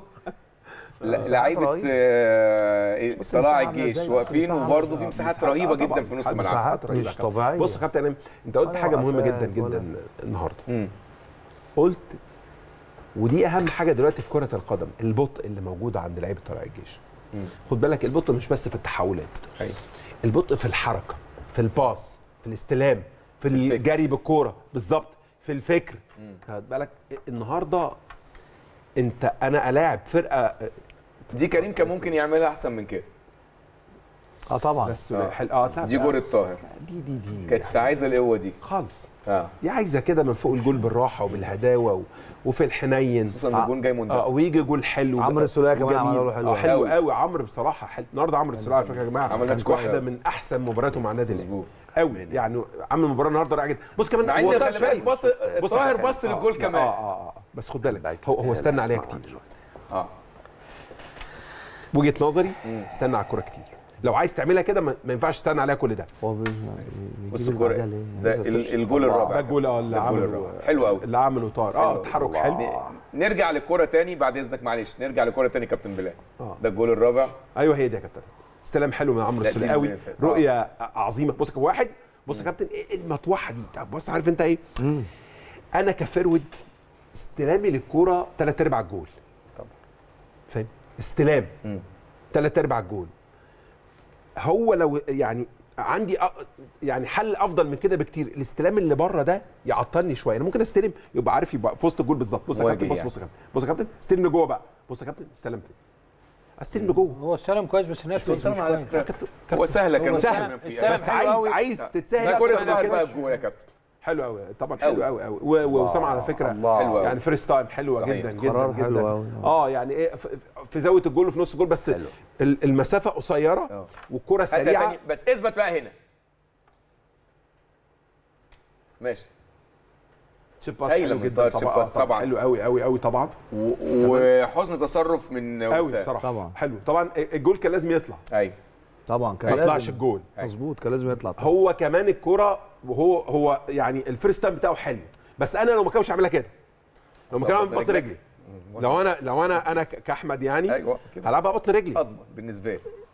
ل- لعيبه رهيبة. آه، بص طلائع المساحة عاملة الجيش إزاي، واقفين مساحة وبرضه في مساحات مساحات- رهيبه آه طبعاً، جدا في نص مساحات- الملعب مساحات مش رهيبة يا كابتن. طبيعية. بص يا كابتن انت قلت ولا حاجه مهمه وقفات جدا ولا- جدا النهارده مم. قلت ودي اهم حاجه دلوقتي في كره القدم البطء اللي موجود عند لعيبه طلائع الجيش مم. خد بالك البطء مش بس في التحولات أيوة. البطء في الحركه في الباس في الاستلام في الجري بالكوره بالظبط في الفكر خد بالك النهارده انت انا الاعب فرقه دي كريم كان ممكن يعملها احسن من كده اه طبعا بس آه. حل... اه تلعب- دي جول الطاهر دي دي دي كانتش عايزه القوه دي خالص اه دي عايزه كده من فوق الجول بالراحه وبالهداوه و... وفي الحنين خصوصا ان الجون جاي اه مندفع ويجي جول حلو عمرو السولية كمان وجميل. عمل له حلو آه، حلو أوي. قوي عمرو بصراحه حلو النهارده عمرو السولية على فكره يا جماعه عمل ماتش كانت كويس واحده أوي. من احسن مبارياته مع النادي الاهلي مظبوط قوي يعني عامل مباراه النهارده رائعه جدا بص كمان مع هو ان طاهر خلي بالك شايف. بص بص طاهر على بص حاجة. للجول آه، كمان اه اه اه بس خد بالك هو هو استنى عليها كتير اه وجهه نظري استنى على الكوره كتير لو عايز تعملها كده ما ما ينفعش تستنى عليها كل ده هو بي- بص بيجيب الكوره البعدية ليه؟ ده عايز ال- أطش. الجول الرابع ده الجول اه اللي ده الجول عمله الرابع. حلو قوي اللي عمله طاهر اه تحرك حلو ن- نرجع للكرة تاني بعد اذنك معلش نرجع للكرة تاني كابتن بلال آه. ده الجول الرابع ايوه هي دي يا كابتن استلام حلو من عمرو لا، السولية دي قوي اللي فاتت. رؤيه عظيمه بص كم واحد بص يا كابتن ايه المطوحه دي طب بص عارف انت ايه انا كفرود استلامي للكوره ثلاث ارباع الجول طبعا. فاهم استلام مم. ثلاث ارباع الجول هو لو يعني عندي أ- يعني حل افضل من كده بكتير الاستلام اللي بره ده يعطلني شويه انا ممكن استلم يبقى عارف يبقى في وسط الجول بالظبط بص يا مواجه كابتن بص يعني. بص يا كابتن بص يا كابتن استلم لجوه بقى بص يا كابتن استلمت استلم لجوه هو استلم كويس بس نفسه بس مش على كويس. فكرة هو سهلة كان سهل. سهل فيه استلم بس بس حلو عايز قوي. عايز تتسهل ده كل أكتر من الطاهر كده. بقى الجول يا كابتن حلو قوي طبعا أوي. حلو قوي قوي واسامه على فكره الله. حلو أوي. يعني فيرست تايم حلوه صحيح. جدا جدا قرار جدا حلو أوي. اه يعني ايه ف- في زاويه الجول وفي نص الجول بس حلو. ال- المسافه قصيره آه. والكره هاتها سريعه تاني بس اثبت بقى هنا ماشي تشيب باس هايلة حلو من جدا طاهر، طبعا تشيب باس آه، طبعاً. حلو قوي قوي قوي طبعا و- وحسن تصرف من قوي وسام بصراحه طبعاً. حلو طبعا الجول كان لازم يطلع ايوه طبعا كان ما لازم. طلعش الجول مظبوط كان لازم يطلع طبعا. هو كمان الكره وهو هو يعني الفيرست تايم بتاعه حلو بس انا لو ما كانش اعملها كده لو ما كان بطن اعمل بطن رجلك. رجلي لو انا لو انا انا ك- كاحمد يعني أيوة، كده. هلعبها بطن رجلي اضمن بالنسبه لي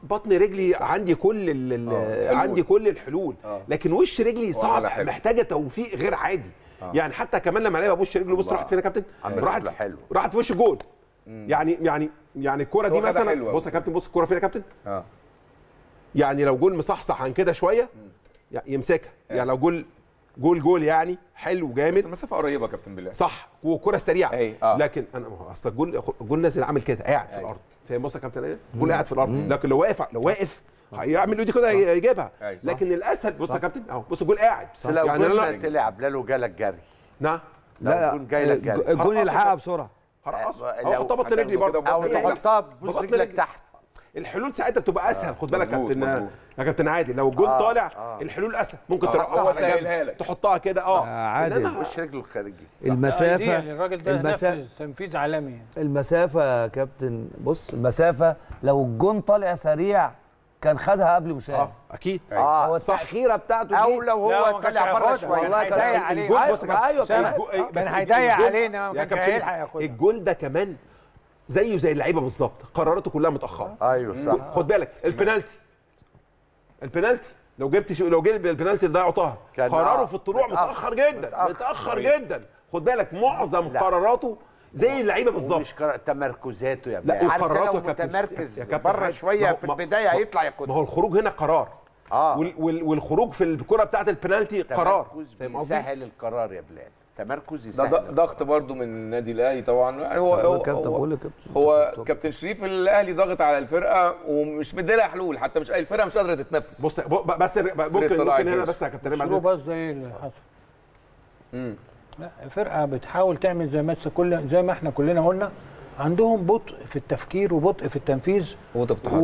بطن رجلي عندي كل ال ال آه، حلول. عندي كل الحلول آه. لكن وش رجلي صعب وعملها حلو. محتاجه توفيق غير عادي يعني حتى كمان لما لعبها بوش رجله بص الله. راحت فين يا كابتن عمل راحت رجله حلو. راحت في وش الجول يعني يعني يعني الكره بس دي هو خدها مثلا حلوة بص يا كابتن بص الكره فين يا كابتن اه يعني لو جول مصحصح عن كده شويه يعني يمسكها يعني لو جول جول جول يعني حلو بس جامد المسافه قريبه يا كابتن بالله صح وكره سريعه أي، آه. لكن انا ما هو اصل الجول الجول نازل عامل كده قاعد في أي. الارض فاهم بص يا كابتن ايه الجول قاعد في الارض لكن لو واقف لو واقف هيعمل ايدي كده يجيبها أي، صح. لكن الاسهل بص يا كابتن اهو بص الجول قاعد بس لو يعني يعني انا طلع بلاله جالك جري نعم لو الجون جاي لك جري الجون هرقصه يلحقها كده. بسرعه هرقصه آه، او لو احطها بطن رجلي هتاخده برضه كده او بطن رجلك. تحطها ببص ببطن رجلك رجلك. تحت الحلول ساعتها بتبقى اسهل خد بالك يا مظبوط، كابتن مظبوط. يا كابتن عادل لو الجول آه، طالع آه. الحلول اسهل ممكن آه، ترقصها هو على جنب، سهلها لك. تحطها كده اه آه، عادل. إنما وش رجله الخارجي المسافه يعني الراجل ده المسا- نفذ تنفيذ عالمي المسافه يا كابتن بص المسافه لو الجون طالع سريع كان خدها قبل مساعد اه اكيد اه هو التاخيره بتاعته او دي لو لا، هو هو ما كانش طلع بره هياخدها. شويه والله كان هيضيق هيضايق عليه. الجول أيوة، بص يا كابتن ايوه سامع. كمان. الجول- بس كان هيضيق الجول- علينا وما يا كانش كابتن هيلحق ياخدها. الجول ده كمان زيه زي اللعيبه بالظبط قراراته كلها متاخره ايوه صح خد بالك البنالتي البنالتي لو جبت شو لو جبت البنالتي اللي ضيعوا طه كان قراره آه، في الطلوع متأخر، متاخر جدا متأخر. متاخر طيب. جدا خد بالك معظم لا. قراراته زي اللعيبه بالظبط ومش قرار- تمركزاته يا لا ابني عارف وقراراته لو يا كابتن متمركز يا كابتن بره عادل. ما شويه هو- في ما- البدايه ما- هيطلع ما ياخدها هو الخروج هنا قرار اه وال وال والخروج في الكره بتاعت البنالتي قرار تمركز فاهم قصدي؟ بيسهل القرار يا بلال تمركز ده يسهل ض- ضغط برضو من النادي الاهلي طبعا يعني هو هو هو, كابتن هو, بقول لك كابتن. هو طب- كابتن شريف الاهلي ضاغط على الفرقه ومش مديلها حلول حتى مش الفرقه مش قادره تتنفس بص ب- ب- بس ممكن طلع ممكن هنا الجيش. بس يا كابتن شنو بعد بس ده ايه اللي حصل مم. لا الفرقه بتحاول تعمل زي ما كل زي ما احنا كلنا قلنا عندهم بطء في التفكير وبطء في التنفيذ وانت بتتحرك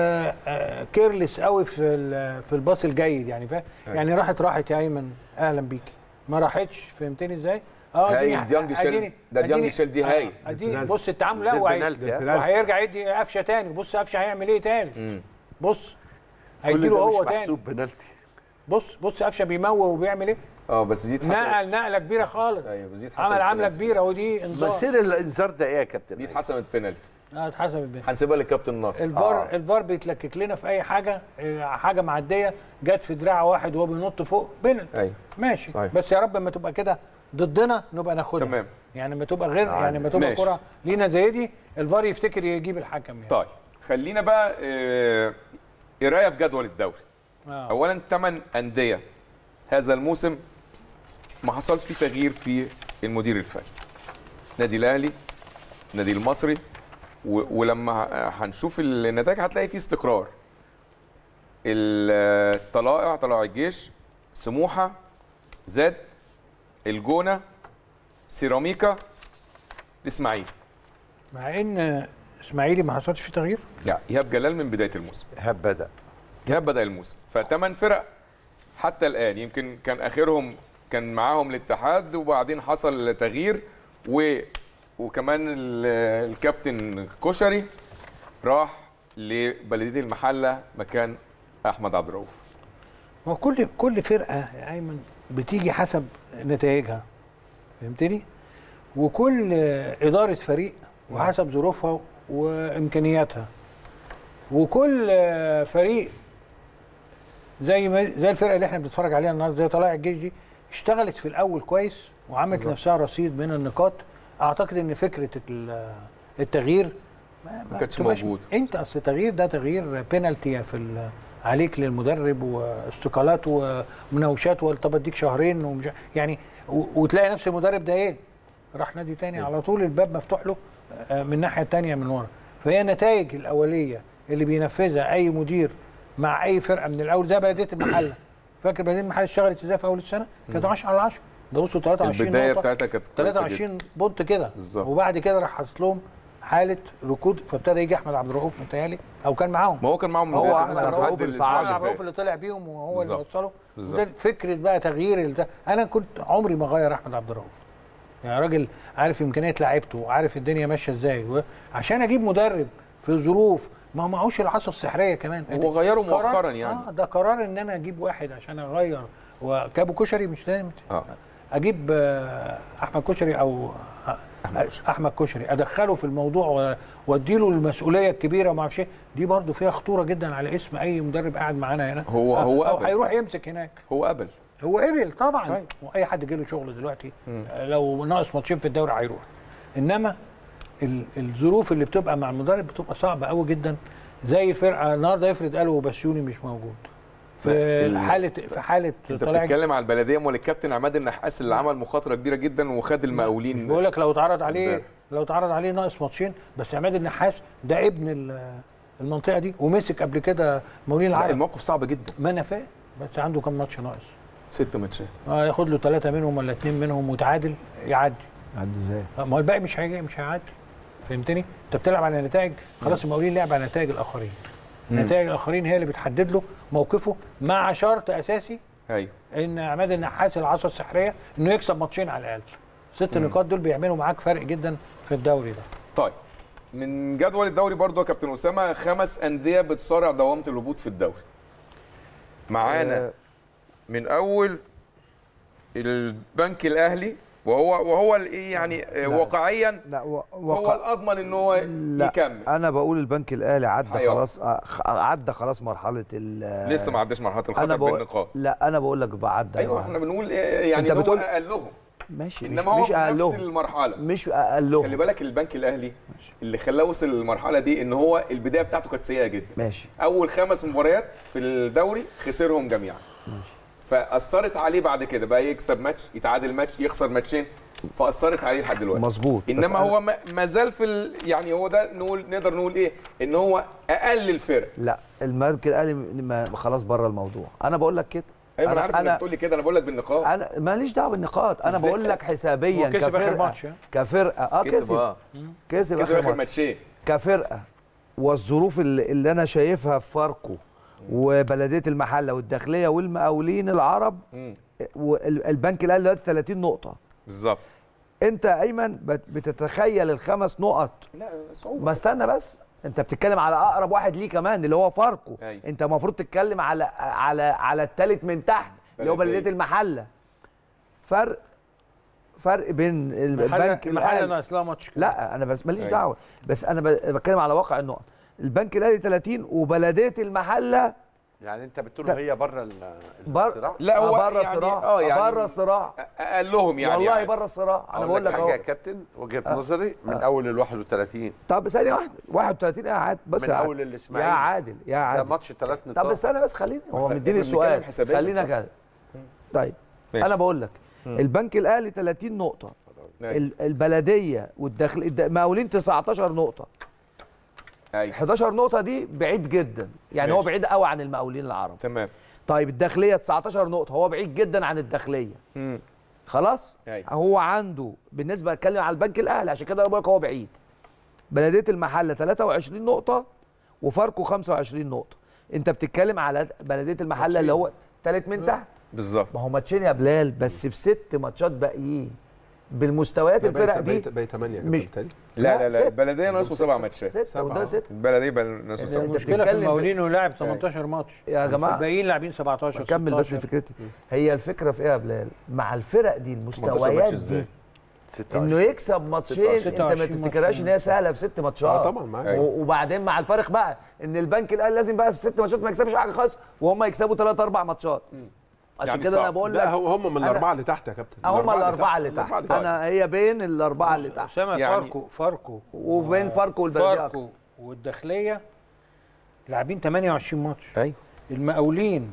وكيرلس قوي في ال- في الباص الجيد يعني فاهم يعني راحت راحت يا ايمن اهلا بيك ما راحتش فهمتني ازاي اه هاي أديني- ديانج شيل- أديني- ده ديانج أديني- شيل دي آه، هاي. اديني البنالتي. بص التعامل زي لا وهي- البنالتي، ها؟ البنالتي. وهيرجع يدي قفشه تاني بص قفشه هيعمل ايه تاني مم. بص كل هيديله ده هو مش تاني محسوب بنالتي بص بص قفشه بيموه وبيعمل ايه اه بس دي اتحسبت نقل نقله كبيره خالص ايوه بس دي اتحسبت عمل عمله بنالتي. كبيره ودي انذار مسير الانذار ده ايه يا كابتن دي اتحسبت بينالتي اه اتحسب البنالتي هنسيبها للكابتن ناصر الفار آه. الفار بيتلكك لنا في اي حاجه آه، حاجه معديه جت في دراع واحد وهو بينط فوق بينالتي ايوه ماشي صحيح. بس يا رب ما تبقى كده ضدنا نبقى ناخدها تمام. يعني ما تبقى غير يعني ما تبقى ماشي. كره لينا زي دي الفار يفتكر يجيب الحكم يعني طيب خلينا بقى آه، قرايه في جدول الدوري آه. اولا ثمان انديه هذا الموسم ما حصلش فيه تغيير في المدير الفني نادي الاهلي نادي المصري و- ولما هنشوف النتائج هتلاقي فيه استقرار الطلائع طلائع الجيش سموحه زاد الجونه سيراميكا الاسماعيلي مع ان اسماعيلي ما حصلش فيه تغيير لا ايهاب جلال من بدايه الموسم ايهاب بدا ايهاب بدا الموسم فثمان فرق حتى الان يمكن كان اخرهم كان معاهم الاتحاد وبعدين حصل تغيير و وكمان ال- الكابتن كشري راح لبلديه المحله مكان احمد عبد الرؤوف هو كل كل فرقه يا ايمن بتيجي حسب نتائجها فهمتني وكل آه، اداره فريق وحسب ظروفها وامكانياتها وكل آه، فريق زي ما زي الفرقه اللي احنا بنتفرج عليها النهارده زي طلائع الجيش دي اشتغلت في الاول كويس وعملت نفسها رصيد من النقاط اعتقد ان فكره ال- التغيير ما, ما كانتش تبقاش- موجود. انت اصل التغيير ده تغيير بينالتي في ال- عليك للمدرب واستقالات ومناوشات طب اديك شهرين ومش يعني و- وتلاقي نفس المدرب ده ايه راح نادي تاني على طول الباب مفتوح له آه، من الناحيه التانيه من ورا فهي النتائج الاوليه اللي بينفذها اي مدير مع اي فرقه من الاول زي بلديه المحله فاكر بلديه المحله اشتغلت ازاي في اول السنه كانت 10 على 10 ده وصلوا 23 البدايه نقطه بتاعتها كانت كويسة جداً. 23 بونت كده بالظبط. وبعد كده راح حاطط لهم حاله ركود فابتدى يجي احمد عبد الرؤوف متهيألي او كان معاهم ما هو كان معاهم من هو بداية احمد الموسم عبد الرؤوف لحد اللي الأسبوع احمد عبد الرؤوف اللي اللي طلع بيهم وهو اللي بالظبط. وصله بالظبط. وده فكره بقى تغيير البتاع. انا كنت عمري ما اغير احمد عبد الرؤوف يعني راجل عارف امكانيات لعيبته وعارف الدنيا ماشيه ازاي عشان اجيب مدرب في ظروف ما معهوش العصا السحريه كمان هو غيره قرار- مؤخرا يعني. اه ده قرار ان انا اجيب واحد عشان اغير وكابو كشري مش لازم اه اجيب آه، احمد كشري او احمد كشري ادخله في الموضوع و- واديله المسؤوليه الكبيره وما اعرفش إيه، دي برضو فيها خطوره جدا على اسم اي مدرب قاعد معانا هنا هو- هو او قبل. هيروح يمسك هناك هو قبل هو قبل طبعا طيب. واي حد جاله شغل دلوقتي لو ناقص ماتشين في الدوري هيروح انما ال- الظروف اللي بتبقى مع المدرب بتبقى صعبه قوي جدا زي الفرقه النهارده افرض قالوا بسيوني مش موجود في ال- حاله في حاله انت طلع بتتكلم على البلديه امال الكابتن عماد النحاس اللي عمل مخاطره كبيره جدا وخد المقاولين بقول لك لو اتعرض عليه امبارح. لو اتعرض عليه ناقص ماتشين بس عماد النحاس ده ابن ال- المنطقه دي ومسك قبل كده مولين لا، العرب الموقف صعب جدا ما انا فاهم بس عنده كام ماتش ناقص ست ماتشات اه ياخد له ثلاثه منهم ولا اثنين منهم وتعادل يعدي عدي ازاي آه، ما هو الباقي مش هيجي مش هيعدي فهمتني انت بتلعب على نتائج خلاص المقاولين لعب على نتائج الاخرين نتائج الاخرين هي اللي بتحدد له موقفه مع شرط اساسي ايوه ان عماد النحاس العصا السحريه انه يكسب ماتشين على الاقل ست نقاط دول بيعملوا معاك فرق جدا في الدوري ده طيب من جدول الدوري برضو يا كابتن اسامه خمس انديه بتصارع دوامه الهبوط في الدوري معانا آه، من اول البنك الاهلي وهو وهو الايه يعني آه، واقعيا لا و... هو وقع... الاضمن ان هو لا يكمل انا بقول البنك الاهلي عدى أيوة. خلاص آه، خ- عدى خلاص مرحله ال لسه ما عداش مرحله انا الخطر بقول بالنقاط لا انا بقول لك بعدى ايوه احنا بنقول إيه يعني أنت ده هو بتقول- اقلهم ماشي انما مش, هو مش في نفس اقلهم المرحله مش اقلهم خلي بالك البنك الاهلي اللي خلاه وصل للمرحله دي ان هو البدايه بتاعته كانت سيئه جدا ماشي اول خمس مباريات في الدوري خسرهم جميعا فاثرت عليه بعد كده بقى يكسب ماتش يتعادل ماتش يخسر ماتشين فاثرت عليه لحد دلوقتي مظبوط بس انما أنا- هو ما- ما زال في ال... يعني هو ده نقول نقدر نقول ايه ان هو اقل الفرق لا البنك الاهلي ما خلاص بره الموضوع انا بقول لك كده ايوه انا عارف انك انا بتقول لي كده انا بقول لك بالنقاط انا ماليش دعوه بالنقاط انا إزاي؟ بقول لك حسابيا هو كسب آخر كفرقه ماتش، ها؟ كفرقه اه كسب كسب اه كسب كسب اخر اخر ماتش ماتشين كفرقه والظروف اللي, اللي انا شايفها في فاركو وبلديه المحله والداخليه والمقاولين العرب مم. والبنك الاهلي دلوقتي 30 نقطه بالظبط انت ايمن بت- بتتخيل الخمس نقط لا صعوبه ما استنى بس انت بتتكلم على اقرب واحد ليه كمان اللي هو فاركو أيوة. انت المفروض تتكلم على على على الثالث من تحت اللي هو بلدية. بلديه المحله فرق فرق بين البنك المحله الاهلي ناقص لها ماتش لا انا بس ماليش أيوة. دعوه بس انا ب- بتكلم على واقع النقط البنك الاهلي 30 وبلديه المحله يعني انت بتقول لا. هي بره ال- بر... الصراع لا، هو بره يعني- الصراع آه، يعني- بره الصراع اقلهم يعني والله يعني. بره الصراع انا أقول بقول لك حاجه يا اهو كابتن وجهه نظري من اول ال 31 طب ثانيه واحده 31 قاعد بس من يا اول عادل. الاسماعيلي يا عادل يا ده عادل ماتش ثلاث نقاط طب استنى بس خليني هو إحنا مديني بنتكلم السؤال حسابيا خلينا صح. كده طيب ماشي. انا بقول لك البنك الاهلي 30 نقطه أيوة. ال- البلديه والداخل الد- مقاولين 19 نقطه ايوه 11 نقطه دي بعيد جدا يعني هو ماشي. بعيد قوي عن المقاولين العرب تمام طيب الداخليه 19 نقطه هو بعيد جدا عن الداخليه مم. خلاص أيوة. هو عنده بالنسبه اتكلم على البنك الاهلي عشان كده انا بقول لك هو بعيد بلديه المحله 23 نقطه وفاركو 25 نقطه انت بتتكلم على بلديه المحله اللي هو ثالث من تحت بالظبط ما هو ماتشين يا بلال بس في ست ماتشات باقيين بالمستويات الفرق دي بقى 8 مش- كابتن تاني لا لا، لا لا ست. البلديه ناقصه سبع ماتشات ستة سبعة. وده ست البلديه بقى ناقصه أنت سبع المشكله في بتتكلم في- المقاولين انه لاعب 18 ماتش يا جماعة. الباقيين لاعبين 17 كمل بس 16. فكرتي هي الفكره في ايه يا بلال مع الفرق دي 18 المستويات ماتش دي ازاي 26 انه يكسب ماتشين انت 26 ما تفتكرهاش ان هي سهله في ست ماتشات اه طبعا معاك و- وبعدين مع الفارق بقى ان البنك الاهلي لازم بقى في ست ماتشات ما يكسبش حاجه خالص وهم يكسبوا ثلاث اربع ماتشات عشان يعني كده صعب. انا بقول لا لك هو هم من أنا- الاربعه اللي تحت يا كابتن هم الاربعه اللي الأربعة تحت انا هي بين الاربعه اللي تحت اسامه يعني- فاركو فاركو وبين فاركو والبلديه فاركو والداخليه لاعبين 28 ماتش ايوه المقاولين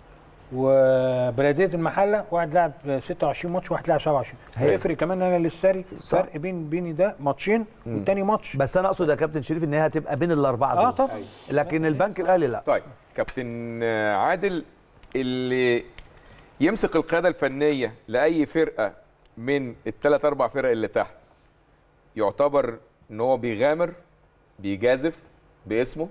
وبلديه المحله واحد لعب 26 ماتش وواحد لعب 27 هي- تفرق كمان انا لساري صح. فرق بين بيني ده ماتشين والتاني ماتش بس انا اقصد يا كابتن شريف ان هي هتبقى بين الاربعه دول اه طبعا لكن البنك الاهلي لا طيب كابتن آه، عادل اللي يمسك القياده الفنيه لاي فرقه من الثلاث اربع فرق اللي تحت يعتبر ان هو بيغامر بيجازف باسمه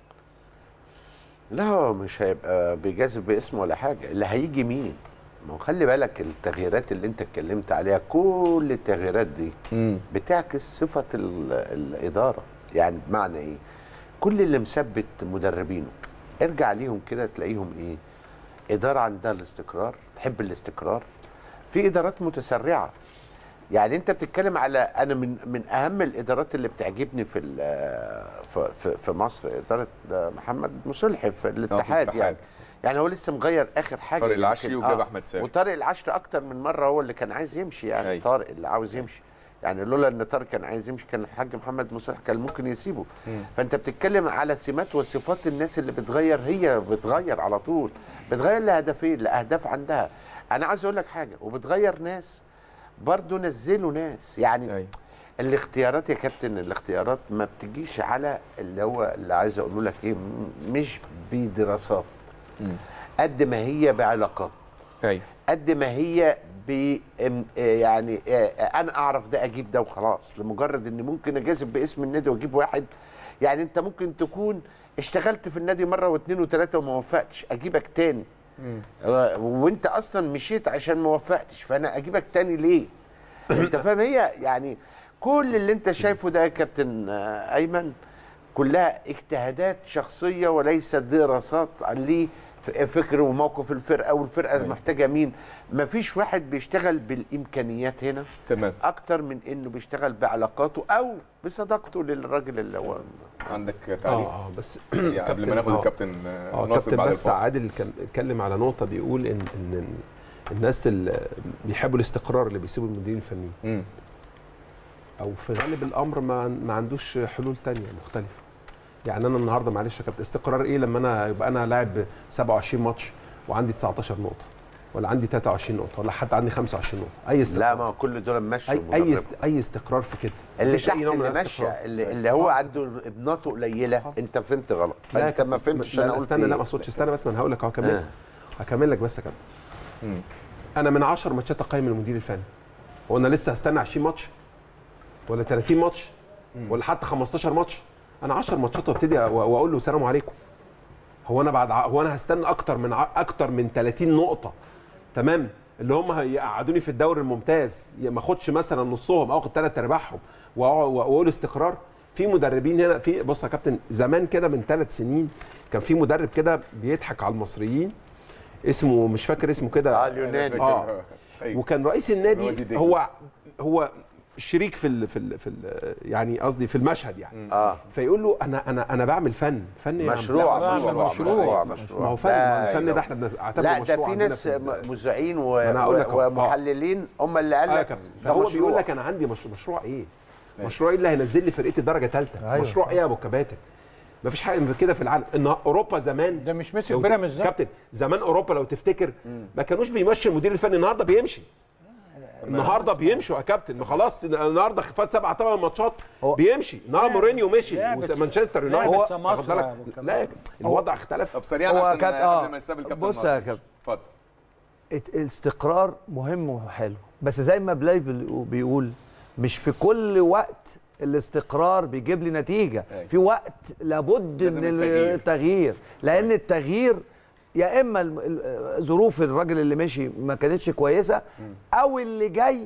لا هو مش هيبقى بيجازف باسمه ولا حاجه اللي هيجي مين ما هو خلي بالك التغييرات اللي انت اتكلمت عليها كل التغييرات دي بتعكس صفه ال- الاداره يعني بمعنى ايه كل اللي مثبت مدربينه ارجع ليهم كده تلاقيهم ايه اداره عندها الاستقرار تحب الاستقرار في ادارات متسرعه يعني انت بتتكلم على انا من من اهم الادارات اللي بتعجبني في ال- في في, في مصر اداره محمد مصلحي في الاتحاد الاتحاد. يعني يعني هو لسه مغير اخر حاجه طارق يمكن. العشري وجاب أحمد سامي. وطارق العشري اكتر من مره هو اللي كان عايز يمشي يعني أيوة. طارق اللي عاوز يمشي يعني لولا ان طارق كان عايز يمشي كان الحاج محمد مصلحي كان ممكن يسيبه فانت بتتكلم على سمات وصفات الناس اللي بتغير هي بتغير على طول بتغير لهدفين لاهداف عندها انا عايز اقول لك حاجه وبتغير ناس برضه نزلوا ناس يعني أيوة. الاختيارات يا كابتن الاختيارات ما بتجيش على اللي هو اللي عايز اقول لك ايه م- مش بدراسات قد ما هي بعلاقات ايوه قد ما هي ب ام- يعني آه، انا اعرف ده اجيب ده وخلاص لمجرد ان ممكن اجازف باسم النادي واجيب واحد يعني انت ممكن تكون اشتغلت في النادي مره واثنين وثلاثه وما وفقتش اجيبك تاني آه، وانت اصلا مشيت عشان ما وفقتش فانا اجيبك تاني ليه انت فاهم هي يعني كل اللي انت شايفه ده يا كابتن آه، ايمن كلها اجتهادات شخصيه وليست دراسات ليه فكر وموقف الفرقه والفرقه محتاجه مين مفيش واحد بيشتغل بالامكانيات هنا تمام اكتر من انه بيشتغل بعلاقاته او بصداقته للراجل اللي هو عندك اه تعليق اه بس يعني قبل ما ناخد آه. الكابتن اه آه، ناصر كابتن بعد بس الفاصل عادل كان اتكلم على نقطه بيقول ان ان الناس اللي بيحبوا الاستقرار اللي بيسيبوا المديرين الفنيين مم. او في غالب الامر ما ما عندوش حلول تانية مختلفه يعني انا النهارده معلش يا كابتن استقرار ايه لما انا يبقى انا لاعب 27 ماتش وعندي 19 نقطه ولا عندي 23 نقطه ولا حتى عندي 25 نقطه اي استقرار لا ما هو كل دول مشوا اي اي مدرب. است... اي استقرار في كده اللي مفيش تحت أي نوع من اللي الاستقرار. ماشيه اللي, اللي هو عنده ابناته قليله انت فهمت غلط لا يا انت ما كابتن، فهمتش لا انا لا قلت استنى لا إيه. ما اقصدش استنى بس ما انا هقول لك اهو هكمل آه. هكمل لك بس يا كابتن مم. انا من 10 ماتشات اقيم المدير الفني هو انا لسه هستنى 20 ماتش ولا 30 ماتش ولا حتى 15 ماتش انا 10 ماتشات وابتدي أ- واقول له سلام عليكم هو انا بعد ع- هو انا هستنى اكتر من ع- اكتر من 30 نقطه تمام اللي هم هيقعدوني في الدوري الممتاز يا ما اخدش مثلا نصهم او اخد ثلاث ارباعهم وأقع- واقول استقرار في مدربين هنا في بص يا كابتن زمان كده من ثلاث سنين كان في مدرب كده بيضحك على المصريين اسمه مش فاكر اسمه كده اه اليوناني آه. أيوة. وكان رئيس هو دي النادي دي. هو هو شريك في ال في ال في ال يعني قصدي في المشهد يعني اه فيقول له انا انا انا بعمل فن فن يا عم. مشروع لا، مشروع مشروع مشروع مشروع ما هو فن لا، ما هو الفن أيوة. ده احنا بنعتبره لا ده مشروع في عندنا ناس في ال- مذيعين و... ما أنا هقول لك أهو. و... ومحللين هم اللي قال آه يا لك كابتن ده فهو مشروع. بيقول لك انا عندي مشروع مشروع ايه؟ مشروع ايه اللي هينزل لي فرقتي درجه ثالثه؟ أيوة. مشروع ايه يا ابو الكباتن؟ ما فيش حاجه كده في العالم ان اوروبا زمان ده مش مسك لو ت- بيراميدز ده كابتن زمان اوروبا لو تفتكر ما كانوش بيمشي المدير الفني النهارده بيمشي النهارده بيمشوا يا كابتن ما خلاص النهارده فات سبع ثمان ماتشات هو- بيمشي النهارده مورينيو مشي لعبة- مانشستر لعبة يونايتد سماسرة واخد بالك؟ يا أبو الكباتن. لا يا كابتن، الوضع اختلف طب سريعا هو عشان كاب- قبل آه. ما نستقبل الكابتن بص يا ناصر. كابتن. اتفضل الت- الاستقرار مهم وحلو بس زي ما بلاي بال- بيقول مش في كل وقت الاستقرار بيجيب لي نتيجه أيوة. في وقت لابد لازم من التغيير. التغيير لان التغيير يا اما الم- ال- ظروف الراجل اللي مشي ما كانتش كويسه او اللي جاي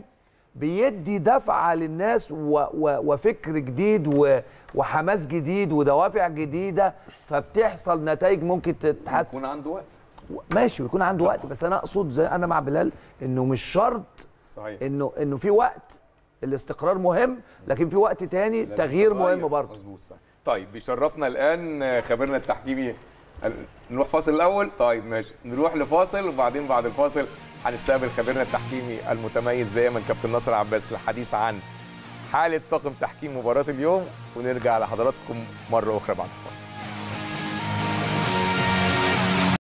بيدي دفعه للناس و و وفكر جديد و وحماس جديد ودوافع جديده فبتحصل نتائج ممكن تتحسن يكون عنده وقت ماشي ويكون عنده وقت بس انا اقصد زي انا مع بلال انه مش شرط صحيح انه انه في وقت الاستقرار مهم لكن في وقت تاني لازم تغيير تغير. مهم برضه مظبوط صح طيب بيشرفنا الان خبيرنا التحكيمي نروح فاصل الاول طيب ماشي نروح لفاصل وبعدين بعد الفاصل هنستقبل خبيرنا التحكيمي المتميز دايما كابتن ناصر عباس للحديث عن حاله طاقم تحكيم مباراه اليوم ونرجع لحضراتكم مره اخرى بعد الفاصل